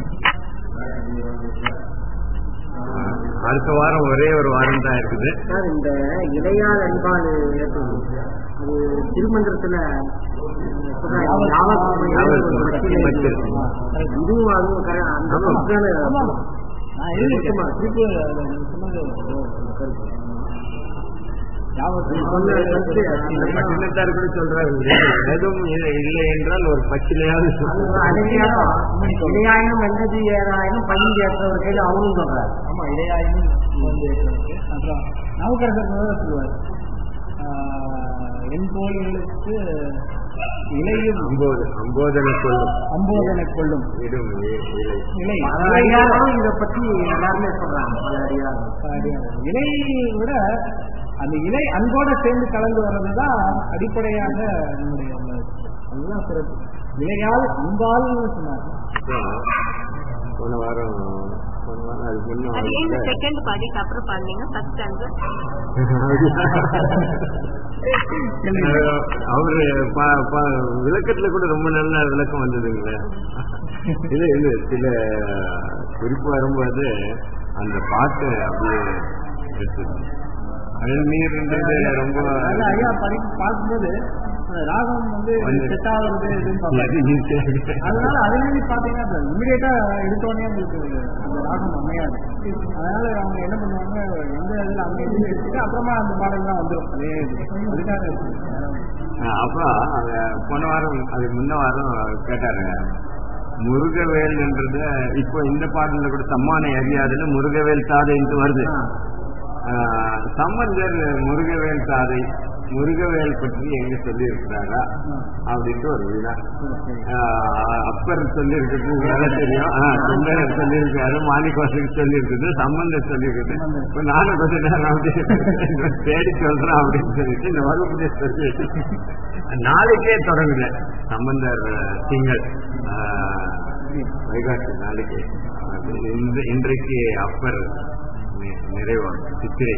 அடுத்த வாரம் ஒரே ஒரு வாரம் தான் இருக்குது சார் இந்த இளையார் அன்பால் இலக்கம் அது திருமந்திரத்துல சொல்றாங்க, யாவத் யாவத் ஒரு பட்சி பட்சி பட்சி. இதுவும் அதுவும் correct. அந்த ஆமா. பட்சிதானே ஆமா. நான் எழுதியிருக்கேன். சுத்தமா. திருப்பி அதை நீங்க சொன்னது கருத்து. ஞாபகத்துக்கு சொன்ன வந்து கருத்து இந்த பட்டினத்தார் கூட சொல்றாரு எதுவும் இ- இல்லை என்றால் ஒரு பச்சிலையாவது அது சொல்லு. அழகியாரும் இளையாயினும் வெந்தது ஏறாயினும் பதினஞ்சு ஏற்றவர் கையில் அவரும் சொல்றாரு ஆமா இடையாயினும் வந்து இருக்கு. அப்புறம் நவக்கரசர் முதல்ல சொல்லுவார் ஆஹ், என் தோழிகளுக்கு இலையும் அம்போது அம்போதனை கொள்ளும் அம்போதனை கொள்ளும் இடும் இ- இலை இலை பல அடியாரும் இதை பத்தி எல்லாருமே சொல்றாங்க பல அடியாரும் அடியார். இலை விட அந்த இலை அன்போட சேர்ந்து கலந்து வர்றதுதான் அடிப்படையாக நம்முடைய உள்ளது. அதுதான் சிறப்பு இலையால் அன்பால்னு சொன்னாங்க அப்புறம் போன வாரம் போன வாரம் அதுக்கு முன்ன அது ஏன் வாரத்துல- செகண்ட் பாடிக்கு அப்புறம் பாடுனீங்க ஃபர்ஸ்ட் ஸ்டாண்ட் அஹ் அவரு ப- ப- விளக்கத்துல கூட ரொம்ப நல்ல விளக்கம் வந்ததுங்களே இது இது சில குறிப்பு வரும்போது அந்த பாட்டு அப்படியே எடுத்துது அயல் நீர்ன்றது ரொம்ப அதனால ஐயா படி பார்க்கும்போது அந்த ராகம் வந்து வந்து- செட் ஆகுறது இதுன்னு பார்ப்பாங்க. அது easy ஆ இருக்கு. அதனால அதுல நீ பாத்தீங்கன்னா இமிடியேட்டா எடுத்தோடனே உங்களுக்கு அந்த ராகம் அமையாது அதனால அவங்க என்ன பண்ணுவாங்க எந்த இதுல அமையுதுன்னு எடுத்துட்டு அப்புறமா அந்த பாடல் தான் வந்துடும் அதே இது. அதுக்காக இருக்கு. அஹ் அப்புறம் அத போன வாரம் அது முன்ன வாரம் கேட்டாரு முருகவேல்ன்றது இப்போ இந்த பாடல்ல கூட சம்மான அறியாதுல முருகவேல் சாதைன்ட்டு வருது ஆஹ் சம்பந்தர் முருகவேல் சாதை முருகவேல் பற்றி எங்க சொல்லி இருக்கிறாரா அப்படின்ட்டு ஒரு வினா ஆஹ் அப்பர் சொல்லி இருக்கிறது தெரியும் ஆஹ் சுந்தரர் சொல்லி இருக்காரு மாணிக்கவாசலுக்கு சொல்லி இருக்குது சம்பந்தர் சொல்லி இருக்குது இப்ப நானும் கொஞ்ச நேரம் அப்படி தேடி சொல்றேன் அப்படின்னு சொல்லிட்டு இந்த வகுப்பு சொல்லி நாளைக்கே தொடங்குது சம்பந்தர் திங்கள் ஆஹ் வைகாசி நாளைக்கு அது இந்த இன்றைக்கு அப்பர் நி- நிறைவாகும் சித்திரை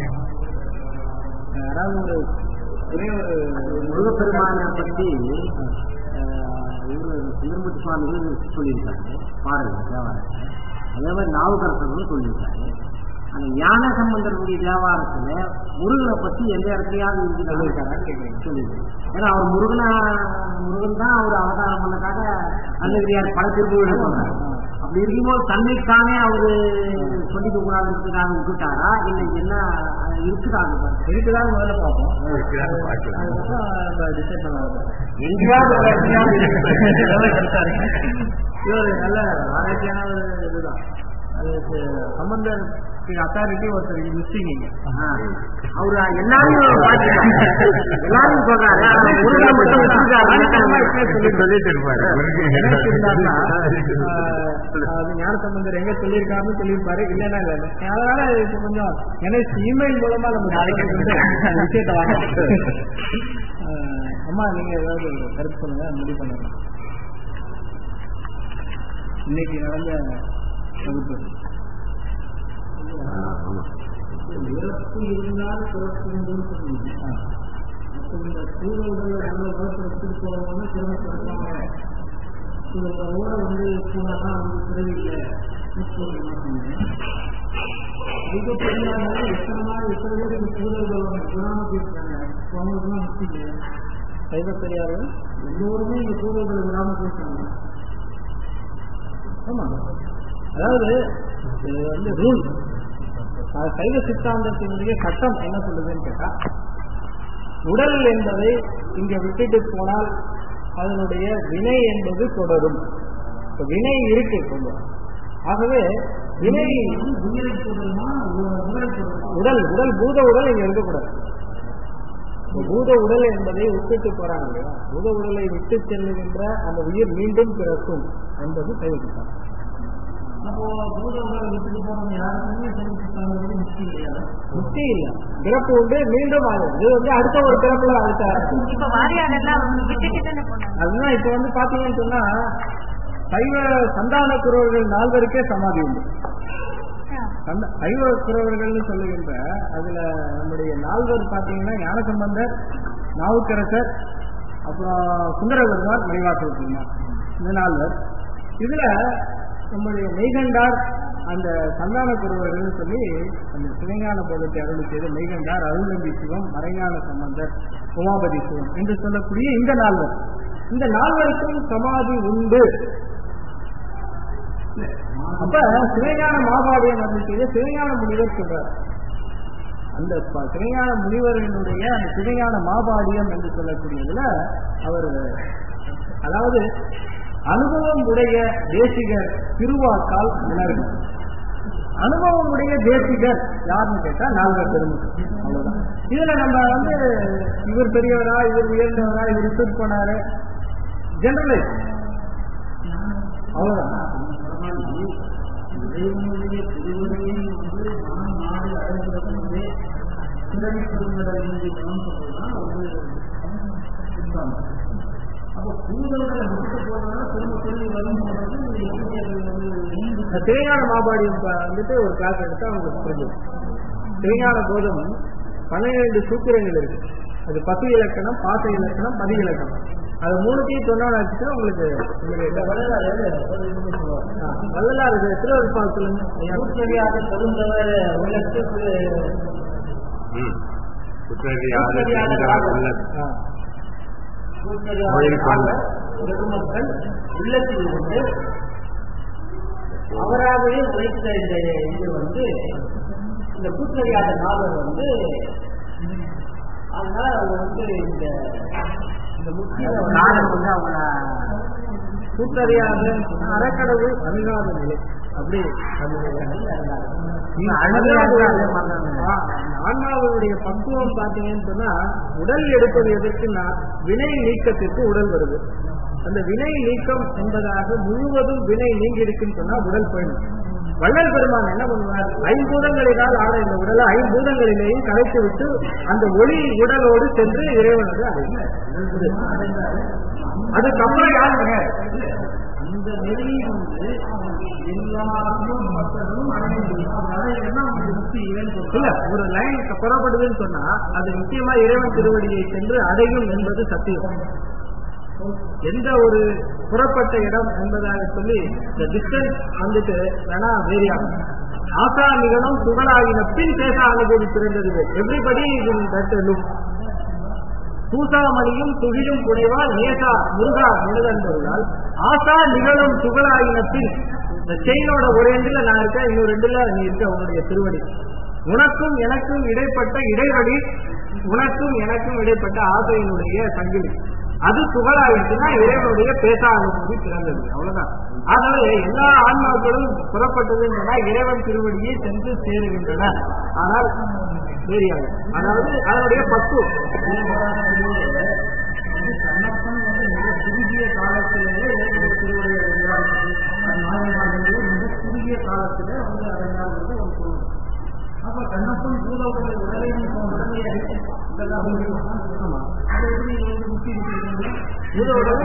யாராவது ஒரு ஒரே ஒரு முருகப்பெருமானை பத்தி அஹ், இவரு சுந்தரமூர்த்தி சுவாமிகள் சொல்லியிருக்காங்க பாடல் தேவாரத்தில் அதே மாதிரி நாவுக்கரசர்களும் சொல்லியிருக்காங்க அந்த ஞான சம்பந்தருடைய தேவாரத்துல முருகனை பத்தி எந்த இடத்துலயாவது இருந்து சொல்லியிருக்காங்கன்னு கேட்கிறேன் சொல்லியிருக்கேன் ஏன்னா அவர் முருகனா முருகன் தான் அவர் அவதாரம் பண்ணக்காக அன்னகிரியார் பல திருப்பூர் சொன்னார் அப்படி இருக்கும்போது தன்னைத்தானே அவரு சொல்லிக்க கூடாதுன்றதுக்காக விட்டுட்டாரா இல்லை என்ன அஹ், இருக்குதாங்க பாருங்க. இருக்குதான் முதல்ல பார்ப்போம் இருக்குதான்னு பார்க்கலாம். அதுக்கப்புறம் நம்ம டிசைட் பண்ணலாம் எங்கேயாவது ஒரு இடத்துலயாவது இது ஒரு நல்ல ஆராய்ச்சியான ஒரு இதுதான் அதுக்கு சம்பந்தர் அத்தாரிட்டி ஒருத்தர் மிஸ்ஸிங் இங்க அவரு எல்லாரையும் பாத்துட்டாங்க. எல்லாரையும் சொல்றாரு ஆனா முருகனை மட்டும் விட்டுருக்காரு. சொல்லி சொல்லிட்டு இருப்பாரு எனக்கு இருந்தாருன்னா, ஆஹ், அது ஞான சம்பந்தர் எங்க சொல்லியிருக்காருன்னு சொல்லியிருப்பாரு இல்லைன்னா இல்ல இல்ல. அதனால இது கொஞ்சம் எனக்கு இமெயில் மூலமா நம்ம நாளைக்கு வந்து இந்த விஷயத்தை வாங்க ஆஹ், அம்மா நீங்க ஏதாவது ஒரு கருத்து சொல்லுங்க முடிவு பண்ணலாம் இன்னைக்கு நடந்த வகுப்பு ஆமா இறப்பு இருந்தால் பிறப்பு உண்டுன்னு சொன்னீங்க. அப்ப இந்த சூழல்களை நல்ல விதத்துல எடுத்துட்டு போறவங்க சிரமப்படுறாங்க. இந்த ஊரை வந்து போனா வந்து பிறவில்லை சொன்னீங்க மிகப்பெரிய எத்தனை நாள் எத்தனை பேர் இந்த சூழல்கள் விடாம இருக்காங்க அவங்களுக்குலாம் முக்கியம் சைவ பெரியார்கள் எல்லோருமே இந்த சூழல்களை விடாம பேசுறாங்க ஆமா அதாவது இது வந்து ரூல் சைவ சித்தாந்தத்தினுடைய சட்டம் என்ன சொல்லுதுன்னு கேட்டா உடல் என்பதை இங்க விட்டுட்டு போனால் அதனுடைய வினை என்பது தொடரும் இப்ப வினை இருக்கு கொஞ்சம் ஆகவே வினை உயிரை சொல்றதுமா உடலை சொல்றதுமா உடல் உடல் பூத உடல் இங்க இருக்கக்கூடாது இப்ப பூத உடல் என்பதை விட்டுட்டு போறாங்க இல்லையா பூத உடலை விட்டு செல்லுகின்ற அந்த உயிர் மீண்டும் பிறக்கும் என்பது சைவ சித்தாந்தம் அப்போ பூத உடலை விட்டுட்டு போனவங்க யாருக்குமே சமீபத்தாங்க முக்தி கிடையாது முக்தி இல்ல பிறப்பு உண்டு மீண்டும் அது இது வந்து அடுத்த ஒரு பிறப்புல அடுத்த இப்ப வாரியாரெல்லாம் விட்டுட்டு தானே போனாங்க அதுதான் இப்ப வந்து பாத்தீங்கன்னு சொன்னா சைவ சந்தான குறவர்கள் நால்வருக்கே சமாதி உண்டு சந்த சைவ குறவர்கள்னு சொல்லுகின்ற அதுல நம்முடைய நால்வர் பாத்தீங்கன்னா ஞானசம்பந்தர் நாவுக்கரசர் அப்புறம் சுந்தரபெருமான் மணிவாசல் பெருமான் இந்த நால்வர் இதுல நம்முடைய மெய்கண்டார் அந்த சந்தான குருவர்கள்னு சொல்லி அந்த சிவஞான போதத்தை அருள் செய்த மெய்கண்டார் அருள்நம்பி சிவம் மறைஞான சம்பந்தர் உமாபதி சிவம் என்று சொல்லக்கூடிய இந்த நால்வர் இந்த நால்வருக்கும் சமாதி உண்டு அப்ப சிவஞான மாபாடியன் அருள் செய்த சிவஞான முனிவர் சொல்றார் அந்த ப- சிவஞான முனிவர்களுடைய அந்த சிவஞான மாபாடியம் என்று சொல்லக்கூடியதுல அவர் அதாவது அனுபவம் உடைய தேசிகர் திருவாக்கால் உணர்வு அனுபவம் உடைய தேசிகர் யாருன்னு கேட்டா நால்வர் பெருமக்கள் அவ்வளவுதான் இதுல நம்ம வந்து இவர் பெரியவரா இவர் உயர்ந்தவரா இவர் விட்டு போனாரு ஜெனரலைஸ் அவ்வளவுதான் இறைவனுடைய திருவரையை வந்து மனம் நாடு அடைகிறது வந்து பிறவி பெருங்கடல் மீது மனம் சொல்றதுதான் வந்து சித்தாந்தம். அப்போ பூதங்களை விட்டு போறதுனால திரும்ப திரும்பி வரும் போது எப்படி அது வந்து இந்த திருஞான மாபாடியம் ப- வந்துட்டு ஒரு கிளாஸ் எடுத்தா உங்களுக்கு புரிஞ்சுது திருஞான போதும் பன்னிரண்டு சூத்திரங்கள் இருக்கு அது பசு இலக்கணம் பாச இலக்கணம் பதி இலக்கணம் அது மூணுத்தையும் சொன்னாலும் வச்சுட்டு உங்களுக்கு உங்களுடைய ஆ, வள்ளலார் இது திருவருட்பால் சொல்லுங்க ஐயா. கூட்டறியாத பெருந்தவர் உள்ளத்துக்கு ம். குற்றறியாத குற்றறியாத பெருந்தார் உள்ள ஆ. கோயில் கொண்ட. பெருமக்கள் உள்ளத்தில் வந்து அவராகவே உழைத்த இந்த இது வந்து இந்த கூட்டறியாத நாவல் வந்து அதனால அவங்க வந்து இந்த இந்த முக்கிய நாடகம் வந்து அவங்கள கூட்டறியாத அறக்கடவுள் அணுகாத நிலை அப்படி ஆ, ஆன்மாவுடைய பக்குவம் பாத்தீங்கன்னு சொன்னா உடல் எடுப்பது எதற்குன்னா வினை நீக்கத்திற்கு உடல் வருது அந்த வினை நீக்கம் என்பதாக முழுவதும் வினை நீங்கி இருக்குன்னு சொன்னா உடல் போயிடும் வள்ளல் பெருமான் என்ன பண்ணுவார் ஐம்பூதங்களினால் ஆன இந்த உடலை ஐம்பூதங்களிலேயும் கலைத்து விட்டு அந்த ஒளி உடலோடு சென்று இறைவனது அடையும் அதுக்கப்புறம் யாருங்க அந்த நெறி வந்து எல்லாருக்கும் மக்களும் அடைய முடியும் அப்படி அடையலைன்னா அவங்களுக்கு முக்தி இல்லைன்னு இல்ல சொல்றாங்க ஒரு லைன் புறப்படுதுன்னு சொன்னா அது நிச்சயமா இறைவன் திருவடியை சென்று அடையும் என்பது சத்தியம் எந்த ஒரு புறப்பட்ட இடம் என்பதாக சொல்லி இந்த டிஸ்டன்ஸ் வந்துட்டு வேணா வேரி ஆகும் ஆசா நிகழும் துகளாகின பின் பேச அனுபவி பிறந்தது எவ்ரிபடி தட் லுக் பூசாமணியும் துகிலும் புனைவா நேசா முருகா முருகன்பவர்களால் ஆசா நிகழும் துகளாகின பின் இந்த செயினோட ஒரு எண்டுல நான் இருக்கேன் இன்னொரு ரெண்டுல நீ இருக்க உன்னுடைய திருவடி உனக்கும் எனக்கும் இடைப்பட்ட இடைவெளி உனக்கும் எனக்கும் இடைப்பட்ட ஆசையினுடைய சங்கிலி அது துகளாயிடுச்சுன்னா இறைவனுடைய பேச அனுமதி பிறந்தது அவ்வளவுதான் ஆகவே எல்லா ஆன்மாக்களும் புறப்பட்டதுன்னு சொன்னா இறைவன் திருவடியை சென்று சேருகின்றன ஆனால் வேறியாக அதாவது அதனுடைய பக்குவம் கண்ணப்பன் வந்து மிக குறுகிய காலத்திலேயே இறைவனுடைய திருவடியை அடைந்தார். அது நாயகனாகவே மிக குறுகிய காலத்திலே வந்து அடைந்தார் என்று ஒரு பொருள். அப்ப கண்ணப்பன் பூதவுடைய உடலை நீக்கும் உடனே இதெல்லாம் வந்து ஆமா. அதை எப்படி வந்து முக்தி கொடுக்கிறது? பூதவுடலை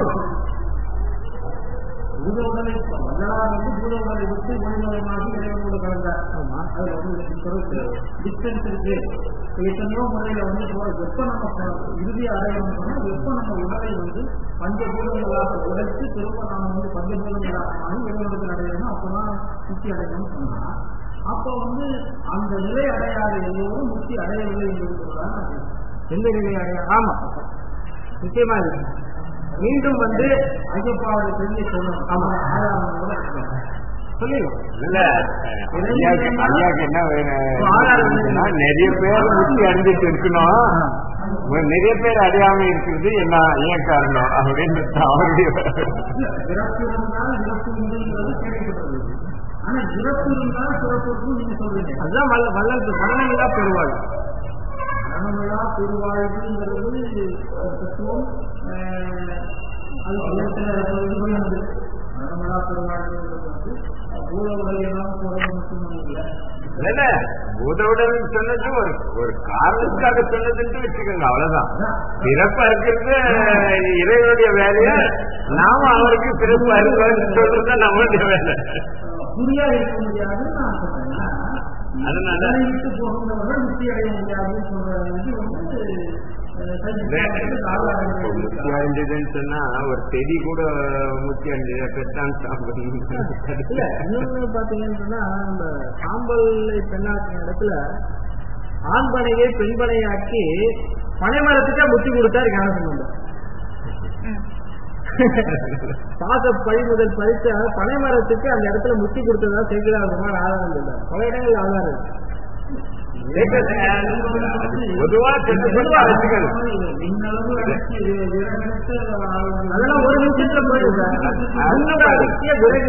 பூத உடலை வல்லலார் வந்து பூத உடலை விட்டு மனிதமாகி இறைவனோடு கலந்தார் ஆமா. அதுல வந்து டிஸ்டன்ஸ் இருக்கு இப்ப எத்தனையோ முறையில வந்து இப்போ எப்ப நம்ம ப- இறுதி அடையணும் சொன்னா எப்ப நம்ம உடலை வந்து பஞ்சபூதங்களாக உடைத்து திரும்ப நாம வந்து பஞ்சபூதங்களாக மாறி இறைவனுக்கு அடையணும் அப்பதான் முக்தி அடையணும்னு சொன்னா அப்போ வந்து அந்த நிலை அடையாத எல்லோரும் முக்தி அடையவில்லை என்று சொல்றாங்க எந்த நிலை அடைய ஆமா நிச்சயமா இருக்கு மீண்டும் வந்து ஐயப்பாவை சொல்லி சொல்லணும் ஆமா. ஆதாரங்களோட இருக்கணும். சொல்லிடும் இல்ல ஐயாக்கு ஐயாக்கு என்ன ஆதாரம் வேணும்னா நிறைய பேர் முக்தி அடைஞ்சிட்டு இருக்கணும் நிறைய பேர் அடையாம இருக்கிறது என்ன ஏன் காரணம் அப்படின்னு அவருடைய இறப்பு இருந்தால் இறப்பு உண்டுங்கிறது கேள்விப்பட்டது ஆனா இறப்பு இருந்தால் சிறப்பு இருக்குன்னு நீங்க சொல்றீங்க அதுதான் வல்ல வல்லல் மரணமில்லா பெருவாள் மரணமில்லா பெருவாழ்வுங்கிறது ஒரு தத்துவம் ஆஹ், அது உலகத்துல இது பண்ணது மரணமில்லா பெருவாழ்வுங்கிறது வந்து பூத உடல் எல்லாம் போறது மட்டும் இல்லை இல்ல பூதவுடல் சொன்னது ஒரு ஒரு காரணத்துக்காக சொன்னதுன்னு வச்சுக்கோங்க அவ்வளவுதான் பிறப்பு இருக்கிறது இறைவனுடைய வேலைய நாம அவருக்கு பிறப்பு அறுக்கணும்னு சொல்றது நம்மளுடைய வேலை குறியா இருக்க முடியாதுன்னு நான் சொல்றேன் அதனால- அதனை விட்டு போகின்றவர்கள் முக்தி அடைய முடியாதுன்னு சொல்றது வந்து அஹ், சைவ ஆதாரங்கள் முத்தி இருக்கு. அடைஞ்சதுன்னு சொன்னா ஒரு செடி கூட முத்தி அடைஞ்சது பெற்றான் இல்ல இன்னொன்னு பாத்தீங்கன்னு சொன்னா இந்த சாம்பலை பெண்ணாக்கின இடத்துல ஆண்பனையை பெண்பனையாக்கி பனைமரத்துக்கே முத்தி கொடுத்தாரு ஞானசம்பந்தம் பாச பழி முதல் பறித்த பனைமரத்துக்கு அந்த இடத்துல முத்தி கொடுத்ததா செய்கிறார் பெருமாள் ஆதாரம் இல்லை பல இடங்கள் ஆதாரம் இருக்கு. பொதுவா பொதுவா வச்சுக்கணும் இன்னளவு அடக்கி விரகணித்து அதெல்லாம் ஒரு நிமிஷத்துல போயிடும் சார் அந்த அடக்கிய பிறகு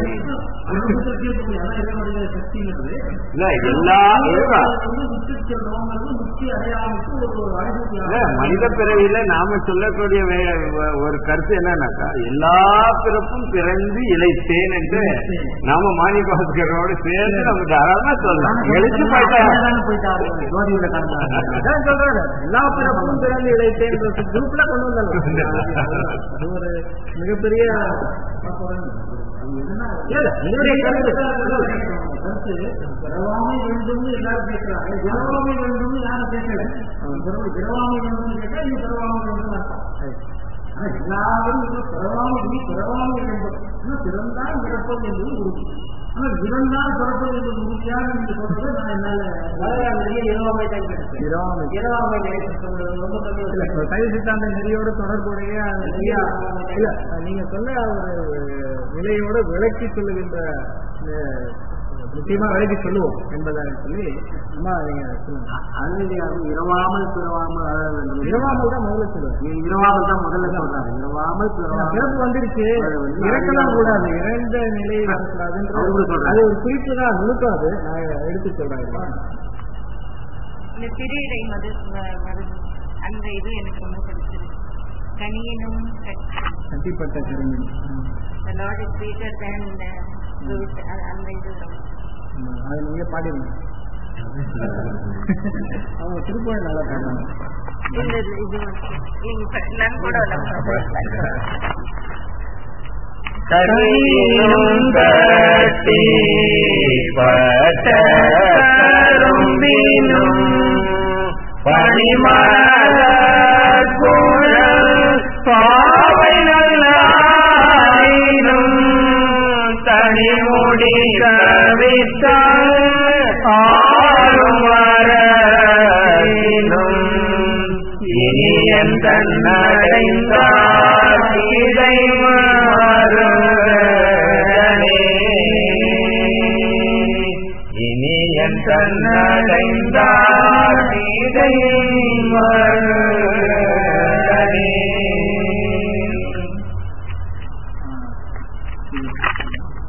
சக்திங்கிறது இல்ல எல்லா இதுதான். வந்து விட்டு செல்றோங்கிறது முக்தி அடையாமக்கு ஒரு இல்ல, அறிவிப்பு மனித பிறவியில நாம சொல்லக்கூடிய வே- வ- ஒரு கருத்து என்னன்னாக்கா எல்லா பிறப்பும் பிறந்து இழைத்தேன் என்று நாம மாணிபாஸ்கரோடு சேர்ந்து நம்ம தாராளமா சொல்லலாம் எழுத்து போயிட்டா போயிட்டாரு ஜோதியில கலந்தாங்க அதான் சொல்றாரு எல்லா பிறப்பும் பிறந்து இழைத்தேன் குரூப்ல கொண்டு வந்துடலாம் அது ஒரு மிகப்பெரிய இல்ல, உங்களுடைய கருத்து கருத்து பிறவாமை வேண்டும் எல்லாரும் கேட்கிறாங்க பிறவாமை வேண்டும் யாரும் கேட்கல பிறவாமை வேண்டும் கேட்டா இது பிறவாமை வேண்டும் அர்த்தம் ஆனா எல்லாரும் இப்ப பிறவாமை இனி பிறவாமை வேண்டும் ஆனா பிறந்தால் பிறப்பது என்பது உறுதி ஆனா பிறந்தால் பிறப்பது என்பது உறுதியாக நீங்க சொல்றது நான் என்னால இரவாமை தான் கிடைச்சேன் இரவாமை. இரவாமை சொல்றது ரொம்ப கம்மி இல்ல, இப்ப சைவ சித்தாந்த நெறியோட தொடர்புடைய அந்த நெறியா இல்ல நீங்க சொன்ன ஒரு நிலையோட விளக்கி சொல்லுகின்ற அஹ், நிச்சயமா விளக்கி சொல்லுவோம் என்பதாக சொல்லி அம்மா நீங்க சொல்லுங்க அது இரவாமல் பிறவாமல் வாழ வேண்டும் இரவாமல் தான் முதல்ல சொல்லுவேன் இரவாமல் தான் முதல்ல சொல்றாங்க இரவாமல் பிறவாமல் பிறப்பு வந்துருச்சு இறக்கலாம் கூடாது இறந்த நிலை வரக்கூடாதுன்ற அவரு சொல்றாரு. அது ஒரு குறிப்பு தான் நுணுக்கம் அது நான் எடுத்து சொல்றேன் இந்த திரையிடை மது வ- வருது அந்த இது எனக்கு ரொம்ப பிடிச்சிருக்கு கனியனும் கட்டிப்பட்ட திருமணி the Lord is greater than the fruit அ- அந்த இது ரொம்ப அதை நீங்க பாடிடுங்க அவங்க திருப்பதி நல்லா பாடுறாங்க இந்த இது இது வந்து நீங்க நான் கூட கனியும் கட்டி பட்டரும்பினும் பணிமலர் குழல் பாவை நல்லாயினும் தனிமுடி கவித்தால் ஆறும் வரையினும் இனியன் தன்னடைந்தார் இதை மாறுவதனே இனியன் தன்னடைந்தார் இதை மாறுவதனே